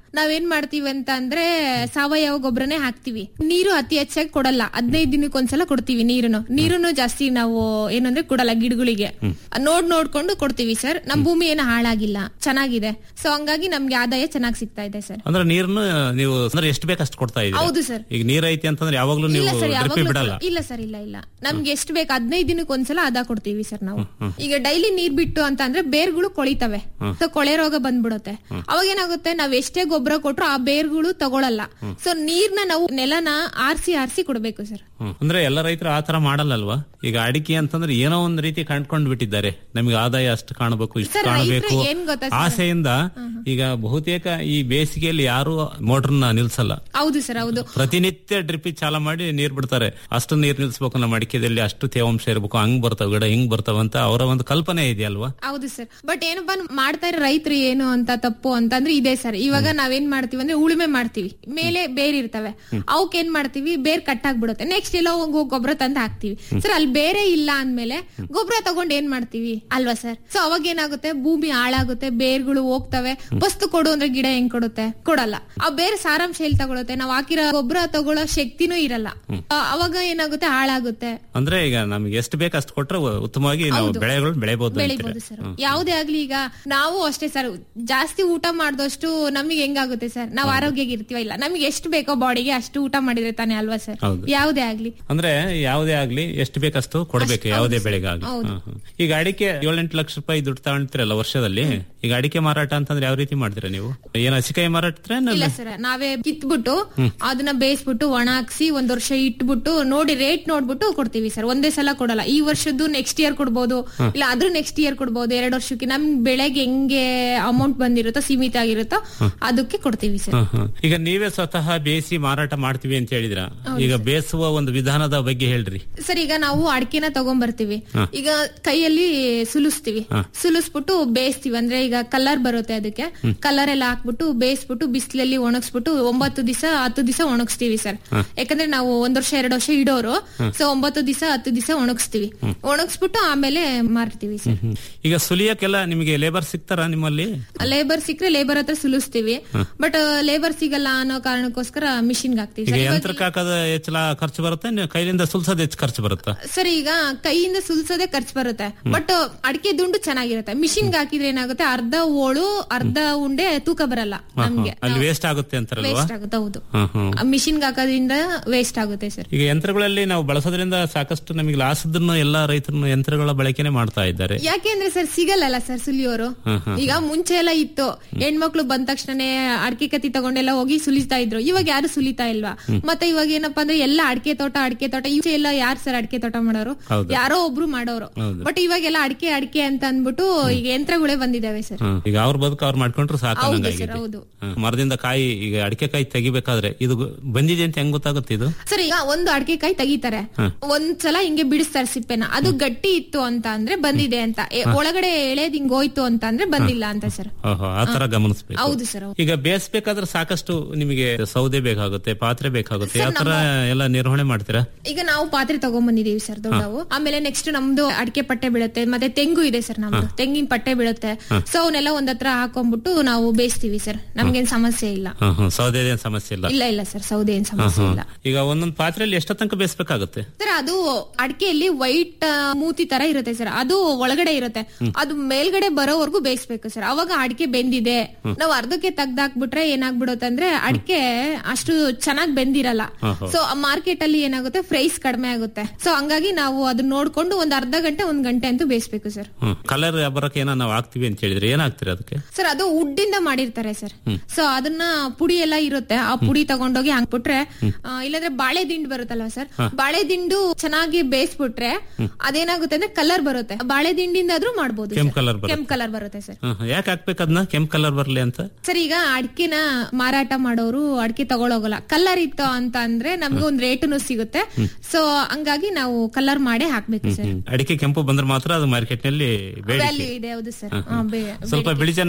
ನಾವೇನ್ ಮಾಡ್ತೀವಿ ಅಂತ ಅಂದ್ರೆ ಸಾವಯವ ಗೊಬ್ಬರನೇ ಹಾಕ್ತಿವಿ ನೀರು ಅತಿ ಹೆಚ್ಚಾಗಿ ಕೊಡಲ್ಲ ಹದಿನೈದು ದಿನಕ್ಕೊಂದ್ಸಲ ಕೊಡ್ತೀವಿ ನೀರನ್ನು ನೀರನ್ನು ಜಾಸ್ತಿ ನಾವು ಏನಂದ್ರೆ ಕೊಡಲ್ಲ ಗಿಡಗಳಿಗೆ ನೋಡ್ ನೋಡ್ಕೊಂಡು ಕೊಡ್ತೀವಿ ಸರ್ ನಮ್ ಭೂಮಿ ಏನು ಹಾಳಾಗಿಲ್ಲ ಚೆನ್ನಾಗಿದೆ ಸೊ ಹಂಗಾಗಿ ನಮ್ಗೆ ಆದಾಯ ಚೆನ್ನಾಗಿ ಸಿಗ್ತಾ ಇದೆ ಸರ್ ಅಂದ್ರೆ ನೀರನ್ನು ನೀವು ಅಂದ್ರೆ ಎಷ್ಟು ಬೇಕು ಅಷ್ಟು ಕೊಡ್ತಾ ಇದ್ದೀರಾ ಹೌದು ಸರ್. ಈಗ ನೀರ್ ಐತಿ ಅಂತಂದ್ರೆ ಯಾವಾಗ್ಲೂ ನೀವು ಇಲ್ಲ ಸರ್ ಡ್ರಿಪ್ ಯಾವಾಗ್ಲೂ ಬಿಡಲ್ಲ ಕೊಡ- ಇಲ್ಲ ಸರ್ ಇಲ್ಲ ಇಲ್ಲ ನಮ್ಗೆ ಎಷ್ಟು ಬೇಕು ಹದಿನೈದು ದಿನಕ್ಕೆ ಒಂದ್ಸಲ ಅದ ಕೊಡ್ತೀವಿ ಸರ್ ನಾವು ಈಗ ಡೈಲಿ ನೀರ್ ಬಿಟ್ಟು ಅಂತ ಅಂದ್ರೆ ಬೇರ್ಗಳು ಕೊಳಿತವೆ ಸೊ ಕೊಳೆ ರೋಗ ಬಂದ್ಬಿಡುತ್ತೆ ಅವಾಗ ಏನಾಗುತ್ತೆ ನಾವ್ ಎಷ್ಟೇ ಗೊಬ್ಬರ ಕೊಟ್ರು ಆ ಬೇರ್ಗಳು ತಗೊಳಲ್ಲ ಸೊ ನೀರ್ನ ನಾವು ನೆಲನ ಆರ್ಸಿ ಆರ್ಸಿ ಕೊಡ್ಬೇಕು ಸರ್ ಹ್ಮ್. ಅಂದ್ರೆ ಎಲ್ಲ ರೈತರು ಆ ತರ ಮಾಡಲ್ಲಲ್ವಾ ಈಗ ಅಡಿಕೆ ಅಂತಂದ್ರೆ ಏನೋ ಒಂದ್ ರೀತಿ ಕಂಡ್ಕೊಂಡ್ ಬಿಟ್ಟಿದ್ದಾರೆ ನಮಗೆ ಆದಾಯ ಅಷ್ಟು ಕಾಣಬೇಕು ಇಷ್ಟು ಸರ್, ಕಾಣಬೇಕು ರೈತ್ರು ಏನ್ ಗೊತ್ತಾ ಸರ್? ಆಸೆಯಿಂದ ಈಗ ಬಹುತೇಕ ಈ ಬೇಸಿಗೆಯಲ್ಲಿ ಯಾರು ಮೋಟರ್ನ ನಿಲ್ಸಲ್ಲ ಹೌದು ಸರ್ ಹೌದು ಪ್ರತಿನಿತ್ಯ ಡ್ರಿಪ್ ಚಾಲ ಮಾಡಿ ನೀರ್ ಬಿಡ್ತಾರೆ ಅಷ್ಟು ನೀರ್ ನಿಲ್ಸ್ಬೇಕು ನಮ್ಮ ಅಡಿಕೆದಲ್ಲಿ ಅಷ್ಟು ತೇವಾಂಶ ಇರ್ಬೇಕು ಹಂಗ್ ಬರ್ತಾವ ಗಿಡ ಹಿಂಗ್ ಬರ್ತಾವ ಅಂತ ಅವರ ಒಂದು ಕಲ್ಪನೆ ಇದೆಯಲ್ವಾ ಹೌದು ಸರ್ ಬಟ್ ಏನಪ್ಪಾ ಮಾಡ್ತಾ ಇರೋ ರೈತರು ಏನು ಅಂತ ತಪ್ಪು ಅಂತಂದ್ರೆ ಇದೆ ಸರ್ ಇವಾಗ ನಾವೇನ್ ಮಾಡ್ತೀವಿ ಅಂದ್ರೆ ಉಳುಮೆ ಮಾಡ್ತೀವಿ ಮೇಲೆ ಬೇರ್ ಇರ್ತವೆ ಅವಕ್ ಏನ್ ಮಾಡ್ತೀವಿ ಬೇರ್ ಕಟ್ ಆಗ್ಬಿಡುತ್ತೆ ನೆಕ್ಸ್ಟ್ ಎಲ್ಲ ಹೋಗಿ ಗೊಬ್ಬರ ತಂದು ಹಾಕ್ತಿವಿ ಸರ್ ಅಲ್ಲಿ ಬೇರೆ ಇಲ್ಲ ಅಂದ್ಮೇಲೆ ಗೊಬ್ಬರ ತಗೊಂಡ್ ಏನ್ ಮಾಡ್ತೀವಿ ಅಲ್ವಾ ಸರ್ ಸೊ ಅವಾಗ ಏನಾಗುತ್ತೆ ಭೂಮಿ ಹಾಳಾಗುತ್ತೆ ಬೇರ್ಗಳು ಹೋಗ್ತವೆ ವಸ್ತು ಕೊಡು ಅಂದ್ರೆ ಗಿಡ ಹೆಂಗ್ ಕೊಡುತ್ತೆ ಕೊಡಲ್ಲ ಆ ಬೇರೆ ಸಾರಾಂಶ ಎಲ್ಲಿ ತಗೊಳುತ್ತೆ ನಾವ್ ಹಾಕಿರೋ ಗೊಬ್ಬರ ತಗೊಳ್ಳೋ ಶಕ್ತಿನೂ ಇರಲ್ಲ ಆ, ಅವಾಗ ಏನಾಗುತ್ತೆ ಹಾಳಾಗುತ್ತೆ ಅಂದ್ರೆ ಈಗ ನಮ್ಗೆ ಎಷ್ಟು ಬೇಕು ಅಷ್ಟು ಕೊಟ್ರೆ ಉತ್ತಮವಾಗಿ ನಾವು ಹೌದು. ಬೆಳೆಗಳು ಬೆಳೆಬಹುದು ಬೆಳಿಬಹುದು ಸರ್ ಯಾವುದೇ ಆಗ್ಲಿ ಈಗ ನಾವು ಅಷ್ಟೇ ಸರ್ ಜಾಸ್ತಿ ಊಟ ಮಾಡಿದಷ್ಟು ನಮಗೆ ಹೆಂಗಾಗುತ್ತೆ ಸರ್ ನಾವು ಆರೋಗ್ಯವಾಗಿ ಇರ್ತೀವ ಇಲ್ಲ ನಮ್ಗೆ ಎಷ್ಟು ಬೇಕೋ ಬಾಡಿಗೆ ಅಷ್ಟು ಊಟ ಮಾಡಿದ್ರೆ ತಾನೇ ಅಲ್ವಾ ಸರ್ ಹೌದು. ಯಾವುದೇ ಆಗ್ಲಿ ಅಂದ್ರೆ ಯಾವುದೇ ಆಗ್ಲಿ ಎಷ್ಟು ಬೇಕಷ್ಟು ಕೊಡ್ಬೇಕು ಯಾವುದೇ ಬೆಳೆಗಾಗ್ಲಿ ಹೌದು. ಹ್ಮ್, ಹ್ಮ್. ಈಗ ಅಡಿಕೆ ಏಳೆಂಟು ಲಕ್ಷ ರೂಪಾಯಿ ದುಡ್ಡು ತಗೊಂತೀರಲ್ಲ ವರ್ಷದಲ್ಲಿ ಈಗ ಅಡಿಕೆ ಮಾರಾಟ ಅಂತಂದ್ರೆ ಯಾವ ರೀತಿ ಮಾಡ್ತೀರಾ ನೀವು ಏನ್ ಹಸಿಕಾಯಿ ಮಾರಾಟ ಇಲ್ಲ ಸರ್ ನಾವೇ ಕಿತ್ಬಿಟ್ಟು ಅದನ್ನ ಬೇಯಿಸ್ಬಿಟ್ಟು ಒಣ ಹಾಕ್ಸಿ ಒಂದ್ ವರ್ಷ ಇಟ್ಬಿಟ್ಟು ನೋಡಿ ರೇಟ್ ನೋಡ್ಬಿಟ್ಟು ಕೊಡ್ತೀವಿ ಸರ್ ಒಂದೇ ಸಲ ಕೊಡಲ್ಲ ಈ ವರ್ಷದ್ದು ನೆಕ್ಸ್ಟ್ ಇಯರ್ ಕೊಡ್ಬೋದು ಇಲ್ಲ ಅದ್ರ ನೆಕ್ಸ್ಟ್ ಇಯರ್ ಕೊಡ್ಬೋದು ಎರಡ್ ವರ್ಷಕ್ಕೆ ನಮ್ ಬೆಳೆಗೆ ಹೆಂಗೆ ಅಮೌಂಟ್ ಬಂದಿರುತ್ತೋ ಸೀಮಿತ ಆಗಿರುತ್ತೋ ಅದಕ್ಕೆ ಕೊಡ್ತೀವಿ ಸರ್ ಹ್ಮ್, ಹ್ಮ್. ಈಗ ನೀವೇ ಸ್ವತಃ ಬೇಯಿಸಿ ಮಾರಾಟ ಮಾಡ್ತೀವಿ ಅಂತ ಹೇಳಿದ್ರ ಈಗ ಬೇಯಿಸುವ ಒಂದು ವಿಧಾನದ ಬಗ್ಗೆ ಹೇಳ್ರಿ ಸರ್ ಈಗ ನಾವು ಅಡಿಕೆನ ತಗೊಂಡ್ಬರ್ತೀವಿ ಹ. ಈಗ ಕೈಯಲ್ಲಿ ಸುಲಿಸ್ತೀವಿ ಹ. ಸುಲಿಸ್ಬಿಟ್ಟು ಬೇಯಿಸ್ತೀವಿ ಅಂದ್ರೆ ಈಗ ಕಲರ್ ಬರುತ್ತೆ ಅದಕ್ಕೆ ಕಲರ್ ಎಲ್ಲ ಹಾಕ್ಬಿಟ್ಟು ಬೇಯಿಸ್ಬಿಟ್ಟು ಬಿಸಿಲಲ್ಲಿ ಒಣಗಿಸ್ಬಿಟ್ಟು ಒಂಬತ್ತು ದಿವಸ ಹತ್ತು ದಿವಸ ಒಣಗಿಸ್ತೀವಿ ಸರ್ ಹ. ಯಾಕಂದ್ರೆ ನಾವು ಒಂದ್ ವರ್ಷ ಎರಡು ವರ್ಷ ಇಡೋರು ಸೊ ಒಂಬತ್ತು ದಿವಸ ಹತ್ತು ದಿವಸ ಒಣಗಿಸ್ತೀವಿ ಒಣಗಿಸ್ಬಿಟ್ಟು ಆಮೇಲೆ ಮಾರ್ತೀವಿ ಸರ್ ಹ್ಮ್. ಈಗ ಸುಲಿಯಕ್ಕೆಲ್ಲ ನಿಮಗೆ ಲೇಬರ್ ಸಿಗ್ತಾರ ನಿಮ್ಮಲ್ಲಿ ಲೇಬರ್ ಸಿಕ್ಕರೆ ಲೇಬರ್ ಹತ್ರ ಸುಲಿಸ್ತೀವಿ ಬಟ್ ಲೇಬರ್ ಸಿಗಲ್ಲ ಅನ್ನೋ ಕಾರಣಕ್ಕೋಸ್ಕರ ಮಿಷಿನ್ ಹಾಕ್ತೀವಿ ಈಗ ಸರ್ ಇವಾಗ ಯಂತ್ರಕ್ಕೆ ಹಾಕೋದ ಹೆಚ್ಚಲ ಖರ್ಚು ಬರುತ್ತೆ ನೀವು ಕೈಲಿಂದ ಸುಲ್ಸೋದ್ ಹೆಚ್ಚು ಖರ್ಚು ಬರುತ್ತಾ ಸರ್ ಈಗ ಕೈಯಿಂದ ಸುಲ್ಸೋದೇ ಖರ್ಚು ಬರುತ್ತೆ ಬಟ್ ಅಡಿಕೆ ದುಂಡು ಚೆನ್ನಾಗಿರುತ್ತೆ ಮಿಷಿನ್ಗೆ ಹಾಕಿದ್ರೆ ಏನಾಗುತ್ತೆ ಅರ್ಧ ಓಳು ಅರ್ಧ ಉಂಡೆ ತೂಕ ಬರಲ್ಲ ಹ, ಹ. ನಮ್ಗೆ ಅಲ್ಲಿ ವೇಸ್ಟ್ ಆಗುತ್ತೆ ಅಂತಾರಲ್ವಾ ವೇಸ್ಟ್ ಆಗುತ್ತೆ ಹೌದು ಹ್ಮ್ ಹ್ಮ್ ಮಿಷಿನ್ಗೆ ಹಾಕೋದ್ರಿಂದ ವೇಸ್ಟ್ ಆಗುತ್ತೆ ಸರ್ ಈಗ ಯಂತ್ರಗಳಲ್ಲಿ ನಾವು ಬಳಸೋದ್ರಿಂದ ಸಾಕಷ್ಟು ನಮಗೆ ಲಾಸ್ ಇದ್ರೂ ಎಲ್ಲಾ ರೈತರು ಯಂತ್ರಗಳ ಬಳಕೆನೆ ಮಾಡ್ತಾ ಇದ್ದಾರೆ ಯಾಕೆಂದ್ರೆ ಸರ್ ಸಿಗಲ್ಲಲ್ಲ ಸರ್ ಸುಲಿಯೋರು ಹ್ಮ್, ಹ್ಮ್. ಈಗ ಮುಂಚೆ ಎಲ್ಲ ಇತ್ತು ಹೆಣ್ಮಕ್ಳು ಬಂದ ತಕ್ಷಣನೇ ಅಡಿಕೆ ಕತ್ತಿ ತಗೊಂಡೆಲ್ಲ ಹೋಗಿ ಸುಲಿತಾ ಇದ್ರು ಇವಾಗ ಯಾರು ಸುಲಿತಾ ಇಲ್ವಾ ಮತ್ತೆ ಇವಾಗ ಏನಪ್ಪಾ ಅಂದ್ರೆ ಎಲ್ಲ ಅಡಿಕೆ ತೋಟ ಅಡಿಕೆ ತೋಟ ಈಚೆ ಎಲ್ಲ ಯಾರು ಸರ್ ಅಡಿಕೆ ತೋಟ ಮಾಡೋರು ಹೌದು. ಯಾರೋ ಒಬ್ರು ಮಾಡೋರು ಹೌದು. ಬಟ್ ಇವಾಗೆಲ್ಲ ಅಡಿಕೆ ಅಡಿಕೆ ಅಂತ ಅಂದ್ಬಿಟ್ಟು ಈಗ ಯಂತ್ರಗಳೇ ಬಂದಿದಾವೆ ಸರ್ ಹ್ಮ್. ಈಗ ಅವ್ರ ಬದುಕು ಅವ್ರು ಮಾಡ್ಕೊಂಡ್ರು ಸಾಕು ಹೌದು ಅನ್ನಂಗಾಗಿದೆ. ಸರ್, ಹೌದು. ಹ್ಮ್. ಮರದಿಂದ ಕಾಯಿ ಈಗ ಅಡಿಕೆ ಕಾಯಿ ತೆಗಿಬೇಕಾದ್ರೆ ಇದು ಗೊ- ಬಂದಿದೆ ಅಂತ ಹೆಂಗ್ ಗೊತ್ತಾಗುತ್ತೆ ಇದು ಸರ್ ಈಗ ಒಂದು ಅಡಿಕೆ ಕಾಯಿ ತೆಗಿತಾರೆ ಹ್ಮ್. ಒಂದ್ಸಲ ಹಿಂಗೆ ಬಿಡಿಸ್ತಾರೆ ಸಿಪ್ಪೆನ ಅದು ಗಟ್ಟಿ ಇತ್ತು ಅಂತ ಅಂದ್ರೆ ಬಂದಿದೆ ಅಂತ ಎ- ಒಳಗಡೆ ಎಳೆದ್ ಹಿಂಗ್ ಹೋಯ್ತು ಅಂತ ಅಂದ್ರೆ ಬಂದಿಲ್ಲ ಅಂತ ಸರ್ ಓಹೋ ಆ ತರ ಗಮನಿಸ್ಬೇಕು ಹೌದು ಸರ್ ಹೌದು. ಈಗ ಬೇಯಿಸ್ಬೇಕಾದ್ರೆ ಸಾಕಷ್ಟು ನಿಮಗೆ ಸೌದೆ ಬೇಕಾಗುತ್ತೆ ಪಾತ್ರೆ ಬೇಕಾಗುತ್ತೆ ಯಾವ ತರ ಎಲ್ಲ ನಿರ್ವಹಣೆ ಮಾಡ್ತೀರಾ ಈಗ ನಾವು ಪಾತ್ರೆ ತಗೊಂಡ್ಬಂದಿದೀವಿ ಸರ್ ದೊಡ್ಡವು ಆಮೇಲೆ ನೆಕ್ಸ್ಟ್ ನಮ್ದು ಅಡಿಕೆ ಪಟ್ಟೆ ಬೀಳುತ್ತೆ ಮತ್ತೆ ತೆಂಗು ಇದೆ ಸರ್ ನಮ್ದು ತೆಂಗಿನ ಪಟ್ಟೆ ಬೀಳುತ್ತೆ ಸೊ ಅವನ್ನೆಲ್ಲ ಒಂದ್ ಹತ್ರ ಹಾಕೊಂಡ್ಬಿಟ್ಟು ನಾವು ಬೇಯಿಸ್ತೀವಿ ಸರ್ ನಮ್ಗೇನ್ ಸಮಸ್ಯೆ ಇಲ್ಲ ಹ್ಮ್ ಹ್ಮ್ ಸೌದೆ ಏನ್ ಸಮಸ್ಯೆ ಇಲ್ಲ ಇಲ್ಲ ಇಲ್ಲ ಸರ್ ಸೌದೆ ಏನ್ ಹ್ಮ್ ಸಮಸ್ಯೆ ಹ್ಮ್. ಇಲ್ಲ ಈಗ ಒಂದೊಂದು ಪಾತ್ರೆಯಲ್ಲಿ ಎಷ್ಟ ತನಕ ಬೇಯಿಸ್ಬೇಕಾಗುತ್ತೆ ಸರ್ ಅದು ಅಡಿಕೆಯಲ್ಲಿ ವೈಟ್ ಮೂತಿ ತರ ಇರುತ್ತೆ ಸರ್ ಅದು ಒಳಗಡೆ ಇರುತ್ತೆ ಅದು ಮೇಲ್ಗಡೆ ಬರೋವರೆಗೂ ಬೇಯಿಸ್ಬೇಕು ಸರ್ ಅವಾಗ ಅಡಿಕೆ ಬೆಂದಿದೆ ನಾವು ಅರ್ಧಕ್ಕೆ ತೆಗ್ದಾಕ್ಬಿಟ್ರೆ ಏನಾಗ್ಬಿಡುತ್ತೆ ಅಂದ್ರೆ ಅಡಿಕೆ ಅಷ್ಟು ಚೆನ್ನಾಗಿ ಬೆಂದಿರಲ್ಲ ಓಹೋ. ಸೊ ಮಾರ್ಕೆಟ್ ಅಲ್ಲಿ ಏನಾಗುತ್ತೆ ಪ್ರೈಸ್ ಕಡಿಮೆ ಆಗುತ್ತೆ ಸೊ ಹಂಗಾಗಿ ನಾವು ಅದನ್ನ ನೋಡ್ಕೊಂಡು ಒಂದ್ ಅರ್ಧ ಗಂಟೆ ಒಂದ್ ಗಂಟೆ ಅಂತೂ ಬೇಯಿಸ್ಬೇಕು ಸರ್ ಹ್ಮ್ ಕಲರ್ ಬರಕ್ಕೆ ಏನೋ ನಾವು ಹಾಕ್ತಿವಿ ಅಂತ ಹೇಳಿದ್ರೆ ಏನ್ ಹಾಕ್ತೀರಾ ಅದಕ್ಕೆ ಸರ್ ಅದು ವುಡ್ ಇಂದ ಮಾಡಿರ್ತಾರೆ ಸರ್ ಸೊ ಅದನ್ನ ಪುಡಿ ಎಲ್ಲ ಇರುತ್ತೆ ಆ ಪುಡಿ ತಗೊಂಡೋಗಿ ಹಾಕ್ಬಿಟ್ರೆ ಆ, ಇಲ್ಲಾಂದ್ರೆ ಬಾಳೆ ದಿಂಡು ಬರುತ್ತಲ್ವಾ ಸರ್ ಬಾಳೆ ದಿಂಡು ಚೆನ್ನಾಗಿ ಬೇಯಿಸ್ಬಿಟ್ರೆ ಅದೇನಾಗುತ್ತೆ ಅಂದ್ರೆ ಕಲರ್ ಬರುತ್ತೆ ಬಾಳೆ ದಿಂಡಿಂದ ಆದ್ರೂ ಮಾಡ್ಬೋದು ಕೆಂಪ್ colour ಬರುತ್ತೆ. ಕೆಂಪ್ ಕಲರ್ ಬರುತ್ತೆ ಸರ್ ಹ್ಮ್ ಹ್ಮ್. ಯಾಕೆ ಹಾಕ್ಬೇಕು ಅದನ್ನ ಕೆಂಪ್ ಕಲರ್ ಬರ್ಲಿ ಅಂತ ಸರ್ ಈಗ ಅಡಿಕೆನ ಮಾರಾಟ ಮಾಡೋರು ಅಡಿಕೆ ತಗೊಳೋಗಲ್ಲ ಕಲರ್ ಇತ್ತು ಅಂತ ಅಂದ್ರೆ ನಮ್ಗೆ ಒಂದ್ ರೇಟುನು ಸಿಗುತ್ತೆ ಸೊ ಹಂಗಾಗಿ ನಾವು ಕಲರ್ ಮಾಡೇ ಹಾಕ್ಬೇಕು ಸರ್ ಹ್ಮ್. ಅಡಿಕೆ ಕೆಂಪು ಬಂದ್ರೆ ಮಾತ್ರ ಅದು ಮಾರ್ಕೆಟ್ ನಲ್ಲಿ ಬೇಡಿಕೆ ವ್ಯಾಲ್ಯೂ ಇದೆ ಹೌದು ಸರ್ ಸ್ವಲ್ಪ ಬಿಳಿ ಚೆನ್ನ ಅಂತಂದ್ರೆ ಅಷ್ಟು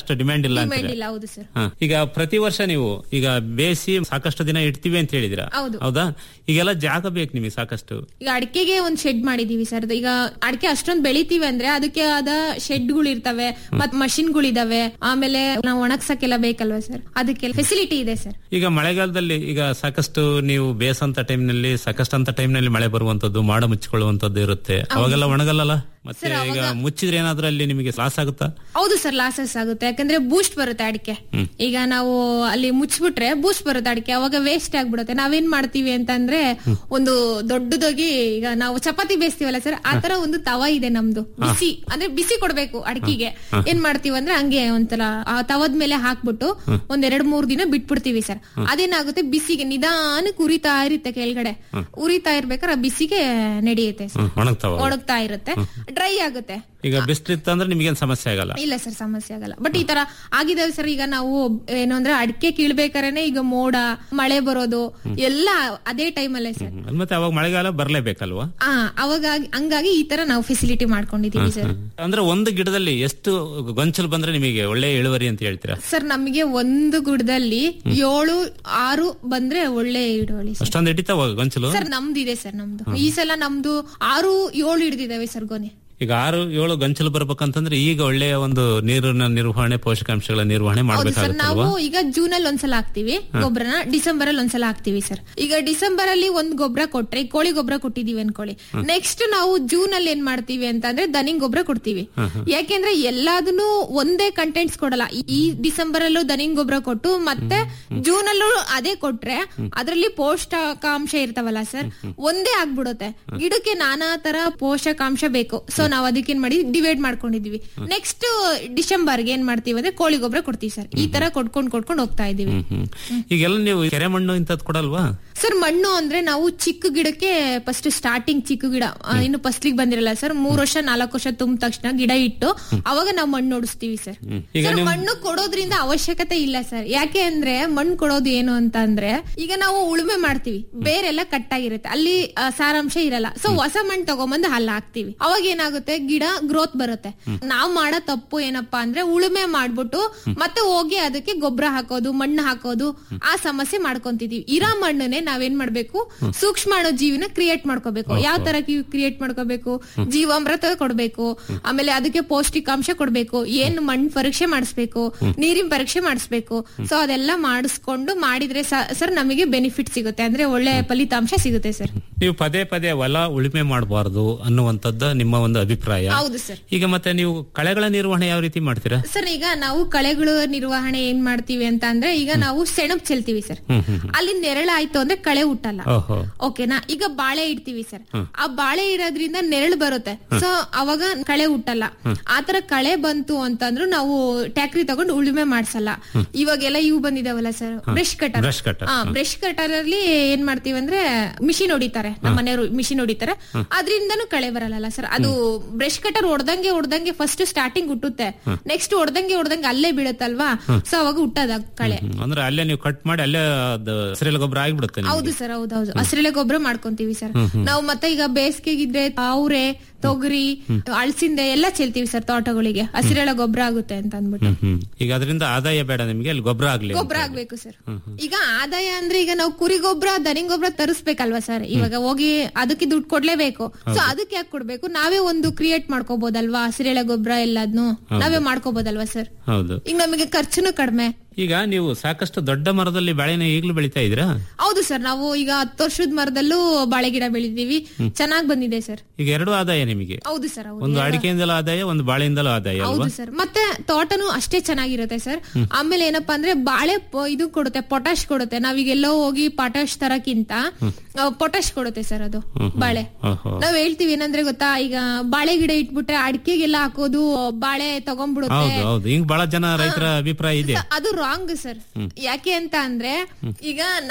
ಅಷ್ಟು ಡಿಮ್ಯಾಂಡ್ ಇಲ್ಲ ಡಿಮ್ಯಾಂಡ್ ಅಂತೀರಾ ಇಲ್ಲ ಹೌದು ಸರ್ ಹಾ. ಈಗ ಪ್ರತಿ ವರ್ಷ ನೀವು ಈಗ ಬೇಯಿಸಿ ಸಾಕಷ್ಟು ದಿನ ಇಡ್ತೀವಿ ಅಂತ ಹೇಳಿದಿರಾ ಹೌದು. ಹೌದಾ ಈಗೆಲ್ಲ ಜಾಗ ಬೇಕು ನಿಮಗೆ ಸಾಕಷ್ಟು ಈಗ ಅಡಿಕೆಗೆ ಒಂದ್ ಶೆಡ್ ಮಾಡಿದೀವಿ ಸರ್ ಈಗ ಅಡಿಕೆ ಅಷ್ಟೊಂದ್ ಬೆಳಿತೀವಿ ಅಂದ್ರೆ ಅದಕ್ಕೆ ಆದ ಶೆಡ್ಗಳು ಇರ್ತವೆ ಮತ್ ಮಷಿನ್ಗಳಿದಾವೆ ಆಮೇಲೆ ನಾವು ಒಣಗ್ಸಕ್ಕೆಲ್ಲ ಬೇಕಲ್ವಾ ಸರ್ ಅದಕ್ಕೆ ಫೆಸಿಲಿಟಿ ಇದೆ ಸರ್ ಈಗ ಮಳೆಗಾಲದಲ್ಲಿ ಈಗ ಸಾಕಷ್ಟು ನೀವು ಬೇಸಂತ ಟೈಮ್ನಲ್ಲಿ ಸಾಕಷ್ಟು ಅಂತ ಟೈಮ್ನಲ್ಲಿ ಮಳೆ ಬರುವಂತದ್ದು ಮಾಡ ಮುಚ್ಚಿಕೊಳ್ಳುವಂತದ್ದು ಇರುತ್ತೆ ಅವಾಗೆಲ್ಲ ಒಣಗಲ್ಲಲ್ಲ ಮತ್ತೆ ಈಗ ಮುಚ್ಚಿದ್ರೆ ಏನಾದ್ರೂ ಅಲ್ಲಿ ನಿಮಗೆ ಲಾಸ್ ಆಗುತ್ತಾ ಹೌದು ಸರ್ ಲಾಸಸ್ ಆಗುತ್ತೆ ಯಾಕಂದ್ರೆ ಬೂಸ್ಟ್ ಬರುತ್ತೆ ಅಡಿಕೆ ಈಗ ನಾವು ಅಲ್ಲಿ ಮುಚ್ಚಿಬಿಟ್ರೆ ಬೂಸ್ಟ್ ಬರುತ್ತೆ ಅಡಿಕೆ ಅವಾಗ ವೇಸ್ಟ್ ಆಗ್ಬಿಡುತ್ತೆ ನಾವೇನ್ ಮಾಡ್ತೀವಿ ಅಂತಂದ್ರೆ ಒಂದು ದೊಡ್ಡದಾಗಿ ಈಗ ನಾವು ಚಪಾತಿ ಬೇಯಿಸ್ತೀವಲ್ಲ ಸರ್ ಆತರ ಒಂದು ತವ ಇದೆ ನಮ್ದು ಬಿಸಿ ಅಂದ್ರೆ ಬಿಸಿ ಕೊಡ್ಬೇಕು ಅಡಿಕೆಗೆ ಏನ್ ಮಾಡ್ತೀವಿ ಅಂದ್ರೆ ಹಂಗೆ ಒಂಥರ ಆ ತವದ ಮೇಲೆ ಹಾಕ್ಬಿಟ್ಟು ಒಂದ್ ಎರಡ್ ಮೂರ್ ದಿನ ಬಿಟ್ಬಿಡ್ತೀವಿ ಸರ್ ಅದೇನಾಗುತ್ತೆ ಬಿಸಿಗೆ ನಿಧಾನಕ್ಕೆ ಉರಿತಾ ಇರುತ್ತೆ ಕೆಳಗಡೆ ಉರಿತಾ ಇರ್ಬೇಕಾದ್ರೆ ಆ ಬಿಸಿಗೆ ನಡೆಯುತ್ತೆ ಸರ್ ಹ್ಮ್, ಒಣಗ್ತಾವ ಒಣಗ್ತಾ ಇರುತ್ತೆ ಡ್ರೈ ಆಗುತ್ತೆ ಈಗ ಬಿಸಿಲಿತ್ತು ಅಂದ್ರೆ ನಿಮಗೇನು ಸಮಸ್ಯೆ ಆಗಲ್ಲ ಇಲ್ಲ ಸರ್ ಸಮಸ್ಯೆ ಆಗಲ್ಲ ಬಟ್ ಈ ತರ ಆಗಿದೆ ಸರ್ ಈಗ ನಾವು ಏನು ಅಂದ್ರೆ ಅಡಿಕೆ ಕೀಳ್ಬೇಕಾರೇನೆ ಈಗ ಮೋಡ ಮಳೆ ಬರೋದು ಎಲ್ಲ ಅದೇ ಟೈಮ್ ಅಲ್ಲೇ ಸರ್ ಹ್ಮ್. ಮತ್ತೆ ಅವಾಗ ಮಳೆಗಾಲ ಬರ್ಲೇಬೇಕಲ್ವಾ ಆ ಅವಾಗ ಹಂಗಾಗಿ ಈ ತರ ನಾವು ಫೆಸಿಲಿಟಿ ಮಾಡ್ಕೊಂಡಿದೀವಿ ಸರ್ ಅಂದ್ರೆ ಒಂದು ಗಿಡದಲ್ಲಿ ಎಷ್ಟು ಗೊಂಚಲು ಬಂದ್ರೆ ನಿಮಗೆ ಒಳ್ಳೆ ಇಳುವರಿ ಅಂತ ಹೇಳ್ತೀರಾ ಸರ್ ನಮಗೆ ಒಂದು ಗುಡದಲ್ಲಿ ಏಳು ಆರು ಬಂದ್ರೆ ಒಳ್ಳೆ ಇಳುವಳಿ ಸರ್ ಅಷ್ಟೊಂದು ಹಿಡಿತಾವ ಗೊಂಚಲು ಸರ್ ನಮ್ದಿದೆ ಸರ್ ನಮ್ದು ಈ ಸಲ ನಮ್ದು ಆರು ಏಳು ಹಿಡಿದಿದ್ದಾವೆ ಸರ್ ಗೊನೆ ಈಗ ಆರು ಏಳು ಗಂಚಲು ಬರ್ಬೇಕಂತಂದ್ರೆ ಈಗ ಒಳ್ಳೆಯ ಒಂದು ನೀರಿನ ನಿರ್ವಹಣೆ ಪೋಷಕಾಂಶಗಳ ನಿರ್ವಹಣೆ ಹೌದು ಸರ್ ನಾವು ಮಾಡ್ಬೇಕಾಗುತ್ತಲ್ವಾ ಈಗ ಜೂನ್ ಅಲ್ಲಿ ಒಂದ್ಸಲ ಹಾಕ್ತಿವಿ ಗೊಬ್ಬರನ ಡಿಸೆಂಬರ್ ಅಲ್ಲಿ ಒಂದ್ಸಲ ಹಾಕ್ತಿವಿ ಸರ್ ಈಗ ಡಿಸೆಂಬರ್ ಅಲ್ಲಿ ಒಂದ್ ಗೊಬ್ಬರ ಕೊಟ್ರೆ ಈಗ ಕೋಳಿ ಗೊಬ್ಬರ ಕೊಟ್ಟಿದೀವಿ ಅನ್ಕೊಳ್ಳಿ ನೆಕ್ಸ್ಟ್ ನಾವು ಜೂನ್ ಅಲ್ಲಿ ಏನ್ ಮಾಡ್ತೀವಿ ಅಂತಂದ್ರೆ ದನಿಂಗ್ ಗೊಬ್ಬರ ಕೊಡ್ತೀವಿ ಯಾಕೆಂದ್ರೆ ಎಲ್ಲಾದನ್ನು ಒಂದೇ ಕಂಟೆಂಟ್ಸ್ ಕೊಡಲ್ಲ ಈ- ಈ ಡಿಸೆಂಬರ್ ಅಲ್ಲೂ ದನಿಂಗ್ ಗೊಬ್ಬರ ಕೊಟ್ಟು ಮತ್ತೆ ಜೂನ್ ಅಲ್ಲೂ ಅದೇ ಕೊಟ್ರೆ ಅದರಲ್ಲಿ ಪೋಷಕಾಂಶ ಇರ್ತಾವಲ್ಲ ಸರ್ ಒಂದೇ ಆಗ್ಬಿಡುತ್ತೆ ಗಿಡಕ್ಕೆ ನಾನಾ ತರ ಪೋಷಕಾಂಶ ಬೇಕು ಸೊ ನಾವ್ ಅದಕ್ಕೇನ್ ಮಾಡಿ ಡಿವೈಡ್ ಮಾಡ್ಕೊಂಡಿದೀವಿ ನೆಕ್ಸ್ಟ್ ಡಿಸೆಂಬರ್ಗೆ ಏನ್ ಮಾಡ್ತೀವಿ ಅಂದ್ರೆ ಕೋಳಿ ಗೊಬ್ಬರ ಕೊಡ್ತೀವಿ ಸರ್ ಈ ತರ ಕೊಡ್ಕೊಂಡ್ ಕೊಡ್ಕೊಂಡ್ ಹೋಗ್ತಾ ಇದೀವಿ ಹ್ಮ್ ಹ್ಮ್. ಈಗೆಲ್ಲ ನೀವು ಕೆರೆ ಮಣ್ಣು ಇಂಥದ್ದು ಕೊಡಲ್ವಾ ಸರ್ ಮಣ್ಣು ಅಂದ್ರೆ ನಾವು ಚಿಕ್ಕ ಗಿಡಕ್ಕೆ ಫಸ್ಟ್ ಸ್ಟಾರ್ಟಿಂಗ್ ಚಿಕ್ಕ ಗಿಡ ಆ, ಇನ್ನು ಫಸ್ಲಿಗೆ ಬಂದಿರಲ್ಲ ಸರ್ ಮೂರ್ ವರ್ಷ ನಾಲ್ಕು ವರ್ಷ ತುಂಬ ತಕ್ಷಣ ಗಿಡ ಇಟ್ಟು ಅವಾಗ ನಾವು ಮಣ್ಣು ಹೊಡಿಸ್ತೀವಿ ಸರ್ ಹ್ಮ್. ಈಗ ಸರ್ ನೀವು ಮಣ್ಣು ಕೊಡೋದ್ರಿಂದ ಅವಶ್ಯಕತೆ ಇಲ್ಲ ಸರ್ ಯಾಕೆ ಅಂದ್ರೆ ಮಣ್ಣು ಕೊಡೋದು ಏನು ಅಂತ ಅಂದ್ರೆ ಈಗ ನಾವು ಉಳುಮೆ ಮಾಡ್ತೀವಿ ಬೇರೆಲ್ಲ ಕಟ್ಟಾಗಿರುತ್ತೆ ಅಲ್ಲಿ ಆ, ಸಾರಾಂಶ ಇರಲ್ಲ ಸೊ ಹೊಸ ಮಣ್ಣು ತಗೊಂಬಂದು ಅಲ್ಲಿ ಹಾಕ್ತಿವಿ ಅವಾಗ ಏನಾಗುತ್ತೆ ಗಿಡ ಗ್ರೋತ್ ಬರುತ್ತೆ ನಾವ್ ಮಾಡೋ ತಪ್ಪು ಏನಪ್ಪಾ ಅಂದ್ರೆ ಉಳುಮೆ ಮಾಡ್ಬಿಟ್ಟು ಮತ್ತೆ ಹೋಗಿ ಅದಕ್ಕೆ ಗೊಬ್ಬರ ಹಾಕೋದು ಮಣ್ಣು ಹಾಕೋದು ಆ ಸಮಸ್ಯೆ ಮಾಡ್ಕೊಂತಿದೀವಿ ಇರೋ ಮಣ್ಣನ್ನೇ ನಾವೇನ್ ಮಾಡ್ಬೇಕು ಸೂಕ್ಷ್ಮಾಣು ಜೀವಿನ ಕ್ರಿಯೇಟ್ ಮಾಡ್ಕೋಬೇಕು ಯಾವ ತರ ಕ್ರಿಯೇಟ್ ಮಾಡ್ಕೋಬೇಕು ಜೀವಾಮೃತ ಕೊಡ್ಬೇಕು ಆಮೇಲೆ ಅದಕ್ಕೆ ಪೌಷ್ಟಿಕಾಂಶ ಕೊಡ್ಬೇಕು ಏನ್ ಮಣ್ಣು ಪರೀಕ್ಷೆ ಮಾಡಿಸ್ಬೇಕು ನೀರಿನ ಪರೀಕ್ಷೆ ಮಾಡಿಸ್ಬೇಕು ಸೊ ಅದೆಲ್ಲ ಮಾಡಿಸ್ಕೊಂಡು ಮಾಡಿದ್ರೆ ಸರ್ ನಮಗೆ ಬೆನಿಫಿಟ್ ಸಿಗುತ್ತೆ ಅಂದ್ರೆ ಒಳ್ಳೆ ಫಲಿತಾಂಶ ಸಿಗುತ್ತೆ ಸರ್ ನೀವು ಪದೇ ಪದೇ ಹೊಲ ಉಳುಮೆ ಮಾಡಬಾರ್ದು ಅನ್ನುವಂಥದ್ದು ನಿಮ್ಮ ಒಂದು ಅಭಿಪ್ರಾಯ ಹೌದು ಸರ್ ಈಗ ಮತ್ತೆ ನೀವು ಕಳೆಗಳ ನಿರ್ವಹಣೆ ಯಾವ ರೀತಿ ಮಾಡ್ತೀರಾ ಸರ್ ಈಗ ನಾವು ಕಳೆಗಳು ನಿರ್ವಹಣೆ ಏನ್ ಮಾಡ್ತೀವಿ ಅಂತ ಅಂದ್ರೆ ಈಗ ನಾವು ಸೆಣಬ್ ಚೆಲ್ತೀವಿ ಸರ್ ಹ್ಮ್ ಹ್ಮ್ ಹ್ಮ್. ಅಲ್ಲಿ ನೆರಳಾಯ್ತು ಅಂದ್ರೆ ಕಳೆ ಹುಟ್ಟಲ್ಲ ಓಹೋ ಓಕೆನಾ ಈಗ ಬಾಳೆ ಇಡ್ತೀವಿ ಸರ್ ಆ ಬಾಳೆ ಇರೋದ್ರಿಂದ ನೆರಳು ಬರುತ್ತೆ ಸೊ ಅವಾಗ ಕಳೆ ಹುಟ್ಟಲ್ಲ ಆತರ ಕಳೆ ಬಂತು ಅಂತಂದ್ರು ನಾವು ಟ್ಯಾಕ್ರಿ ತಗೊಂಡು ಉಳುಮೆ ಮಾಡ್ಸಲ್ಲ ಇವಾಗೆಲ್ಲ ಇವು ಬಂದಿದಾವಲ್ಲ sir brush cutter Brush cutter. ಹಾ ಬ್ರಷ್ ಕಟರ್ ಅಲ್ಲಿ ಏನ್ ಮಾಡ್ತೀವಿ ಅಂದ್ರೆ ಮಿಷಿನ್ ಹೊಡಿತಾರೆ ನಮ್ಮ ಮನೆಯವರು ಮಿಷಿನ್ ಹೊಡಿತಾರೆ ಅದ್ರಿಂದನೂ ಕಳೆ ಬರಲ್ಲ ಸರ್ ಅದು ಬ್ರಷ್ ಕಟರ್ ಹೊಡ್ದಂಗೆ ಹೊಡ್ದಂಗೆ ಫಸ್ಟ್ ಸ್ಟಾರ್ಟಿಂಗ್ ಹುಟ್ಟುತ್ತೆ ನೆಕ್ಸ್ಟ್ ಹೊಡ್ದಂಗೆ ಹೊಡ್ದಂಗೆ ಅಲ್ಲೇ ಬೀಳುತ್ತಲ್ವಾ ಸೊ ಅವಾಗ ಹುಟ್ಟದ ಕಳೆ ಹ್ಮ್. ಅಂದ್ರೆ ಅಲ್ಲೇ ನೀವು ಕಟ್ ಮಾಡಿ ಅಲ್ಲೇ ಅದು ಹಸಿರೆಲೆ ಗೊಬ್ಬರ ಆಗಿಬಿಡುತ್ತೆ ನಿಮ್ಗೆ. ಹೌದು ಸರ್ ಹೌದೌದು ಹಸಿರೆಲೆ ಗೊಬ್ಬರ ಮಾಡ್ಕೊಂತೀವಿ ಸರ್ ನಾವು ಮತ್ತೆ ಈಗ ಬೇಸಿಗೆಗಿದ್ರೆ ಅವರೆ ತೊಗರಿ ಅಳಸಿಂದೆ ಎಲ್ಲ ಚೆಲ್ತೀವಿ ಸರ್ ತೋಟಗಳಿಗೆ ಹಸಿರೆಳೆ ಗೊಬ್ಬರ ಆಗುತ್ತೆ ಅಂತ ಅಂದ್ಬಿಟ್ಟು ಹ್ಮ್ ಹ್ಮ್. ಈಗ ಅದರಿಂದ ಆದಾಯ ಬೇಡ ನಿಮ್ಗೆ ಅಲ್ಲಿ ಗೊಬ್ಬರ ಆಗ್ಲಿ ಅಂತ. ಗೊಬ್ಬರ ಆಗ್ಬೇಕು ಸರ್ ಈಗ ಆದಾಯ ಅಂದ್ರೆ ಈಗ ನಾವು ಕುರಿ ಗೊಬ್ಬರ ದನಿ ಗೊಬ್ಬರ ತರಿಸ್ಬೇಕಲ್ವಾ ಸರ್ ಇವಾಗ ಹೋಗಿ ಅದಕ್ಕೆ ದುಡ್ಡು ಕೊಡ್ಲೇಬೇಕು ಸೊ ಅದಕ್ಕೆ ಯಾಕೆ ಕೊಡ್ಬೇಕು ನಾವೇ ಒಂದು ಕ್ರಿಯೇಟ್ ಮಾಡ್ಕೋಬಹುದಲ್ವಾ ಹಸಿರೆಳೆ ಗೊಬ್ಬರ ಎಲ್ಲಾದ್ನು ನಾವೇ ಮಾಡ್ಕೋಬಹುದಲ್ವಾ ಸರ್ ಹೌದು ಈಗ ನಮಗೆ ಖರ್ಚುನು ಕಡಿಮೆ ಈಗ ನೀವು ಸಾಕಷ್ಟು ದೊಡ್ಡ ಮರದಲ್ಲಿ ಬಾಳೆನ ಈಗಲೂ ಬೆಳಿತಾ ಇದ್ದೀರಾ ಹೌದು ಸರ್ ನಾವು ಈಗ ಹತ್ತು ವರ್ಷದ ಮರದಲ್ಲೂ ಬಾಳೆ ಗಿಡ ಬೆಳಿದೀವಿ ಚೆನ್ನಾಗ್ ಬಂದಿದೆ ಸರ್ ಈಗ ಎರಡು ಆದಾಯ ನಿಮಗೆ ಹೌದು ಸರ್ ಹೌದು ಒಂದು ಅಡಿಕೆಯಿಂದಲೂ ಆದಾಯ ಒಂದು ಬಾಳೆಯಿಂದಲೂ ಆದಾಯ ಅಲ್ವಾ ಹೌದು ಸರ್ ಮತ್ತೆ ತೋಟನು ಅಷ್ಟೇ ಚೆನ್ನಾಗಿರುತ್ತೆ ಸರ್ ಆಮೇಲೆ ಏನಪ್ಪಾ ಅಂದ್ರೆ ಬಾಳೆ ಪ- ಇದು ಕೊಡುತ್ತೆ ಪೊಟಾಶ್ ಕೊಡುತ್ತೆ ನಾವೀಗೆಲ್ಲೋ ಹೋಗಿ ಪೊಟಾಶ್ ತರಕ್ಕಿಂತ ಪೊಟಾಶ್ ಕೊಡುತ್ತೆ ಸರ್ ಅದು ಬಾಳೆ ಓಹೋ. ನಾವ್ ಹೇಳ್ತೀವಿ ಏನಂದ್ರೆ ಗೊತ್ತಾ ಈಗ ಬಾಳೆ ಗಿಡ ಇಟ್ಬಿಟ್ರೆ ಅಡಿಕೆಗೆಲ್ಲ ಹಾಕೋದು ಬಾಳೆ ತಗೊಂಡ್ಬಿಡುತ್ತೆ ಹೌದು ಹೌದು ಹಿಂಗ್ ಬಹಳ ಜನ ರೈತರ ಅಭಿಪ್ರಾಯ ಇದೆ ಅದು ರಾಂಗ್ ಸರ್ ಯಾಕೆ ಅಂತ ಅಂದ್ರೆ ಈಗ ನಾವ್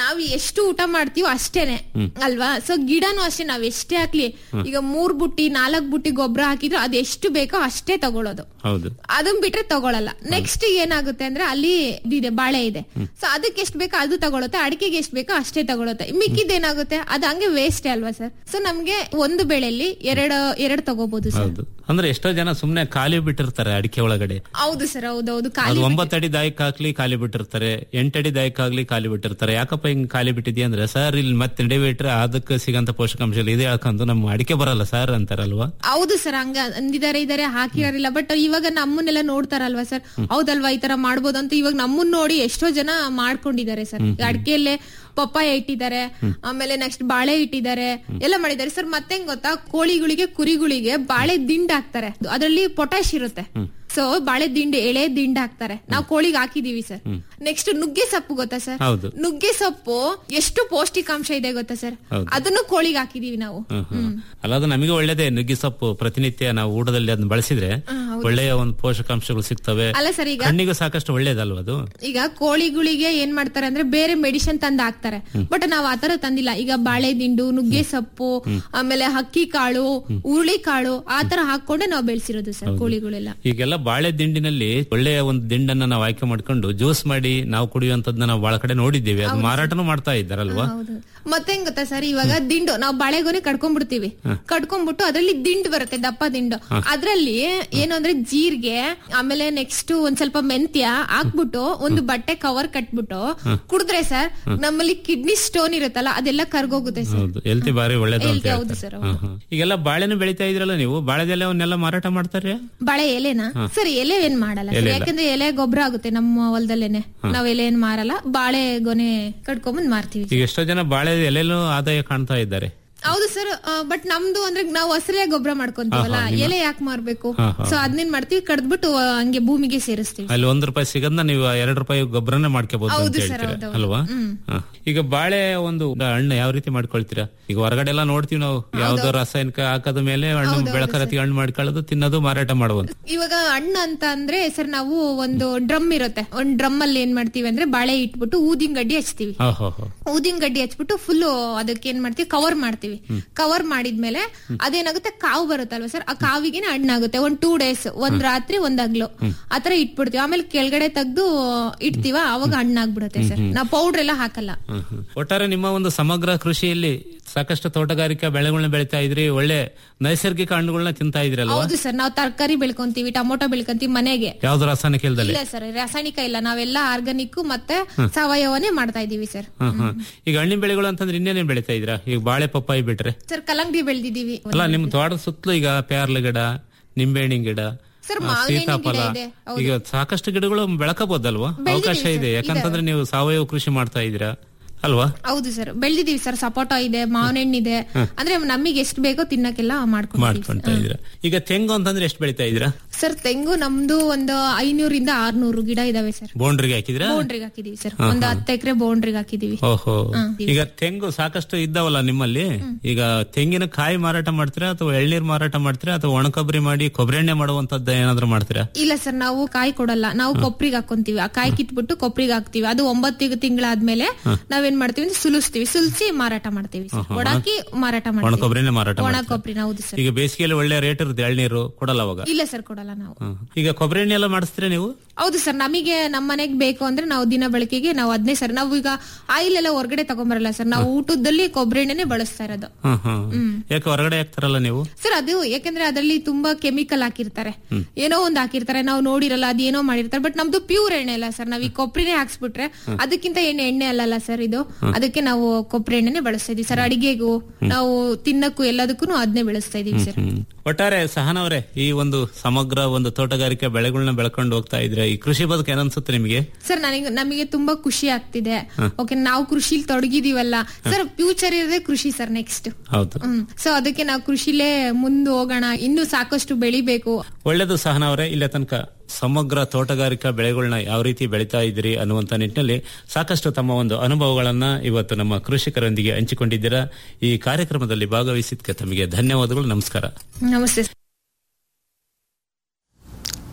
ಎಷ್ಟು ಊಟ ಮಾಡ್ತೀವೋ ಅಷ್ಟೇನೆ ಅಲ್ವಾ ಸೊ ಗಿಡನು ಅಷ್ಟೇ ನಾವ್ ಎಷ್ಟೇ ಹಾಕ್ಲಿ ಈಗ ಮೂರ್ ಬುಟ್ಟಿ ನಾಲ್ಕ್ ಬುಟ್ಟಿ ಗೊಬ್ಬರ ಹಾಕಿದ್ರು ಅದ್ ಎಷ್ಟು ಬೇಕೋ ಅಷ್ಟೇ ತಗೊಳ್ಳೋದು ಹೌದು ಅದನ್ ಬಿಟ್ರೆ ತಗೊಳಲ್ಲ ನೆಕ್ಸ್ಟ್ ಏನಾಗುತ್ತೆ ಅಂದ್ರೆ ಅಲ್ಲಿ ಇದಿದೆ ಬಾಳೆ ಇದೆ ಸೊ ಅದಕ್ಕೆ ಎಷ್ಟು ಬೇಕೋ ಅದು ತಗೊಳುತ್ತೆ ಅಡಿಕೆಗೆ ಎಷ್ಟು ಬೇಕೋ ಅಷ್ಟೇ ತಗೊಳುತ್ತೆ ಮಿಕ್ಕಿದ್ ಏನಾಗುತ್ತೆ ಅದು ಹಂಗೆ ವೇಸ್ಟ್ ಅಲ್ವಾ ಸರ್ ಸೊ ನಮ್ಗೆ ಒಂದು ಬೆಳೆಯಲ್ಲಿ ಎರಡು ಎರಡು ತಗೋಬಹುದು ಸರ್ ಹೌದು ಅಂದ್ರೆ ಎಷ್ಟೋ ಜನ ಸುಮ್ನೆ ಖಾಲಿ ಬಿಟ್ಟಿರ್ತಾರೆ ಅಡಿಕೆ ಒಳಗಡೆ ಹೌದು ಸರ್ ಹೌದೌದು ಅದು ಖಾಲಿ ಒಂಬತ್ತು ಅಡಿ ದಾಯಕ್ ಹಾಕ್ಲಿ ಖಾಲಿ ಬಿಟ್ಟಿರ್ತಾರೆ ಎಂಟಡಿ ದಾಯಕ್ ಆಗ್ಲಿ ಖಾಲಿ ಬಿಟ್ಟಿರ್ತಾರೆ ಯಾಕಪ್ಪ ಹಿಂಗ್ ಖಾಲಿ ಬಿಟ್ಟಿದ್ಯಾ ಅಂದ್ರೆ ಸರ್ ಇಲ್ಲಿ ಮತ್ತೆ ನೆಡಿಬಿಟ್ರೆ ಅದಕ್ಕೆ ಸಿಗಂತ ಪೋಷಕಾಂಶ ಇಲ್ಲ ಇದೇ ಹೇಳ್ಕೊಂಡು ನಮ್ಮ ಅಡಿಕೆ ಬರಲ್ಲ ಸರ್ ಅಂತಾರಲ್ವಾ ಹೌದು ಸರ್ ಹಂಗ ಅಂದಿದ್ದಾರೆ ಇದಾರೆ ಹಾಕಿರಲಿಲ್ಲ ಬಟ್ ಇವಾಗ ನಮ್ಮನ್ನೆಲ್ಲ ನೋಡ್ತಾರಲ್ವಾ ಸರ್ ಹೌದಲ್ವಾ ಈ ತರ ಮಾಡ್ಬೋದು ಅಂತ ಇವಾಗ ನಮ್ಮನ್ನ ನೋಡಿ ಎಷ್ಟೋ ಜನ ಮಾಡ್ಕೊಂಡಿದ್ದಾರೆ ಸರ್ ಅಡಿಕೆಯಲ್ಲೇ ಪಪ್ಪಾಯ ಇಟ್ಟಿದ್ದಾರೆ ಆಮೇಲೆ ನೆಕ್ಸ್ಟ್ ಬಾಳೆ ಇಟ್ಟಿದ್ದಾರೆ ಎಲ್ಲ ಮಾಡಿದ್ದಾರೆ ಸರ್ ಮತ್ತೆ ಹೆಂಗ್ ಗೊತ್ತಾ ಕೋಳಿಗಳಿಗೆ ಕುರಿಗಳಿಗೆ ಬಾಳೆ ದಿಂಡ್ ಹಾಕ್ತಾರೆ ಅದರಲ್ಲಿ ಪೊಟ್ಯಾಶ್ ಇರುತ್ತೆ ಸೊ ಬಾಳೆ ದಿಂಡು ಎಳೆ ದಿಂಡ್ ಹಾಕ್ತಾರೆ ನಾವು ಕೋಳಿಗೆ ಹಾಕಿದೀವಿ ಸರ್ ನೆಕ್ಸ್ಟ್ ನುಗ್ಗೆ ಸೊಪ್ಪು ಗೊತ್ತಾ ಸರ್ ಹೌದು ನುಗ್ಗೆ ಸೊಪ್ಪು ಎಷ್ಟು ಪೌಷ್ಟಿಕಾಂಶ ಇದೆ ಗೊತ್ತಾ ಸರ್ ಹೌದು. ಅದನ್ನು ಕೋಳಿಗೆ ಹಾಕಿದೀವಿ ನಾವು ಹ್ಮ್, ಹ್ಮ್. ಅಲ್ಲ ಅದು ನಮಗೆ ಒಳ್ಳೇದೇ ನುಗ್ಗಿ ಸೊಪ್ಪು ಪ್ರತಿನಿತ್ಯ ನಾವು ಊಟದಲ್ಲಿ ಅದನ್ನ ಬಳಸಿದ್ರೆ ಒಳ್ಳೆಯ ಒಂದು ಪೋಷಕಾಂಶಗಳು ಸಿಗ್ತವೆ ಅಲ್ಲ ಸರ್ ಈಗ ಕಣ್ಣಿಗೂ ಸಾಕಷ್ಟು ಒಳ್ಳೇದಲ್ವ ಅದು ಈಗ ಕೋಳಿಗಳಿಗೆ ಏನ್ ಮಾಡ್ತಾರೆ ಅಂದ್ರೆ ಬೇರೆ ಮೆಡಿಸಿನ್ ತಂದು ಹಾಕ್ತಾರೆ ಬಟ್ ನಾವ್ ಆತರ ತಂದಿಲ್ಲ ಈಗ ಬಾಳೆ ದಿಂಡು ನುಗ್ಗೆ ಸೊಪ್ಪು ಆಮೇಲೆ ಹಕ್ಕಿ ಕಾಳು ಹುರುಳಿ ಕಾಳು ಆತರ ಹಾಕೊಂಡೆ ನಾವು ಬೆಳೆಸಿರೋದು ಸರ್ ಕೋಳಿಗಳೆಲ್ಲ ಈಗೆಲ್ಲ ಬಾಳೆ ದಿಂಡಿನಲ್ಲಿ ಒಳ್ಳೆಯ ಒಂದು ದಿಂಡನ್ನ ನಾವು ಆಯ್ಕೆ ಮಾಡ್ಕೊಂಡು ಜ್ಯೂಸ್ ಮಾಡಿ ನಾವು ಕುಡಿಯುವಂತದ್ದನ್ನ ನಾವು ಬಹಳ ಕಡೆ ನೋಡಿದ್ದೀವಿ ಅದು ಮಾರಾಟನೂ ಮಾಡ್ತಾ ಇದ್ದಾರಲ್ವಾ ಹೌದು ಮತ್ತೆ ಹೆಂಗ್ ಗೊತ್ತಾ ಸರ್ ಇವಾಗ ದಿಂಡು ನಾವು ಬಾಳೆಗೊನೆ ಕಡ್ಕೊಂಡ್ಬಿಡ್ತೀವಿ ಕಡ್ಕೊಂಡ್ಬಿಟ್ಟು ಅದ್ರಲ್ಲಿ ದಿಂಡು ಬರುತ್ತೆ ದಪ್ಪ ದಿಂಡು ಅದ್ರಲ್ಲಿ ಏನು ಅಂದ್ರೆ ಜೀರಿಗೆ ಆಮೇಲೆ ನೆಕ್ಸ್ಟ್ ಒಂದ್ ಸ್ವಲ್ಪ ಮೆಂತ್ಯ ಹಾಕ್ಬಿಟ್ಟು ಒಂದು ಬಟ್ಟೆ ಕವರ್ ಕಟ್ಬಿಟ್ಟು ಕುಡಿದ್ರೆ ಸರ್ ನಮ್ಮಲ್ಲಿ ಕಿಡ್ನಿ ಸ್ಟೋನ್ ಇರುತ್ತಲ್ಲ ಅದೆಲ್ಲ ಕರ್ಗೋಗುತ್ತೆ ಸರ್ ಹೌದು ಹೆಲ್ತಿ ಬಾರಿ ಒಳ್ಳೇದು ಅಂತ Healthy ಹೌದು ಹೇಳ್ತಾರೆ ಸರ್, ಹ್ಮ್, ಹ್ಮ್. ಈಗೆಲ್ಲ ಬಾಳೆನೂ ಬೆಳಿತಾ ಇದ್ರಲ್ಲ ನೀವು ಬಾಳೆದೆಲೆ ಅವನ್ನೆಲ್ಲ ಮಾರಾಟ ಮಾಡ್ತಾರೆ ಬಾಳೆ ಎಲೆನಾ ಸರ್ ಎಲೆ ಏನ್ ಮಾಡಲ್ಲ ಸರ್ ಎಲೆ ಇಲ್ಲ. ಯಾಕಂದ್ರೆ ಎಲೆ ಗೊಬ್ಬರ ಆಗುತ್ತೆ ನಮ್ಮ ಹೊಲದಲ್ಲೇನೆ ನಾವ್ ಎಲೆ ಏನ್ ಮಾರಲ್ಲ ಬಾಳೆ ಗೊನೆ ಕಟ್ಕೊಂಬಂದ್ ಮಾರ್ತೀವಿ ಈಗ ಎಷ್ಟೋ ಜನ ಬಾಳೆ ಎಲೆಲೂ ಆದಾಯ ಕಾಣ್ತಾ ಇದ್ದಾರೆ ಹೌದು ಸರ್ ಬಟ್ ನಮ್ದು ಅಂದ್ರೆ ನಾವು ಹಸಿರೇ ಗೊಬ್ಬರ ಮಾಡ್ಕೊಂತೀವಲ್ಲ ಹಾ, ಹಾ, ನಿಮ್ಮ- ಎಲೆ ಯಾಕೆ ಮಾರ್ಬೇಕು ಹಾ, ಹಾ. ಸೊ ಅದನ್ನೇನ್ ಮಾಡ್ತೀವಿ ಕಡ್ದ್ಬಿಟ್ಟು ಆ, ಹಂಗೆ ಭೂಮಿಗೆ ಸೇರಿಸ್ತೀವಿ ಅಲ್ಲಿ ಒಂದ್ ರೂಪಾಯಿ ಸಿಗದ್ನ ನೀವು ಎರಡ್ ರೂಪಾಯಿ ಗೊಬ್ಬರನೇ ಮಾಡ್ಕೋಬಹುದು ಅಂತ ಹೌದು ಸರ್, ಹೇಳ್ತೀರಾ ಹೌದು, ಹೌದು. ಅಲ್ವಾ ಹ್ಮ್. ಹ. ಈಗ ಬಾಳೆ ಒಂದು ಹಣ್ಣು ಯಾವ ರೀತಿ ಮಾಡ್ಕೊಳ್ತೀರಾ ಈಗ ಹೊರಗಡೆ ಎಲ್ಲ ನೋಡ್ತೀವಿ ನಾವು ಯಾವ್ದೋ ರಾಸಾಯನಿಕ ಹಾಕದ ಮೇಲೆ ಹಣ್ಣು ಹೌದು, ಬೆಳಕರತಿ ಹಣ್ಣು ಮಾಡ್ಕೊಳ್ಳೋದು ತಿನ್ನೋದು ಮಾರಾಟ ಮಾಡುವುದು ಇವಾಗ ಹಣ್ಣು ಅಂತ ಅಂದ್ರೆ ಸರ್ ನಾವು ಒಂದು ಡ್ರಮ್ ಇರುತ್ತೆ ಒಂದ್ ಡ್ರಮ್ ಅಲ್ಲಿ ಏನ್ ಮಾಡ್ತೀವಿ ಅಂದ್ರೆ ಬಾಳೆ ಇಟ್ಬಿಟ್ಟು ಊದಿನ ಗಡ್ಡಿ ಹಚ್ತೀವಿ ಹೋ ಹೋ ಹೋ ಊದಿನ ಗಡ್ಡಿ ಹಚ್ಬಿಟ್ಟು ಫುಲ್ ಅದಕ್ಕೆ ಏನ್ ಮಾಡ್ತೀವಿ ಕವರ್ ಮಾಡ್ತೀವಿ ಕವರ್ ಮಾಡಿದ್ಮೇಲೆ ಅದೇನಾಗುತ್ತೆ ಕಾವು ಬರುತ್ತಲ್ವಾ ಸರ್ ಆ ಕಾವಿಗೆನೆ ಹಣ್ಣಾಗುತ್ತೆ ಒಂದ್ ಟೂ ಡೇಸ್ ಒಂದ್ ರಾತ್ರಿ ಒಂದ್ ಹಗ್ಲು ಆತರ ಇಟ್ಬಿಡ್ತೀವಿ ಆಮೇಲೆ ಕೆಳಗಡೆ ತೆಗ್ದು ಇಡ್ತೀವ ಅವಾಗ ಹಣ್ಣಾಗ್ಬಿಡುತ್ತೆ ಸರ್ ನಾವು ಪೌಡರ್ ಎಲ್ಲ ಹಾಕಲ್ಲ ಹ್ಮ್, ಹ್ಮ್. ಒಟ್ಟಾರೆ ನಿಮ್ಮ ಒಂದು ಸಮಗ್ರ ಕೃಷಿಯಲ್ಲಿ ಸಾಕಷ್ಟು ತೋಟಗಾರಿಕಾ ಬೆಳೆಗಳನ್ನ ಬೆಳಿತಾ ಇದ್ರಿ ಒಳ್ಳೆ ನೈಸರ್ಗಿಕ ಹಣ್ಣುಗಳನ್ನ ತಿಂತಾ ಇದ್ರಲ್ವಾ ಹೌದು ಸರ್ ನಾವು ತರಕಾರಿ ಬೆಳ್ಕೊಂತೀವಿ ಟೊಮೊಟೊ ಬೆಳ್ಕೊಂತೀವಿ ಮನೆಗೆ ಯಾವ್ದು ರಾಸಾಯನಿಕ ಇಲ್ದಲೆ ಇಲ್ಲ ಸರ್ ರಾಸಾಯನಿಕ ಇಲ್ಲ ನಾವೆಲ್ಲ ಆರ್ಗಾನಿಕ್ ಮತ್ತೆ ಸಾವಯವನೇ ಮಾಡ್ತಾ ಇದೀವಿ ಸರ್ ಹ್ಮ್ ಹ್ಮ್ ಈಗ ಹಣ್ಣಿನ ಬೆಳೆಗಳು ಅಂತಂದ್ರೆ ಇನ್ನೇನೇನ್ ಬೆಳಿತಾ ಇದ್ರಾ ಈಗ ಬಾಳೆ ಪಪ್ಪಾಯಿ ಬಿಟ್ರೆ ಸರ್ ಕಲ್ಲಂಗಡಿ ಬೆಳ್ದಿದೀವಿ ಅಲ್ಲ ನಿಮ್ ತೋಟದ ಸುತ್ತಲೂ ಈಗ ಪ್ಯಾರ್ಲ ಗಿಡ ನಿಂಬೆಹಣ್ಣಿನ ಗಿಡ ಸರ್, ಆ, ಮಾವಿನ ಹಣ್ಣಿನ ಸೀತಾಫಲ ಗಿಡ ಇದೆ, ಹೌದು. ಈಗ ಸಾಕಷ್ಟು ಗಿಡಗಳು ಬೆಳಕಬಹುದಲ್ವಾ ಅವಕಾಶ ಇದೆ ಯಾಕಂತಂದ್ರೆ ನೀವು ಸಾವಯವ ಕೃಷಿ ಮಾಡ್ತಾ ಇದ್ದೀರಾ ಅಲ್ವಾ ಹೌದು ಸರ್ ಬೆಳ್ದಿದೀವಿ ಸರ್ ಸಪೋಟೊ ಇದೆ ಮಾವಿನ ಹಣ್ಣಿದೆ ಅಂದ್ರೆ ನಮಗೆ ಎಷ್ಟು ಬೇಕೋ ತಿನ್ನಕ್ಕೆಲ್ಲ ಮಾಡ್ಕೊಂಡು ಮಾಡ್ಕೊಂತ ಇದ್ದೀರಾ ಈಗ ತೆಂಗು ಅಂತಂದ್ರೆ ಎಷ್ಟು ಬೆಳಿತಾ ಇದ್ದೀರಾ ಸರ್ ತೆಂಗು ನಮ್ದು ಒಂದು ಐನೂರಿಂದ ಆರ್ನೂರು ಗಿಡ ಇದಾವೆ ಸರ್ ಬೌಂಡ್ರಿಗೆ ಹಾಕಿದ್ರಾ ಬೌಂಡ್ರಿಗೆ ಹಾಕಿದೀವಿ ಸರ್ ಹಾ, ಒಂದು ಹಾ. ಹತ್ತು ಎಕರೆ ಬೌಂಡ್ರಿಗೆ ಹಾಕಿದೀವಿ ಓಹೋ ಹ್ಮ್. ಈಗ ತೆಂಗು ಸಾಕಷ್ಟು ಇದ್ದಾವಲ್ಲ ನಿಮ್ಮಲ್ಲಿ ಈಗ ತೆಂಗಿನ ಕಾಯಿ ಮಾರಾಟ ಮಾಡ್ತೀರಾ ಅಥವಾ ಎಳ್ನೀರ್ ಮಾರಾಟ ಮಾಡ್ತೀರಾ ಅಥವಾ ಒಣ ಕೊಬ್ಬರಿ ಮಾಡಿ ಕೊಬ್ಬರಿ ಎಣ್ಣೆ ಮಾಡುವಂತದ್ದು ಏನಾದ್ರು ಮಾಡ್ತೀರಾ ಇಲ್ಲ ಸರ್ ನಾವು ಕಾಯಿ ಕೊಡಲ್ಲ ನಾವು ಕೊಪ್ರಿಗೆ ಹಾಕೊಂತೀವಿ ಆ ಕಾಯಿ ಕಿತ್ಬಿಟ್ಟು ಕೊಪ್ರಿಗೆ ಹಾಕ್ತಿವಿ ಅದು ಒಂಬತ್ತು ತಿಂಗಳಾದ್ಮೇಲೆ ನಾವೇನ್ ಮಾಡ್ತೀವಿ ಅಂದ್ರೆ ಸುಲಿಸ್ತೀವಿ ಸುಲಿಸಿ ಮಾರಾಟ ಮಾಡ್ತೀವಿ ಸರ್ ಹಾ, ಹಾ. ಒಣಾಕಿ ಮಾರಾಟ ಒಣ ಮಾಡ್ತೀವಿ ಕೊಬ್ಬರಿನೇ ಮಾರಾಟ ಒಣ ಮಾಡ್ತೀರಾ? ಕೊಬ್ಬರಿನ ಹೌದು ಸರ್ ಈಗ ಬೇಸಿಗೆಯಲ್ಲಿ ಒಳ್ಳೆ ರೇಟ್ ಇರುತ್ತೆ ಎಳ್ನೀರು ಕೊಡಲ್ಲ ಅವಾಗ ಇಲ್ಲ ಸರ್ ಕೊಡಲ್ಲ ನಾವು ಹ್ಮ್. ಈಗ ಕೊಬ್ಬರಿ ಎಣ್ಣೆ ಎಲ್ಲ ಮಾಡಿಸ್ತೀರಾ ನೀವು ಹೌದು ಸರ್ ನಮಗೆ ನಮ್ಮ ಮನೆಗೆ ಬೇಕು ಅಂದ್ರೆ ನಾವು ದಿನ ಬಳಕೆಗೆ ನಾವು ಅದನ್ನೇ ಸರ್ ನಾವು ಈಗ ಆಯಿಲ್ ಎಲ್ಲ ಹೊರಗಡೆ ತಗೊಂಬರಲ್ಲ ಸರ್ ನಾವು ಊಟದಲ್ಲಿ ಕೊಬ್ಬರಿ ಎಣ್ಣೆನೆ ಬಳಸ್ತಾ ಇರೋದು ಹ್ಮ್ ಹ್ಮ್ ಹ್ಮ್. ಯಾಕೆ ಹೊರಗಡೆ ಹಾಕ್ತಾರಲ್ಲ ನೀವು ಸರ್ ಅದು ಯಾಕಂದ್ರೆ ಅದರಲ್ಲಿ ತುಂಬಾ ಕೆಮಿಕಲ್ ಹಾಕಿರ್ತಾರೆ ಏನೋ ಒಂದ್ ಹಾಕಿರ್ತಾರೆ ನಾವು ನೋಡಿರಲ್ಲ ಅದೇನೋ ಮಾಡಿರ್ತಾರೆ ಬಟ್ ನಮ್ದು ಪ್ಯೂರ್ ಎಣ್ಣೆ ಅಲ್ಲ ಸರ್ ನಾವ್ ಈ ಕೊಬ್ಬರಿನೇ ಹಾಕ್ಸ್ಬಿಟ್ರೆ ಅದಕ್ಕಿಂತ ಎಣ್ಣೆ ಎಣ್ಣೆ ಅಲ್ಲಲ್ಲ ಸರ್ ಇದು ಅದಕ್ಕೆ ನಾವು ಕೊಬ್ಬರಿ ಎಣ್ಣೆನೆ ಬಳಸ್ತಾ ಇದೀವಿ ಸರ್ ಅಡಿಗೆಗೂ ನಾವು ತಿನ್ನಕ್ಕೂ ಎಲ್ಲದಕ್ಕೂ ಅದನ್ನೇ ಬೆಳೆಸ್ತಾ ಇದೀವಿ ಸರ್ ಹ್ಮ್. ಒಟ್ಟಾರೆ ಸಹನವರೇ ಈ ಒಂದು ಸಮಗ್ರ ಒಂದು ತೋಟಗಾರಿಕೆ ಬೆಳೆಗಳನ್ನ ಬೆಳ್ಕೊಂಡು ಹೋಗ್ತಾ ಇದ್ರೆ ಈ ಕೃಷಿ ಬದುಕು ಏನನ್ಸುತ್ತೆ ನಿಮಗೆ ಸರ್ ನನಗೆ ನಮಗೆ ತುಂಬಾ ಖುಷಿ ಆಗ್ತಿದೆ ಓಕೆ ನಾವು ಕೃಷಿಲಿ ತೊಡಗಿದೀವಲ್ಲ ಸರ್ ಫ್ಯೂಚರ್ ಇರೋದೇ ಕೃಷಿ ಸರ್ ನೆಕ್ಸ್ಟ್ ಹೌದು ಹ್ಮ್ ಸೊ ಅದಕ್ಕೆ ನಾವು ಕೃಷಿಲೇ ಮುಂದೆ ಹೋಗೋಣ ಇನ್ನು ಸಾಕಷ್ಟು ಬೆಳಿಬೇಕು ಒಳ್ಳೆದು ಸಹನವರೇ ಇಲ್ಲೇ ತನಕ ಸಮಗ್ರ ತೋಟಗಾರಿಕಾ ಬೆಳೆಗಳನ್ನ ಯಾವ ರೀತಿ ಬೆಳೀತಾ ಇದ್ದೀರಿ ಅನ್ನುವಂತ ನಿಟ್ಟಿನಲ್ಲಿ ಸಾಕಷ್ಟು ತಮ್ಮ ಒಂದು ಅನುಭವಗಳನ್ನ ಇವತ್ತು ನಮ್ಮ ಕೃಷಿಕರೊಂದಿಗೆ ಹಂಚಿಕೊಂಡಿದ್ದೀರಾ ಈ ಕಾರ್ಯಕ್ರಮದಲ್ಲಿ ಭಾಗವಹಿಸಿದ್ದಕ್ಕೆ ತಮಗೆ ಧನ್ಯವಾದಗಳು ನಮಸ್ಕಾರ ನಮಸ್ತೆ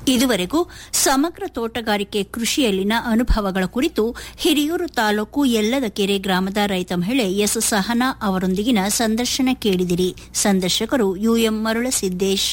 ಇದುವರೆಗೂ ಸಮಗ್ರ ತೋಟಗಾರಿಕೆ ಕೃಷಿಯಲ್ಲಿನ ಅನುಭವಗಳ ಕುರಿತು ಹಿರಿಯೂರು ತಾಲೂಕು ಯಲ್ಲದ ಕೆರೆ ಗ್ರಾಮದ ರೈತ ಮಹಿಳೆ ಎಸ್ ಸಹನಾ ಅವರೊಂದಿಗಿನ ಸಂದರ್ಶನ ಕೇಳಿದಿರಿ ಸಂದರ್ಶಕರು ಯುಎಂ ಮರುಳಸಿದ್ದೇಶ್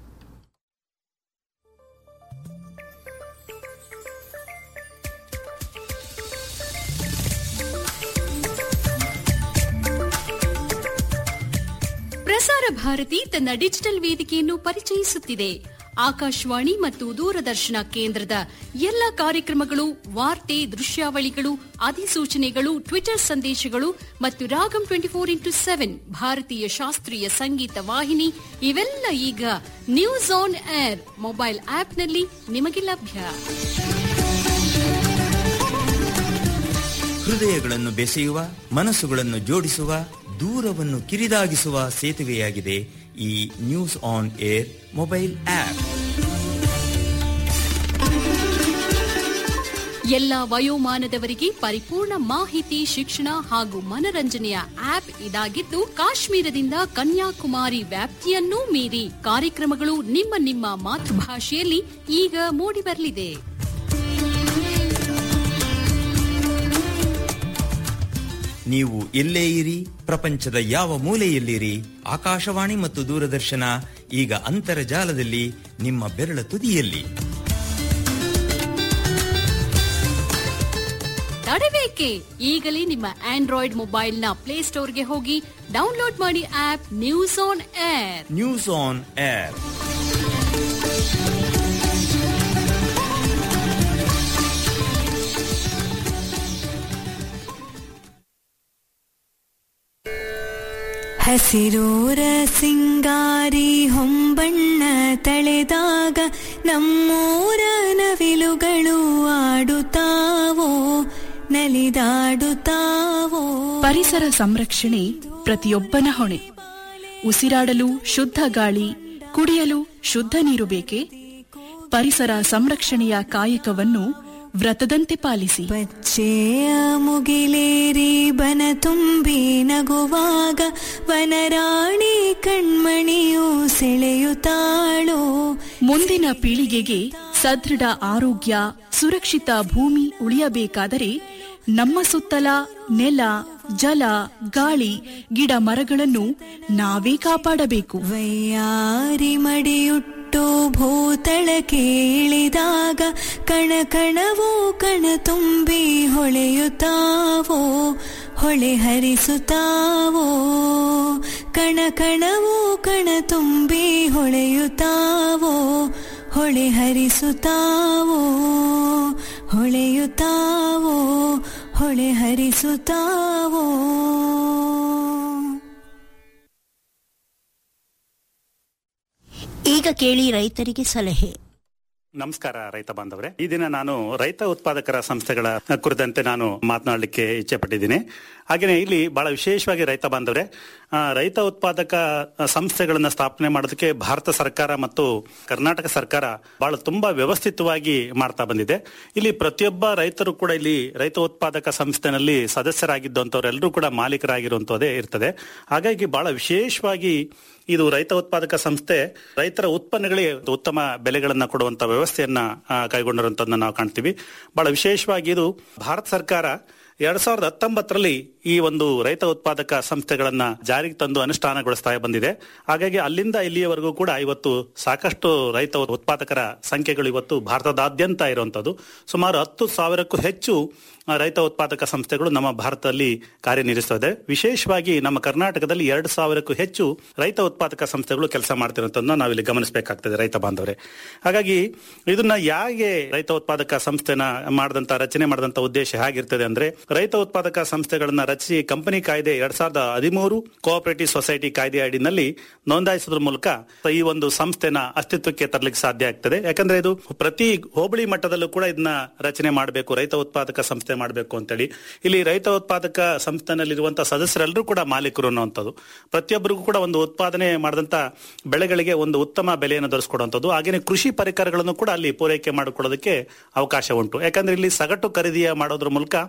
ಪ್ರಸಾರ ಭಾರತಿ ತನ್ನ ಡಿಜಿಟಲ್ ವೇದಿಕೆಯನ್ನು ಪರಿಚಯಿಸುತ್ತಿದೆ ಆಕಾಶವಾಣಿ ಮತ್ತು ದೂರದರ್ಶನ ಕೇಂದ್ರದ ಎಲ್ಲ ಕಾರ್ಯಕ್ರಮಗಳು ವಾರ್ತೆ ದೃಶ್ಯಾವಳಿಗಳು ಅಧಿಸೂಚನೆಗಳು ಟ್ವಿಟರ್ ಸಂದೇಶಗಳು ಮತ್ತು Ragam twenty four into seven ಭಾರತೀಯ ಶಾಸ್ತ್ರೀಯ ಸಂಗೀತ ವಾಹಿನಿ ಇವೆಲ್ಲ ಈಗ ನ್ಯೂಸ್ ಆನ್ ಏರ್ ಮೊಬೈಲ್ ಆಪ್ನಲ್ಲಿ ನಿಮಗೆ ಲಭ್ಯ ಹೃದಯಗಳನ್ನು ಬೆಸೆಯುವ ಮನಸ್ಸುಗಳನ್ನು ಜೋಡಿಸುವ ದೂರವನ್ನು ಕಿರಿದಾಗಿಸುವ ಸೇತುವೆಯಾಗಿದೆ ಈ News on AIR mobile app ಎಲ್ಲ ವಯೋಮಾನದವರಿಗೆ ಪರಿಪೂರ್ಣ ಮಾಹಿತಿ ಶಿಕ್ಷಣ ಹಾಗೂ ಮನರಂಜನೆಯ ಆಪ್ ಇದಾಗಿದ್ದು ಕಾಶ್ಮೀರದಿಂದ ಕನ್ಯಾಕುಮಾರಿ ವ್ಯಾಪ್ತಿಯನ್ನೂ ಮೀರಿ ಕಾರ್ಯಕ್ರಮಗಳು ನಿಮ್ಮ ನಿಮ್ಮ ಮಾತೃಭಾಷೆಯಲ್ಲಿ ಈಗ ಮೂಡಿಬರಲಿದೆ ನೀವು ಎಲ್ಲೇ ಇರಿ ಪ್ರಪಂಚದ ಯಾವ ಮೂಲೆಯಲ್ಲಿರಿ ಆಕಾಶವಾಣಿ ಮತ್ತು ದೂರದರ್ಶನ ಈಗ ಅಂತರ್ಜಾಲದಲ್ಲಿ ನಿಮ್ಮ ಬೆರಳ ತುದಿಯಲ್ಲಿ ತಡಬೇಕೆ ಈಗಲೇ ನಿಮ್ಮ ಆಂಡ್ರಾಯ್ಡ್ ಮೊಬೈಲ್ನ ಪ್ಲೇಸ್ಟೋರ್ಗೆ ಹೋಗಿ ಡೌನ್ಲೋಡ್ ಮಾಡಿ app News on AIR News on AIR ಹಸಿರೂರ ಸಿಂಗಾರಿ ಹೊಂಬಣ್ಣ ತಳೆದಾಗ ನಮ್ಮೂರ ನವಿಲುಗಳು ಆಡುತ್ತಾವೋ ನಲಿದಾಡುತ್ತಾವೋ ಪರಿಸರ ಸಂರಕ್ಷಣೆ ಪ್ರತಿಯೊಬ್ಬನ ಹೊಣೆ ಉಸಿರಾಡಲು ಶುದ್ಧ ಗಾಳಿ ಕುಡಿಯಲು ಶುದ್ಧ ನೀರು ಬೇಕೆ ಪರಿಸರ ಸಂರಕ್ಷಣೆಯ ಕಾಯಕವನ್ನು ವ್ರತದಂತೆ ಪಾಲಿಸಿ ಪಚ್ಚೆಯ ಮುಗಿಲೇರಿ ಬನ ತುಂಬಿ ನಗುವಾಗ ವನರಾಣಿ ಕಣ್ಮಣಿಯು ಸೆಳೆಯುತ್ತಾಳೋ ಮುಂದಿನ ಪೀಳಿಗೆಗೆ ಸದೃಢ ಆರೋಗ್ಯ ಸುರಕ್ಷಿತ ಭೂಮಿ ಉಳಿಯಬೇಕಾದರೆ ನಮ್ಮ ಸುತ್ತಲ ನೆಲ ಜಲ ಗಾಳಿ ಗಿಡ ಮರಗಳನ್ನು ನಾವೇ ಕಾಪಾಡಬೇಕು ವೈಯಾರಿ ಮಡಿಯುಟ್ಟು ಭೂತಳಕ್ಕೆ ಇಳಿದಾಗ ಕಣ ಕಣವೋ ಕಣ ತುಂಬಿ ಹೊಳೆಯುತ್ತಾವೋ ಹೊಳೆ ಹರಿಸುತ್ತಾವೋ ಕಣ ಕಣವೋ ಕಣ ತುಂಬಿ ಹೊಳೆಯುತ್ತಾವೋ ಹೊಳೆ ಹರಿಸುತ್ತಾವೋ ಹೊಳೆಯುತ್ತಾವೋ ಹೊಳೆ ಹರಿಸುತ್ತಾವೋ ಈಗ ಕೇಳಿ ರೈತರಿಗೆ ಸಲಹೆ ನಮಸ್ಕಾರ ರೈತ ಬಾಂಧವರೇ ಈ ದಿನ ನಾನು ರೈತ ಉತ್ಪಾದಕರ ಸಂಸ್ಥೆಗಳ ಕುರಿತಂತೆ ನಾನು ಮಾತನಾಡಲಿಕ್ಕೆ ಇಚ್ಛೆ ಪಟ್ಟಿದ್ದೀನಿ ಹಾಗೆಯೇ ಇಲ್ಲಿ ಬಹಳ ವಿಶೇಷವಾಗಿ ರೈತ ಬಾಂಧವರೇ ಆ, ರೈತ ಉತ್ಪಾದಕ ಸಂಸ್ಥೆಗಳನ್ನ ಸ್ಥಾಪನೆ ಮಾಡೋದಕ್ಕೆ ಭಾರತ ಸರ್ಕಾರ ಮತ್ತು ಕರ್ನಾಟಕ ಸರ್ಕಾರ ಬಹಳ ತುಂಬಾ ವ್ಯವಸ್ಥಿತವಾಗಿ ಮಾಡ್ತಾ ಬಂದಿದೆ ಇಲ್ಲಿ ಪ್ರತಿಯೊಬ್ಬ ರೈತರು ಕೂಡ ಇಲ್ಲಿ ರೈತ ಉತ್ಪಾದಕ ಸಂಸ್ಥೆನಲ್ಲಿ ಸದಸ್ಯರಾಗಿದ್ದಂಥವರೆಲ್ಲರೂ ಕೂಡ ಮಾಲೀಕರಾಗಿರುವಂತದ್ದೇ ಇರ್ತದೆ ಹಾಗಾಗಿ ಬಹಳ ವಿಶೇಷವಾಗಿ ಇದು ರೈತ ಉತ್ಪಾದಕ ಸಂಸ್ಥೆ ರೈತರ ಉತ್ಪನ್ನಗಳಿಗೆ ಉತ್ತಮ ಬೆಲೆಗಳನ್ನ ಕೊಡುವಂತ ವ್ಯವಸ್ಥೆಯನ್ನ ಆ, ಕೈಗೊಂಡಿರುವಂತದನ್ನ ನಾವು ಕಾಣ್ತೀವಿ ಬಹಳ ವಿಶೇಷವಾಗಿ ಇದು ಭಾರತ ಸರ್ಕಾರ ಎರಡ್ ಸಾವಿರದ ಹತ್ತೊಂಬತ್ತರಲ್ಲಿ ಈ ಒಂದು ರೈತ ಉತ್ಪಾದಕ ಸಂಸ್ಥೆಗಳನ್ನ ಜಾರಿಗೆ ತಂದು ಅನುಷ್ಠಾನಗೊಳಿಸ್ತಾ ಬಂದಿದೆ ಹಾಗಾಗಿ ಅಲ್ಲಿಂದ ಇಲ್ಲಿಯವರೆಗೂ ಕೂಡ ಇವತ್ತು ಸಾಕಷ್ಟು ರೈತ ಉತ್ಪಾದಕರ ಸಂಖ್ಯೆಗಳು ಇವತ್ತು ಭಾರತದಾದ್ಯಂತ ಇರುವಂತದ್ದು ಸುಮಾರು ಹತ್ತು ಸಾವಿರಕ್ಕೂ ಹೆಚ್ಚು ಆ, ರೈತ ಉತ್ಪಾದಕ ಸಂಸ್ಥೆಗಳು ನಮ್ಮ ಭಾರತದಲ್ಲಿ ಕಾರ್ಯನಿರ್ವಹಿಸುತ್ತದೆ ವಿಶೇಷವಾಗಿ ನಮ್ಮ ಕರ್ನಾಟಕದಲ್ಲಿ ಎರಡು ಸಾವಿರಕ್ಕೂ ಹೆಚ್ಚು ರೈತ ಉತ್ಪಾದಕ ಸಂಸ್ಥೆಗಳು ಕೆಲಸ ಮಾಡ್ತಿರೋದನ್ನ ನಾವಿಲ್ಲಿ ಗಮನಿಸಬೇಕಾಗ್ತದೆ ರೈತ ಬಾಂಧವರೇ ಹಾಗಾಗಿ ಇದನ್ನ ಯಾಕೆ ರೈತ ಉತ್ಪಾದಕ ಸಂಸ್ಥೆನ ಮಾಡದಂತ ರಚನೆ ಮಾಡಿದಂತ ಉದ್ದೇಶ ಹೇಗಿರ್ತದೆ ಅಂದ್ರೆ ರೈತ ಉತ್ಪಾದಕ ಸಂಸ್ಥೆಗಳನ್ನ ರಚಿಸಿ ಕಂಪನಿ ಕಾಯ್ದೆ ಎರಡ್ ಸಾವಿರದ ಹದಿಮೂರು ಕೋಆಪರೇಟಿವ್ ಸೊಸೈಟಿ ಕಾಯ್ದೆ ಅಡಿನಲ್ಲಿ ನೋಂದಾಯಿಸೋದ್ರ ಮೂಲಕ ಈ ಒಂದು ಸಂಸ್ಥೆನ ಅಸ್ತಿತ್ವಕ್ಕೆ ತರಲಿಕ್ಕೆ ಸಾಧ್ಯ ಆಗ್ತದೆ ಯಾಕಂದ್ರೆ ಇದು ಪ್ರತಿ ಹೋಬಳಿ ಮಟ್ಟದಲ್ಲೂ ಕೂಡ ಇದನ್ನ ರಚನೆ ಮಾಡಬೇಕು ರೈತ ಉತ್ಪಾದಕ ಸಂಸ್ಥೆ ಮಾಡಬೇಕು ಅಂತೇಳಿ ಇಲ್ಲಿ ರೈತ ಉತ್ಪಾದಕ ಸಂಸ್ಥೆನಲ್ಲಿರುವಂತಹ ಸದಸ್ಯರೆಲ್ಲರೂ ಕೂಡ ಮಾಲೀಕರು ಅನ್ನುವಂಥದ್ದು ಪ್ರತಿಯೊಬ್ಬರಿಗೂ ಕೂಡ ಒಂದು ಉತ್ಪಾದನೆ ಮಾಡಿದಂತ ಬೆಳೆಗಳಿಗೆ ಒಂದು ಉತ್ತಮ ಬೆಲೆಯನ್ನು ದೊರಕಿಸ್ಕೊಡುವಂಥದ್ದು ಹಾಗೇನೆ ಕೃಷಿ ಪರಿಕರಗಳನ್ನು ಕೂಡ ಅಲ್ಲಿ ಪೂರೈಕೆ ಮಾಡಿಕೊಳ್ಳೋದಕ್ಕೆ ಅವಕಾಶ ಉಂಟು ಯಾಕಂದ್ರೆ ಇಲ್ಲಿ ಸಗಟು ಖರೀದಿಯ ಮಾಡೋದ್ರ ಮೂಲಕ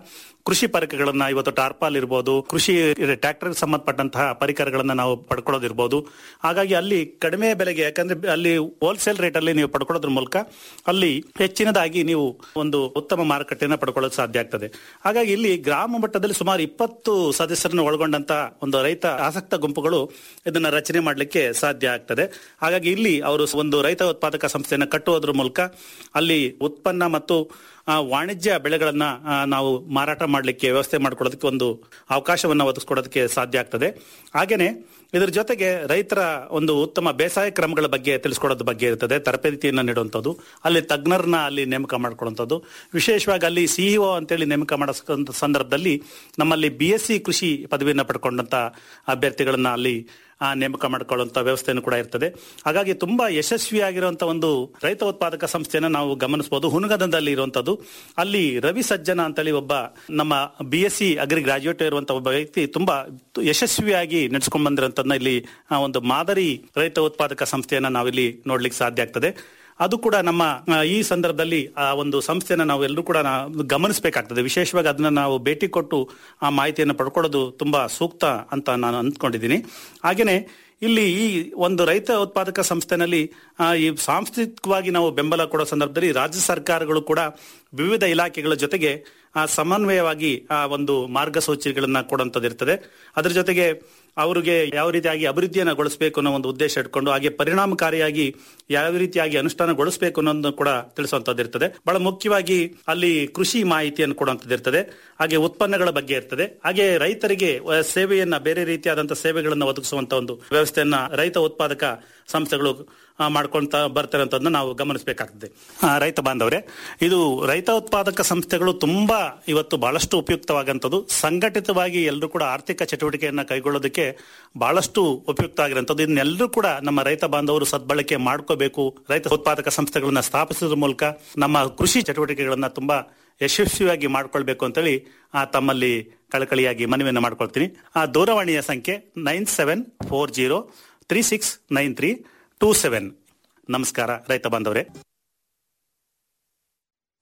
ಕೃಷಿ ಪರಿಕರಗಳನ್ನ ಇವತ್ತು ಟಾರ್ಪಾಲ್ ಇರ್ಬೋದು ಕೃಷಿ ಟ್ರ್ಯಾಕ್ಟರ್ ಸಂಬಂಧಪಟ್ಟಂತಹ ಪರಿಕರಗಳನ್ನ ನಾವು ಪಡ್ಕೊಳ್ಳೋದಿರ್ಬೋದು ಹಾಗಾಗಿ ಅಲ್ಲಿ ಕಡಿಮೆ ಬೆಲೆಗೆ ಯಾಕಂದ್ರೆ ಅಲ್ಲಿ ಹೋಲ್ಸೇಲ್ ರೇಟ್ ಅಲ್ಲಿ ನೀವು ಪಡ್ಕೊಳ್ಳೋದ್ರ ಮೂಲಕ ಅಲ್ಲಿ ಹೆಚ್ಚಿನದಾಗಿ ನೀವು ಒಂದು ಉತ್ತಮ ಮಾರುಕಟ್ಟೆಯನ್ನು ಪಡ್ಕೊಳ್ಳೋಕೆ ಸಾಧ್ಯ ಆಗ್ತದೆ ಹಾಗಾಗಿ ಇಲ್ಲಿ ಗ್ರಾಮ ಮಟ್ಟದಲ್ಲಿ ಸುಮಾರು ಇಪ್ಪತ್ತು ಸದಸ್ಯರನ್ನು ಒಳಗೊಂಡಂತ ಒಂದು ರೈತ ಆಸಕ್ತ ಗುಂಪುಗಳು ಇದನ್ನ ರಚನೆ ಮಾಡಲಿಕ್ಕೆ ಸಾಧ್ಯ ಆಗ್ತದೆ ಹಾಗಾಗಿ ಇಲ್ಲಿ ಅವರು ಒಂದು ರೈತ ಉತ್ಪಾದಕ ಸಂಸ್ಥೆಯನ್ನು ಕಟ್ಟುವುದರ ಮೂಲಕ ಅಲ್ಲಿ ಉತ್ಪನ್ನ ಮತ್ತು ಆ, ವಾಣಿಜ್ಯ ಬೆಳೆಗಳನ್ನ ಆ, ನಾವು ಮಾರಾಟ ಮಾಡಲಿಕ್ಕೆ ವ್ಯವಸ್ಥೆ ಮಾಡ್ಕೊಳ್ಳೋದಕ್ಕೆ ಒಂದು ಅವಕಾಶವನ್ನ ಒದಗಿಸ್ಕೊಡೋದಕ್ಕೆ ಸಾಧ್ಯ ಆಗ್ತದೆ ಹಾಗೇನೆ ಇದರ ಜೊತೆಗೆ ರೈತರ ಒಂದು ಉತ್ತಮ ಬೇಸಾಯ ಕ್ರಮಗಳ ಬಗ್ಗೆ ತಿಳಿಸ್ಕೊಡೋದ್ರ ಬಗ್ಗೆ ಇರ್ತದೆ ತರಬೇತಿಯನ್ನ ನೀಡುವಂಥದ್ದು ಅಲ್ಲಿ ತಜ್ಞರನ್ನ ಅಲ್ಲಿ ನೇಮಕ ಮಾಡ್ಕೊಳ್ಳುವಂಥದ್ದು ವಿಶೇಷವಾಗಿ ಅಲ್ಲಿ ಸಿಇಒ ಅಂತೇಳಿ ನೇಮಕ ಮಾಡೋ ಸಂದರ್ಭದಲ್ಲಿ ನಮ್ಮಲ್ಲಿ ಬಿ ಎಸ್ ಸಿ ಕೃಷಿ ಪದವಿಯನ್ನ ಪಡ್ಕೊಂಡಂತ ಅಭ್ಯರ್ಥಿಗಳನ್ನ ಅಲ್ಲಿ ಆ ನೇಮಕ ಮಾಡಿಕೊಳ್ಳುವಂತ ವ್ಯವಸ್ಥೆಯನ್ನು ಕೂಡ ಇರ್ತದೆ ಹಾಗಾಗಿ ತುಂಬಾ ಯಶಸ್ವಿಯಾಗಿರುವಂತ ಒಂದು ರೈತ ಉತ್ಪಾದಕ ಸಂಸ್ಥೆಯನ್ನ ನಾವು ಗಮನಿಸಬಹುದು ಹುನಗದದಲ್ಲಿ ಇರುವಂತದ್ದು ಅಲ್ಲಿ ರವಿ ಸಜ್ಜನ ಅಂತೇಳಿ ಒಬ್ಬ ನಮ್ಮ B S C agri graduate ಇರುವಂತ ಒಬ್ಬ ವ್ಯಕ್ತಿ ತುಂಬಾ ಯಶಸ್ವಿಯಾಗಿ ನಡೆಸ್ಕೊಂಡ್ ಬಂದಿರೋಂಥದ್ದನ್ನ ಇಲ್ಲಿ ಆ ಒಂದು ಮಾದರಿ ರೈತ ಉತ್ಪಾದಕ ಸಂಸ್ಥೆಯನ್ನ ನಾವಿಲ್ಲಿ ನೋಡ್ಲಿಕ್ಕೆ ಸಾಧ್ಯ ಆಗ್ತದೆ ಅದು ಕೂಡ ನಮ್ಮ ಆ, ಈ ಸಂದರ್ಭದಲ್ಲಿ ಆ ಒಂದು ಸಂಸ್ಥೆನ ನಾವು ಎಲ್ಲರೂ ಕೂಡ ನಾ- ಗಮನಿಸಬೇಕಾಗ್ತದೆ ವಿಶೇಷವಾಗಿ ಅದನ್ನ ನಾವು ಭೇಟಿ ಕೊಟ್ಟು ಆ ಮಾಹಿತಿಯನ್ನು ಪಡ್ಕೊಳ್ಳೋದು ತುಂಬಾ ಸೂಕ್ತ ಅಂತ ನಾನು ಅಂದ್ಕೊಂಡಿದ್ದೀನಿ ಹಾಗೇನೆ ಇಲ್ಲಿ ಈ ಒಂದು ರೈತ ಉತ್ಪಾದಕ ಸಂಸ್ಥೆನಲ್ಲಿ ಆ, ಈ ಸಾಂಸ್ಥಿಕವಾಗಿ ನಾವು ಬೆಂಬಲ ಕೊಡೋ ಸಂದರ್ಭದಲ್ಲಿ ರಾಜ್ಯ ಸರ್ಕಾರಗಳು ಕೂಡ ವಿವಿಧ ಇಲಾಖೆಗಳ ಜೊತೆಗೆ ಆ, ಸಮನ್ವಯವಾಗಿ ಆ ಒಂದು ಮಾರ್ಗಸೂಚಿಗಳನ್ನ ಕೊಡುವಂಥದ್ದು ಇರ್ತದೆ ಅದ್ರ ಜೊತೆಗೆ ಅವರಿಗೆ ಯಾವ ರೀತಿಯಾಗಿ ಅಭಿವೃದ್ಧಿಯನ್ನು ಗೊಳಿಸಬೇಕು ಅನ್ನೋ ಒಂದು ಉದ್ದೇಶ ಇಟ್ಕೊಂಡು ಹಾಗೆ ಪರಿಣಾಮಕಾರಿಯಾಗಿ ಯಾವ ರೀತಿಯಾಗಿ ಅನುಷ್ಠಾನಗೊಳಿಸಬೇಕು ಅನ್ನೋದನ್ನು ಕೂಡ ತಿಳಿಸುವಂತದ್ದು ಇರ್ತದೆ ಬಹಳ ಮುಖ್ಯವಾಗಿ ಅಲ್ಲಿ ಕೃಷಿ ಮಾಹಿತಿಯನ್ನು ಕೊಡುವಂತದ್ದು ಇರ್ತದೆ ಹಾಗೆ ಉತ್ಪನ್ನಗಳ ಬಗ್ಗೆ ಇರ್ತದೆ ಹಾಗೆ ರೈತರಿಗೆ ಆ, ಸೇವೆಯನ್ನ ಬೇರೆ ರೀತಿಯಾದಂತಹ ಸೇವೆಗಳನ್ನು ಒದಗಿಸುವಂತ ಒಂದು ವ್ಯವಸ್ಥೆಯನ್ನ ರೈತ ಉತ್ಪಾದಕ ಸಂಸ್ಥೆಗಳು ಆ, ಮಾಡ್ಕೊಂತ ಬರ್ತಾರೆ ಅಂತದನ್ನ ನಾವು ಗಮನಿಸಬೇಕಾಗ್ತದೆ ಆ, ರೈತ ಬಾಂಧವರೇ ಇದು ರೈತ ಉತ್ಪಾದಕ ಸಂಸ್ಥೆಗಳು ತುಂಬಾ ಇವತ್ತು ಬಹಳಷ್ಟು ಉಪಯುಕ್ತವಾಗಂಥದ್ದು ಸಂಘಟಿತವಾಗಿ ಎಲ್ಲರೂ ಕೂಡ ಆರ್ಥಿಕ ಚಟುವಟಿಕೆಯನ್ನ ಕೈಗೊಳ್ಳೋದಕ್ಕೆ ಬಹಳಷ್ಟು ಉಪಯುಕ್ತ ಆಗಿರುವಂಥದ್ದು ಇದನ್ನೆಲ್ಲರೂ ಕೂಡ ನಮ್ಮ ರೈತ ಬಾಂಧವರು ಸದ್ಬಳಕೆ ಮಾಡ್ಕೋಬೇಕು ರೈತ ಉತ್ಪಾದಕ ಸಂಸ್ಥೆಗಳನ್ನ ಸ್ಥಾಪಿಸೋದ್ರ ಮೂಲಕ ನಮ್ಮ ಕೃಷಿ ಚಟುವಟಿಕೆಗಳನ್ನ ತುಂಬಾ ಯಶಸ್ವಿಯಾಗಿ ಮಾಡ್ಕೊಳ್ಬೇಕು ಅಂತೇಳಿ ಆ, ತಮ್ಮಲ್ಲಿ ಕಳಕಳಿಯಾಗಿ ಮನವಿಯನ್ನು ಮಾಡ್ಕೊಳ್ತೀನಿ ಆ ದೂರವಾಣಿಯ ಸಂಖ್ಯೆ nine seven four zero three six nine three two seven ನಮಸ್ಕಾರ ರೈತ ಬಾಂಧವರೇ